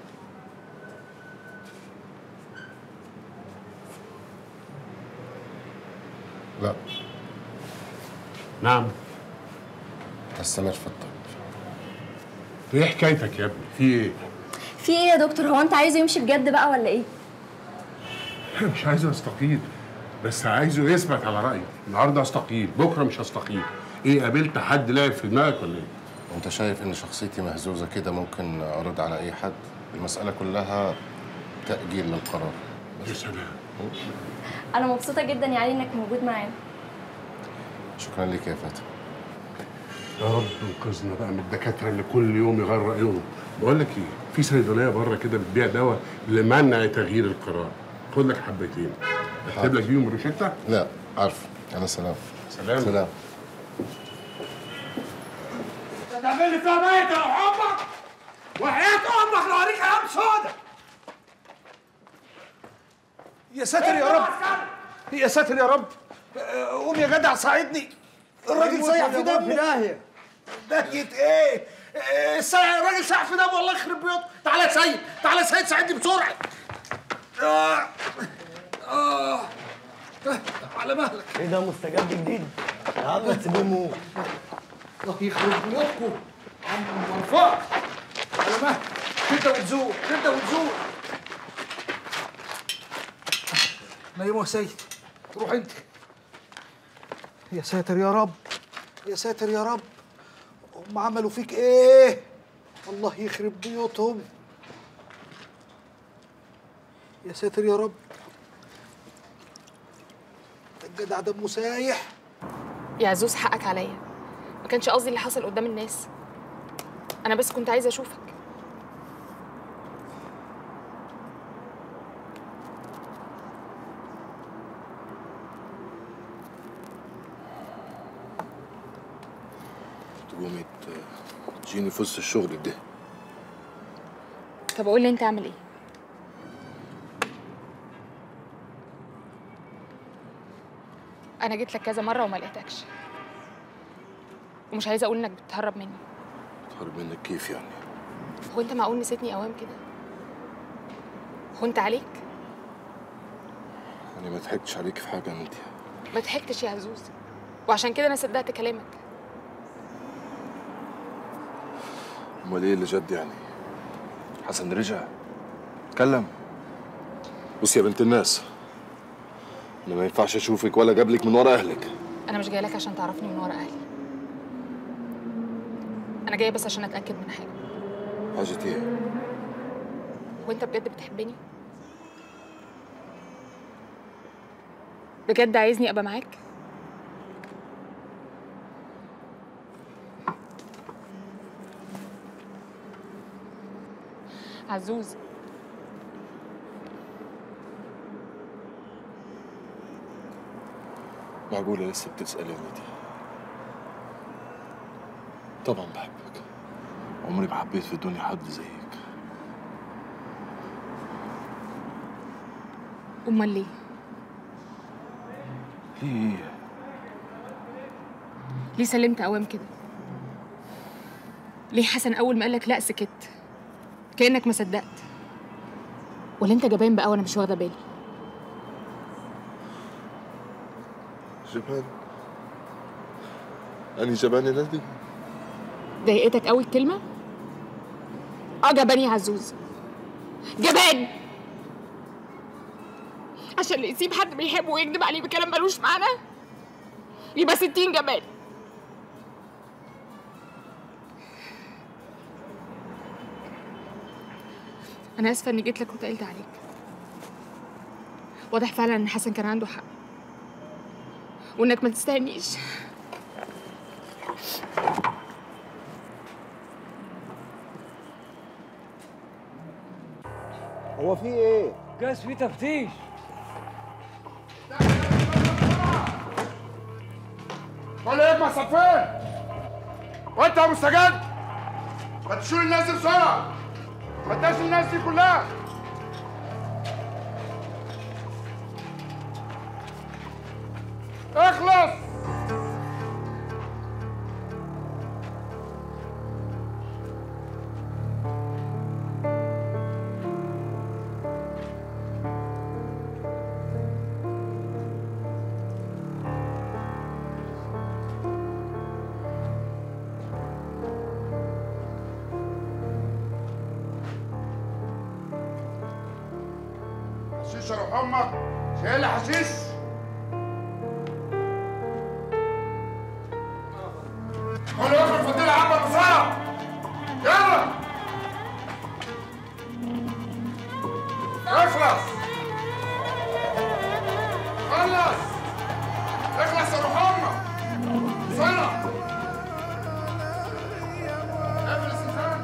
لا نعم هستمر في الطب ايه حكايتك يا ابني في ايه في ايه يا دكتور هو انت عايزه يمشي بجد بقى ولا ايه مش عايزه استقيل بس عايزه يثبت على رايه النهارده استقيل بكره مش هستقيل ايه قابلت حد لعب في دماغك ولا ايه انت شايف ان شخصيتي مهزوزه كده ممكن ارد على اي حد المساله كلها تاجيل للقرار يا سلام انا مبسوطه جدا يا علي انك موجود معانا شكرا لك يا فاتن يا رب انقذنا بقى من الدكاتره اللي كل يوم يغير رايهم بقول لك ايه في صيدليه بره كده بتبيع دواء لمنع تغيير القرار خد لك حبتين اكتب لك بيهم روشته لا عارف انا سلام سلام سلام انت تعمل لي فيها ميت يا امك وحياة امك لو اوريك ايام سودا يا ساتر يا رب يا ساتر يا رب آه، قوم يا جدع ساعدني الراجل يموت سايح ولا في يموت في دمه داهية. داهية ايه؟ آه، سايح الراجل سايح في دمه والله يخرب بيوته تعالى يا سيد تعالى يا سيد ساعدني بسرعة آه. آه. على مهلك ايه ده مستجد جديد يا عم تسيبوه يموت الله يخرب بيوتكم عم مرفوع على مهلك كده وتزور كده وتزور نيمه يا سيد روح انت يا ساتر يا رب يا ساتر يا رب هم عملوا فيك ايه الله يخرب بيوتهم يا ساتر يا رب ده الجدع دمه سايح يا عزوز حقك عليا ما كانش قصدي اللي حصل قدام الناس انا بس كنت عايزه اشوفك تقومي تجيني في وسط الشغل ده طب قول لي انت اعمل ايه انا جيت لك كذا مره وما لقيتكش ومش عايزه اقول انك بتهرب مني تهرب منك كيف يعني هو انت معقول نسيتني اوام كده هو انت عليك انا ما ضحكتش عليك في حاجه انت ما ضحكتش يا عزوز وعشان كده انا صدقت كلامك امال ايه اللي جد يعني حسن رجع اتكلم بص يا بنت الناس انا ما ينفعش اشوفك ولا قبلك من ورا اهلك انا مش جايه لك عشان تعرفني من ورا اهلي انا جايه بس عشان اتاكد من حاجه حاجه ايه وانت بجد بتحبني بجد عايزني ابقى معاك عزوز معقوله لسه بتسال يا ميدي طبعا بحبك عمري ما حبيت في الدنيا حد زيك امال ليه ليه ليه سلمت اوام كده ليه حسن اول ما قالك لا سكت كانك ما صدقت ولا انت جبان بقى وانا مش واخده بالي جبان أني جبان يا نادي ضايقتك قوي الكلمه اه جبان يا عزوز جبان عشان اللي يسيب حد بيحبه ويكذب عليه بكلام ملوش معنى يبقى ستين جبان انا اسفه اني جيت لك وتقلت عليك واضح فعلا ان حسن كان عنده حق وانك ما تستاهلنيش هو في ايه؟ جاز في تفتيش كل يجمع صفين وانت يا مستجد ما تشيل الناس دي بسرعه ما تداش الناس دي كلها اخلص حشيش يا روح امك شايل حشيش كل واحد فضيلة عمك بسرعة يلا اخلص خلص اخلص يا روح امك بسرعة اقفل السيسان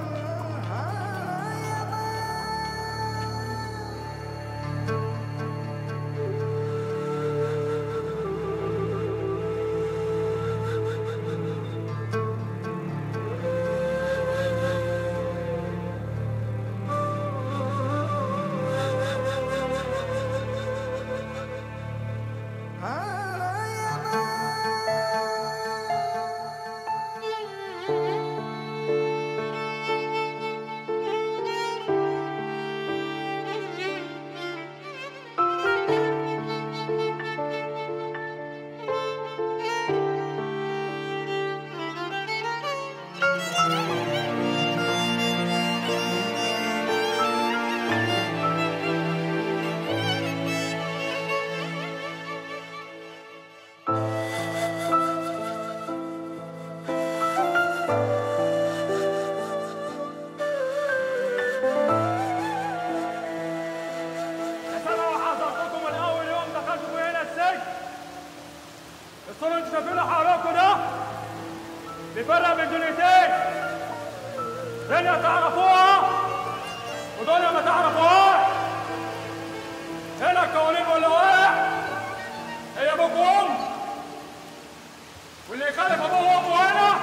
انا وحذرتكم من اول يوم دخلتوا فيه هنا السجن الصورة اللي انتوا شايفينها حواليكم ده بيفرق بين دنيتين دنيا تعرفوها ودنيا ما تعرفوهاش هنا القوانين واللوائح هي ابوك وام واللي يخالف ابوه وامه هنا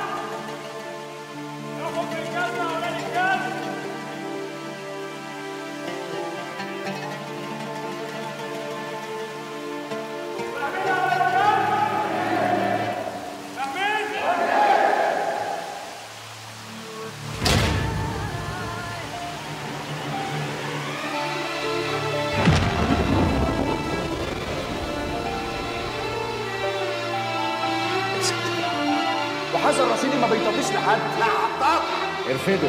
ياخد من الجنه ولا الجنه وحسن رشيدي ما بيطفيش لحد لا عطاك ارفده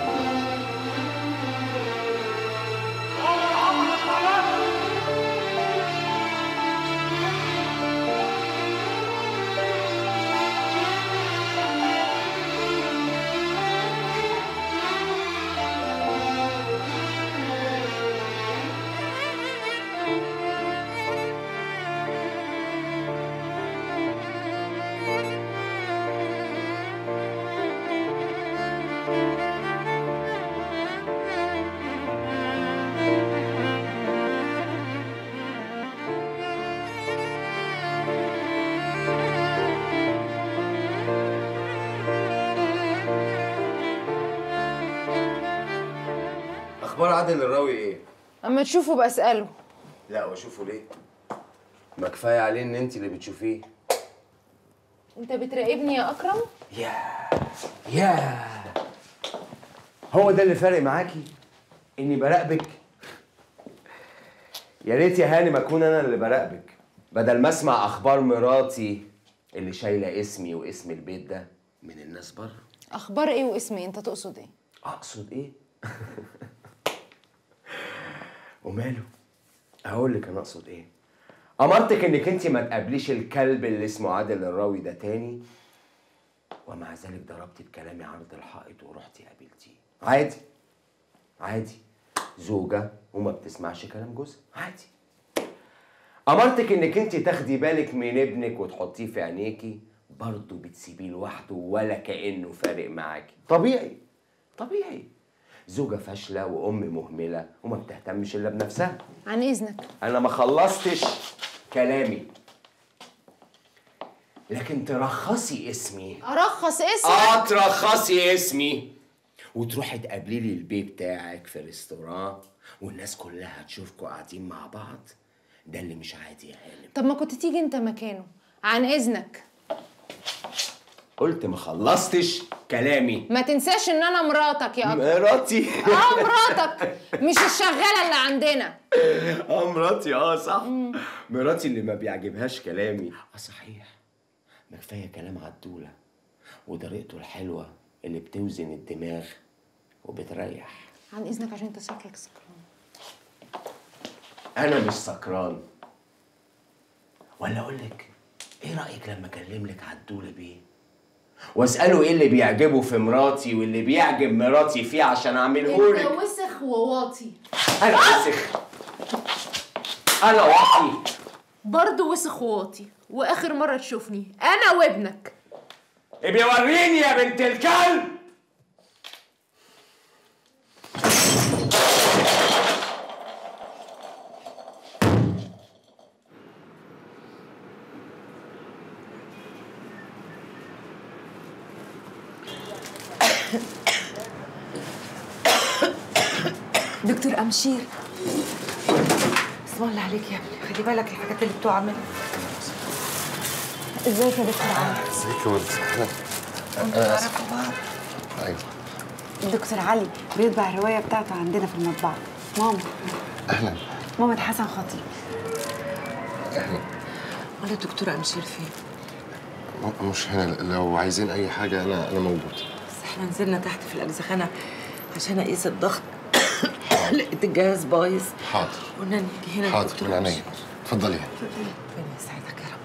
اخبار عادل الراوي ايه اما تشوفه بساله لا واشوفه ليه ما كفايه عليه ان انت اللي بتشوفيه انت بتراقبني يا اكرم يا هو ده اللي فارق معاكي اني براقبك يا ريت يا هانم اكون انا اللي براقبك بدل ما اسمع اخبار مراتي اللي شايله اسمي واسم البيت ده من الناس بره اخبار ايه واسمي انت تقصد ايه اقصد ايه وماله هقول لك انا اقصد ايه امرتك انك انت ما تقابليش الكلب اللي اسمه عادل الراوي ده تاني ومع ذلك ضربتي بكلامي عرض الحائط ورحتي قابلتيه عادي عادي زوجة وما بتسمعش كلام جوزها عادي امرتك انك انت تاخدي بالك من ابنك وتحطيه في عينيكي برضه بتسيبيه لوحده ولا كانه فارق معاكي طبيعي طبيعي زوجة فاشلة وأم مهملة وما بتهتمش إلا بنفسها عن اذنك أنا ما خلصتش كلامي لكن ترخصي اسمي ارخص اسمك اه ترخصي اسمي وتروحي تقابلي لي البي بتاعك في ريستوران والناس كلها تشوفكوا قاعدين مع بعض ده اللي مش عادي يا هانم طب ما كنت تيجي انت مكانه عن اذنك قلت ما خلصتش كلامي ما تنساش ان انا مراتك يا اكرم مراتي اه مراتك مش الشغاله اللي عندنا اه مراتي اه صح مراتي اللي ما بيعجبهاش كلامي اه صحيح ما كفايه كلام عدوله وطريقته الحلوه اللي بتوزن الدماغ وبتريح عن اذنك عشان انت شكلك سكران انا مش سكران ولا اقول لك ايه رايك لما اكلم لك عدوله بيه واساله ايه اللي بيعجبه في مراتي واللي بيعجب مراتي فيه عشان اعمله لك وسخ وواطي انا وسخ انا واطي برضه وسخ وواطي واخر مره تشوفني انا وابنك ابقي وريني يا بنت الكلب دكتور أمشير اسم الله عليك يا ابني خلي بالك الحاجات اللي بتقع منك ازيك يا دكتور علي ازيك يا ولد اهلا انت انا اسف تعرفوا بعض ايوه الدكتور علي بيطبع الرواية بتاعته عندنا في المطبعة ماما اهلا ماما حسن خطيب اهلا ولا الدكتور أمشير فين م- مش هنا لو عايزين اي حاجه انا انا موجود بس احنا نزلنا تحت في الأجزخانة عشان أقيس الضغط لقيت الجهاز بايظ حاضر قلنا نيجي هنا حاضر الدكتور من عينيا أمشير. اتفضلي هنا ربنا يسعدك يا رب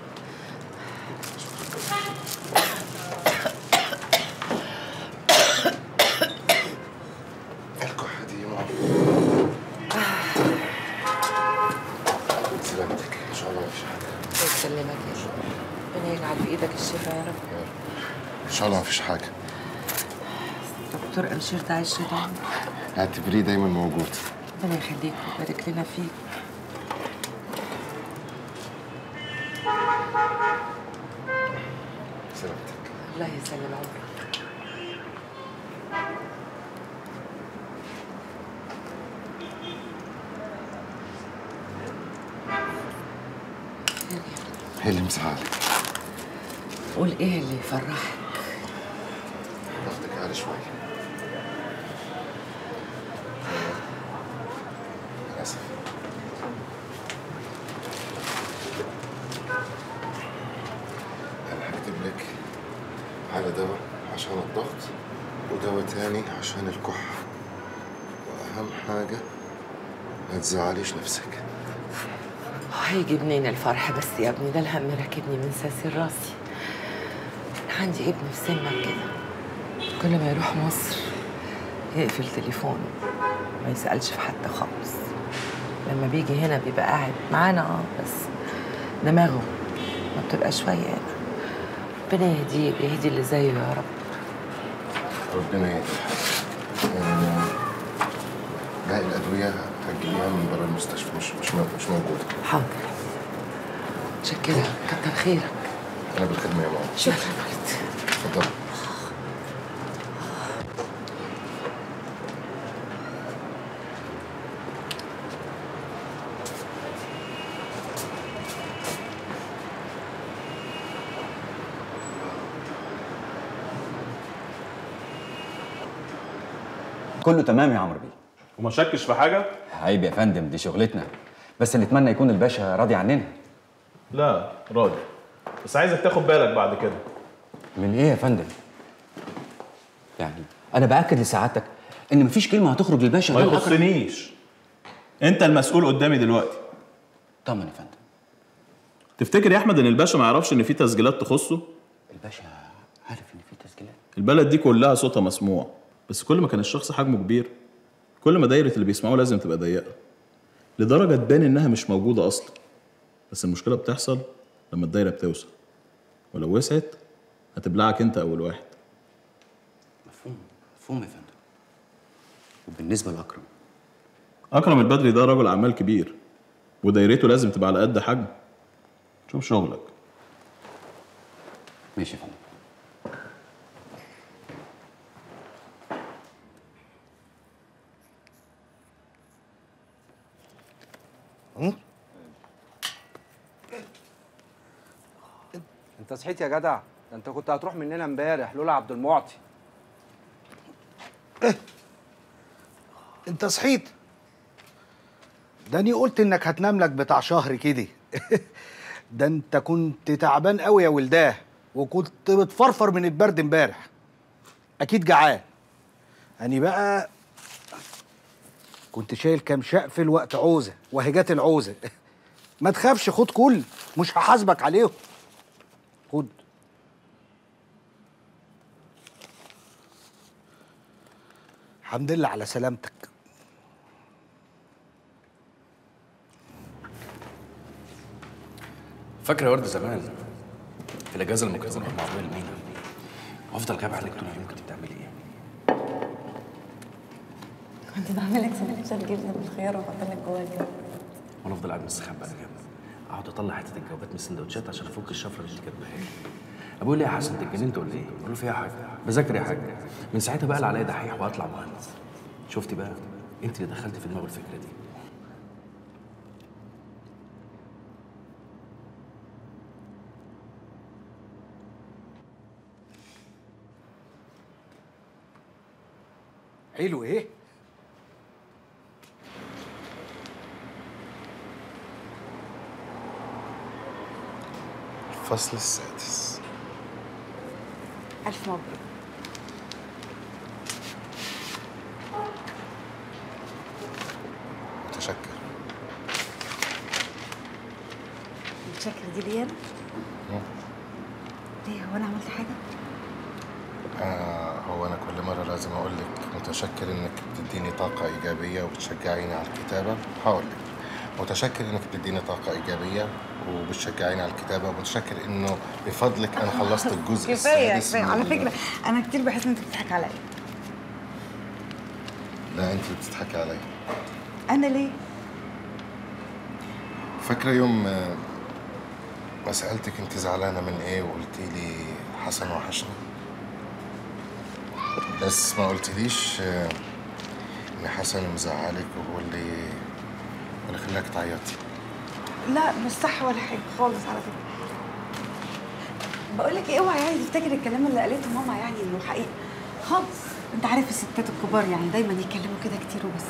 الكحه دي يا ماما سلامتك ان شاء الله مفيش حاجه الله يسلمك يا رب ربنا يجعل في ايدك الشفاء يا رب ان شاء الله مفيش حاجه دكتور أمشير ده عشرة عمر اعتبريه دايما موجود ربنا يخليك ويبارك لنا فيك سلامتك الله يسلم عمرك هي اللي مزعلك قول ايه اللي يفرحك ضغطك عالي شويه أنا اسف انا هكتب لك على دواء عشان الضغط ودواء تاني عشان الكحة واهم حاجة ما تزعليش نفسك هيجي منين الفرح بس يا ابني ده الهم راكبني من ساسي راسي أنا عندي ابن في سنك كده كل ما يروح مصر يقفل تليفونه ما يسألش في حد خالص لما بيجي هنا بيبقى قاعد معانا اه بس دماغه ما بتبقاش شوية هنا ربنا يهديه ويهدي اللي زيه يا رب ربنا يهدي الحال باقي الأدوية هتجيبيها من بره المستشفى مش مش مو- مش موجودة حاضر متشكرة كتر خيرك أنا بالخدمة يا ماما شكرا ولد اتفضل كله تمام يا عمرو بيه وما شكش في حاجه عيب يا فندم دي شغلتنا بس نتمنى يكون الباشا راضي عننا لا راضي بس عايزك تاخد بالك بعد كده من ايه يا فندم يعني انا باكد لسعادتك ان مفيش كلمه هتخرج للباشا ما غير أكرم. يخصنيش انت المسؤول قدامي دلوقتي طمن يا فندم تفتكر يا احمد ان الباشا ما يعرفش ان في تسجيلات تخصه الباشا عارف ان في تسجيلات البلد دي كلها صوتها مسموع بس كل ما كان الشخص حجمه كبير كل ما دايره اللي بيسمعوه لازم تبقى ضيقه لدرجه تبان انها مش موجوده اصلا بس المشكله بتحصل لما الدايره بتوسع ولو وسعت هتبلعك انت اول واحد مفهوم مفهوم يا فندم وبالنسبه لاكرم اكرم البدري ده رجل اعمال كبير ودايرته لازم تبقى على قد حجمه شوف شغلك ماشي يا فندم انت صحيت يا جدع ده انت كنت هتروح مننا امبارح لولا عبد المعطي انت صحيت ده اني قلت انك هتنام لك بتاع شهر كده ده انت كنت تعبان قوي يا ولداه وكنت بتفرفر من البرد امبارح اكيد جعان اني بقى كنت شايل كام شقفل وقت عوزه وهجات العوزه ما تخافش خد كل مش هحاسبك عليهم خد الحمد لله على سلامتك فاكره يا ورد زمان في الاجازه لما كنت بروح مع ابويا المينا وافضل غايب عنك طول اليوم كنت بتعملي ايه؟ كنت بعمل لك سندوتشات جبنه بالخيار واحط لك جواها الجو وانا افضل قاعد مستخبى على جنب اقعد اطلع حته الجوابات من السندوتشات عشان افك الشفره اللي كاتباها لي ابويا ليه يا حسن انت اتجننت ولا ايه؟ اقول له فيها حاجه بذاكر يا حاج من ساعتها بقى اللي عليا دحيح واطلع مهندس شفتي بقى انت اللي دخلت في دماغه الفكره دي حلو ايه الفصل السادس الف مبروك متشكر متشكر دي ليا أنا؟ ليه هو انا عملت حاجه آه هو أنا كل مرة لازم أقول لك متشكر إنك بتديني طاقة إيجابية وبتشجعيني على الكتابة هقول لك متشكر إنك بتديني طاقة إيجابية وبتشجعيني على الكتابة ومتشكر إنه بفضلك أنا خلصت الجزء كفايه السادس كفايه من على ال- فكره انا كتير بحس ان انت بتضحك عليا لا أنت اللي بتضحكي عليا انا ليه فاكرة يوم آه، ما سألتك أنت زعلانة من إيه وقلتي لي حسن وحشني بس ما قلتليش آه، إن حسن مزعلك وهو اللي اللي خلاك تعيطي لا مش صح ولا حاجه خالص على فكره بقول لك ايه اوعى يعني تفتكر الكلام اللي قالته ماما يعني انه حقيقي خالص انت عارف الستات الكبار يعني دايما يتكلموا كده كتير وبس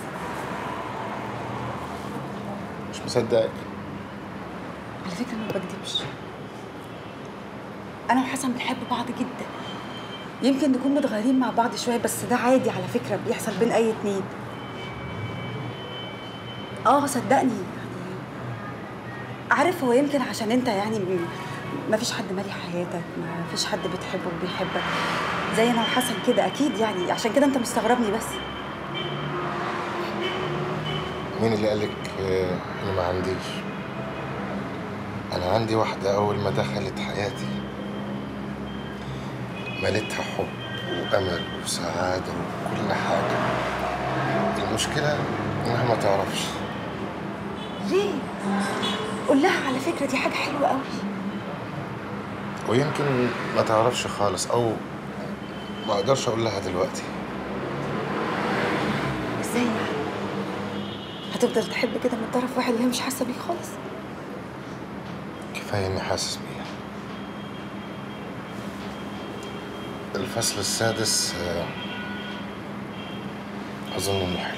مش مصدقك على فكره ما بكدبش انا وحسن بنحب بعض جدا يمكن نكون متغيرين مع بعض شويه بس ده عادي على فكره بيحصل بين اي اتنين اه صدقني يعني عارف هو يمكن عشان انت يعني م- ما فيش حد مالي حياتك ما فيش حد بتحبه وبيحبك زي انا وحسن كده اكيد يعني عشان كده انت مستغربني بس مين اللي قالك آه، إن ما عنديش أنا عندي واحدة أول ما دخلت حياتي مليتها حب وأمل وسعادة وكل حاجة المشكلة إنها ما تعرفش ليه قول لها على فكره دي حاجه حلوه قوي ويمكن ما تعرفش خالص أو ما أقدرش أقول لها دلوقتي ازاي يعني هتفضل تحب كده من طرف واحد وهي مش حاسه بيك خالص كفاية إني حاسس بيها الفصل السادس آه، أظن إنه حلو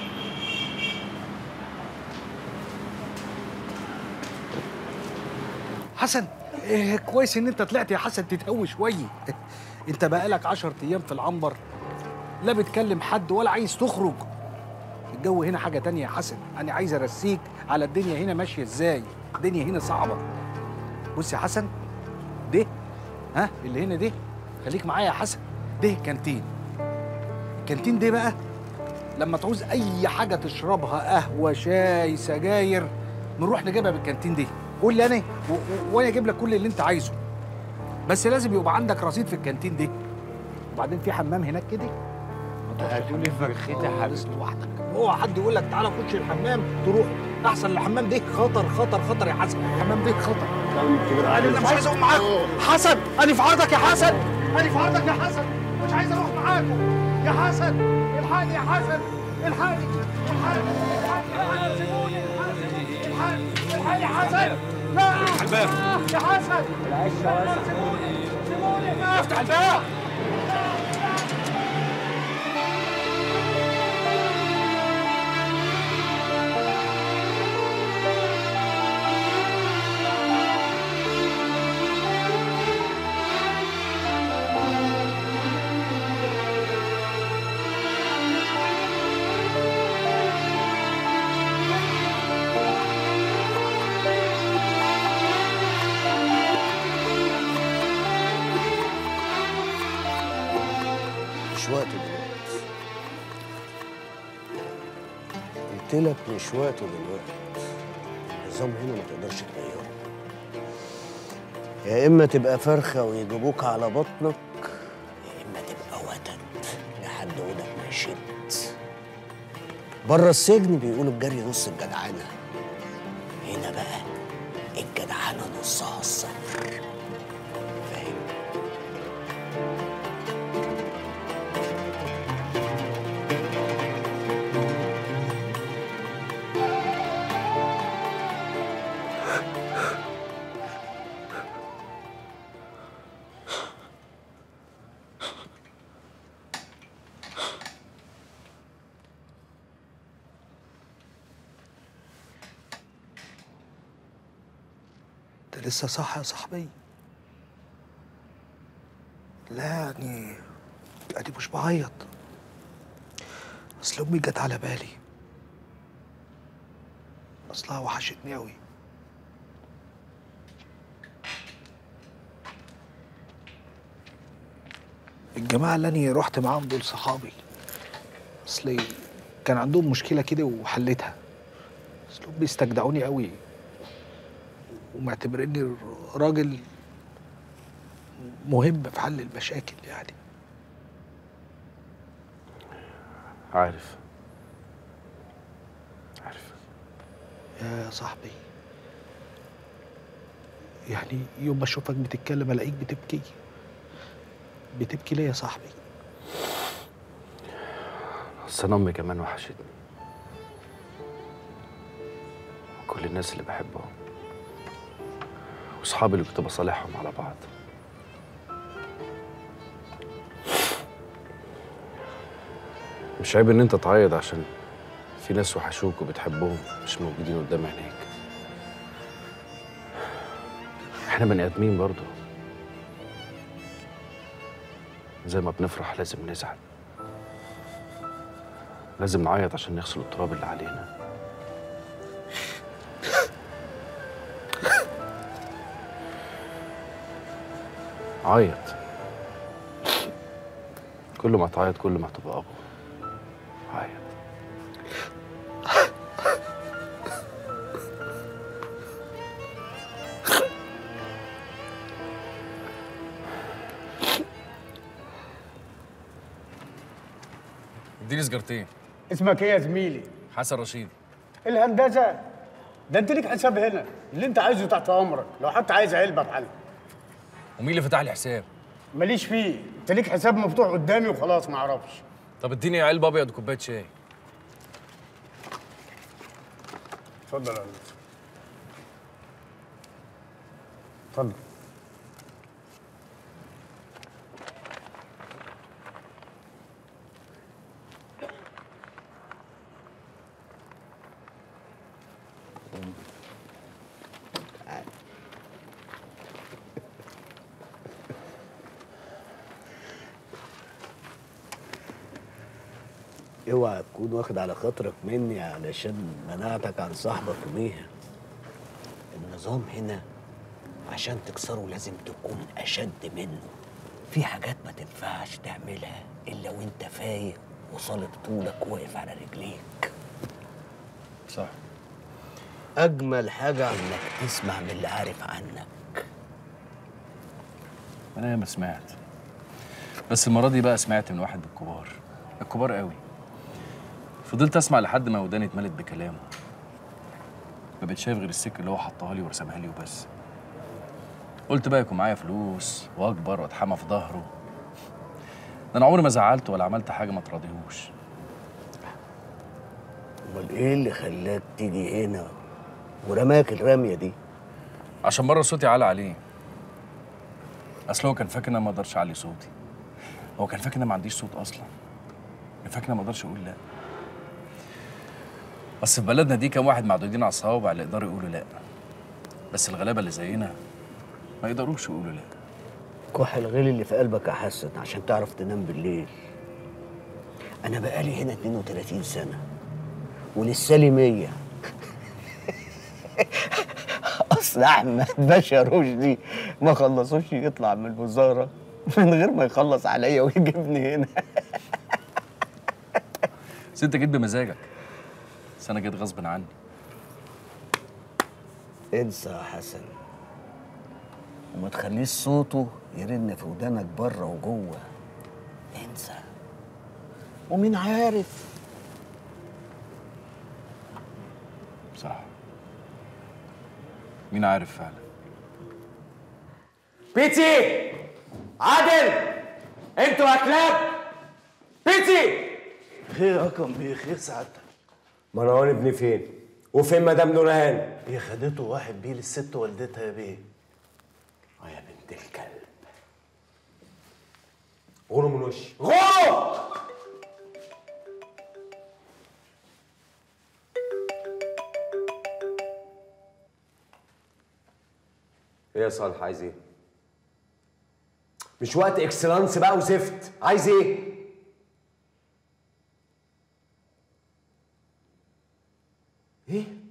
حسن إيه كويس ان انت طلعت يا حسن تتهوي شويه انت بقالك 10 ايام في العنبر لا بتكلم حد ولا عايز تخرج الجو هنا حاجه تانية يا حسن انا عايز ارسيك على الدنيا هنا ماشيه ازاي الدنيا هنا صعبه بص يا حسن ده ها اللي هنا ده خليك معايا يا حسن ده كانتين الكانتين ده بقى لما تعوز اي حاجه تشربها قهوه شاي سجاير نروح نجيبها بالكانتين دي قول لي انا و- و- وانا اجيب لك كل اللي انت عايزه بس لازم يبقى عندك رصيد في الكانتين دي وبعدين في حمام هناك كده هاتولي فرختي يا خالص لوحدك اوعى حد يقول لك تعالى خش الحمام تروح احسن الحمام ده خطر خطر خطر يا حسن الحمام ده خطر انا مش عايز اقوم معاكم حسن أنا في عرضك يا حسن أنا في عرضك يا حسن مش عايز أروح معاكم يا حسن الحقني يا حسن الحقني الحقني الحقني سيبوني الحقني الحقني يا حسن لا افتح الباب. يا حسن سيبوني سيبوني افتح الباب مش وقته دلوقتي قلت لك مش وقته دلوقتي النظام هنا ما تقدرش تغيره يا اما تبقى فرخه ويجيبوك على بطنك يا اما تبقى وتد لحد ودك ما يشد بره السجن بيقولوا الجري نص الجدعنه هنا بقى الجدعنه نصها الصبر فاهم انت لسه صح يا صاحبي لا يعني ادي مش بعيط اصل امي جت على بالي اصلها وحشتني قوي الجماعة اللي أنا رحت معاهم دول صحابي أصل كان عندهم مشكلة كده وحلتها أصلهم بيستجدعوني قوي ومعتبريني راجل مهم في حل المشاكل يعني عارف يا صاحبي يعني يوم ما اشوفك بتتكلم الاقيك بتبكي بتبكي ليه يا صاحبي بس انا امي كمان وحشتني كل الناس اللي بحبهم واصحابي اللي كنت بصالحهم على بعض مش عيب ان انت تعيط عشان في ناس وحشوك وبتحبهم مش موجودين قدام عينيك احنا بني ادمين برضو زي ما بنفرح لازم نزعل لازم نعيط عشان نغسل التراب اللي علينا عيط كل ما تعيط كل ما هتبقى اقوى عيط اديني سجارتين اسمك ايه يا زميلي؟ حسن رشيد الهندسه ده انت ليك حساب هنا اللي انت عايزه تحت امرك لو حتى عايز علبه بحل ومين اللي فتح لي حساب ماليش فيه انت ليك حساب مفتوح قدامي وخلاص ما اعرفش طب اديني علبه ابيض وكوبايه شاي اتفضل يا هندسه اتفضل اوعى تكون واخد على خاطرك مني علشان منعتك عن صاحبك وميها النظام هنا عشان تكسره لازم تكون اشد منه في حاجات ما تنفعش تعملها الا وانت فايق وصالب طولك واقف على رجليك صح اجمل حاجه انك تسمع من اللي عارف عنك انا ما سمعت بس المره دي بقى سمعت من واحد من الكبار الكبار قوي فضلت اسمع لحد ما وداني اتملت بكلامه ما بقتش شايف غير السكه اللي هو حطها لي ورسمها لي وبس قلت بقى يكون معايا فلوس واكبر واتحمى في ظهره ده انا عمري ما زعلت ولا عملت حاجه ما تراضيهوش امال ايه اللي خلاك تيجي هنا ورماك الرميه دي عشان مره صوتي عالي عليه اصل هو كان فاكر ان انا ما اقدرش اعلي صوتي هو كان فاكر ان انا ما عنديش صوت اصلا كان فاكر ان انا ما اقدرش اقول لا بس في بلدنا دي كام واحد معدودين على الصوابع اللي يقدروا يقولوا لا بس الغلابه اللي زينا ما يقدروش يقولوا لا كح الغل اللي في قلبك يا حسن عشان تعرف تنام بالليل انا بقالي هنا 32 سنه ولسه لي 100 اصل احمد باشا رشدي ما خلصوش يطلع من الوزاره من غير ما يخلص عليا ويجيبني هنا بس انت جيت بمزاجك بس انا جيت غصب عني انسى يا حسن وما تخليش صوته يرن في ودانك بره وجوه انسى ومين عارف صح مين عارف فعلا بيتي عادل انتوا يا كلاب بيتي خير يا اكرم بيه خير سعادتك مروان ابني فين وفين مدام نورهان هي خدته واحد بيه للست والدتها يا بيه اه يا بنت الكلب غوروا من وشي غوروا ايه يا صالح عايز ايه مش وقت اكسلانس بقى وزفت عايز ايه ايه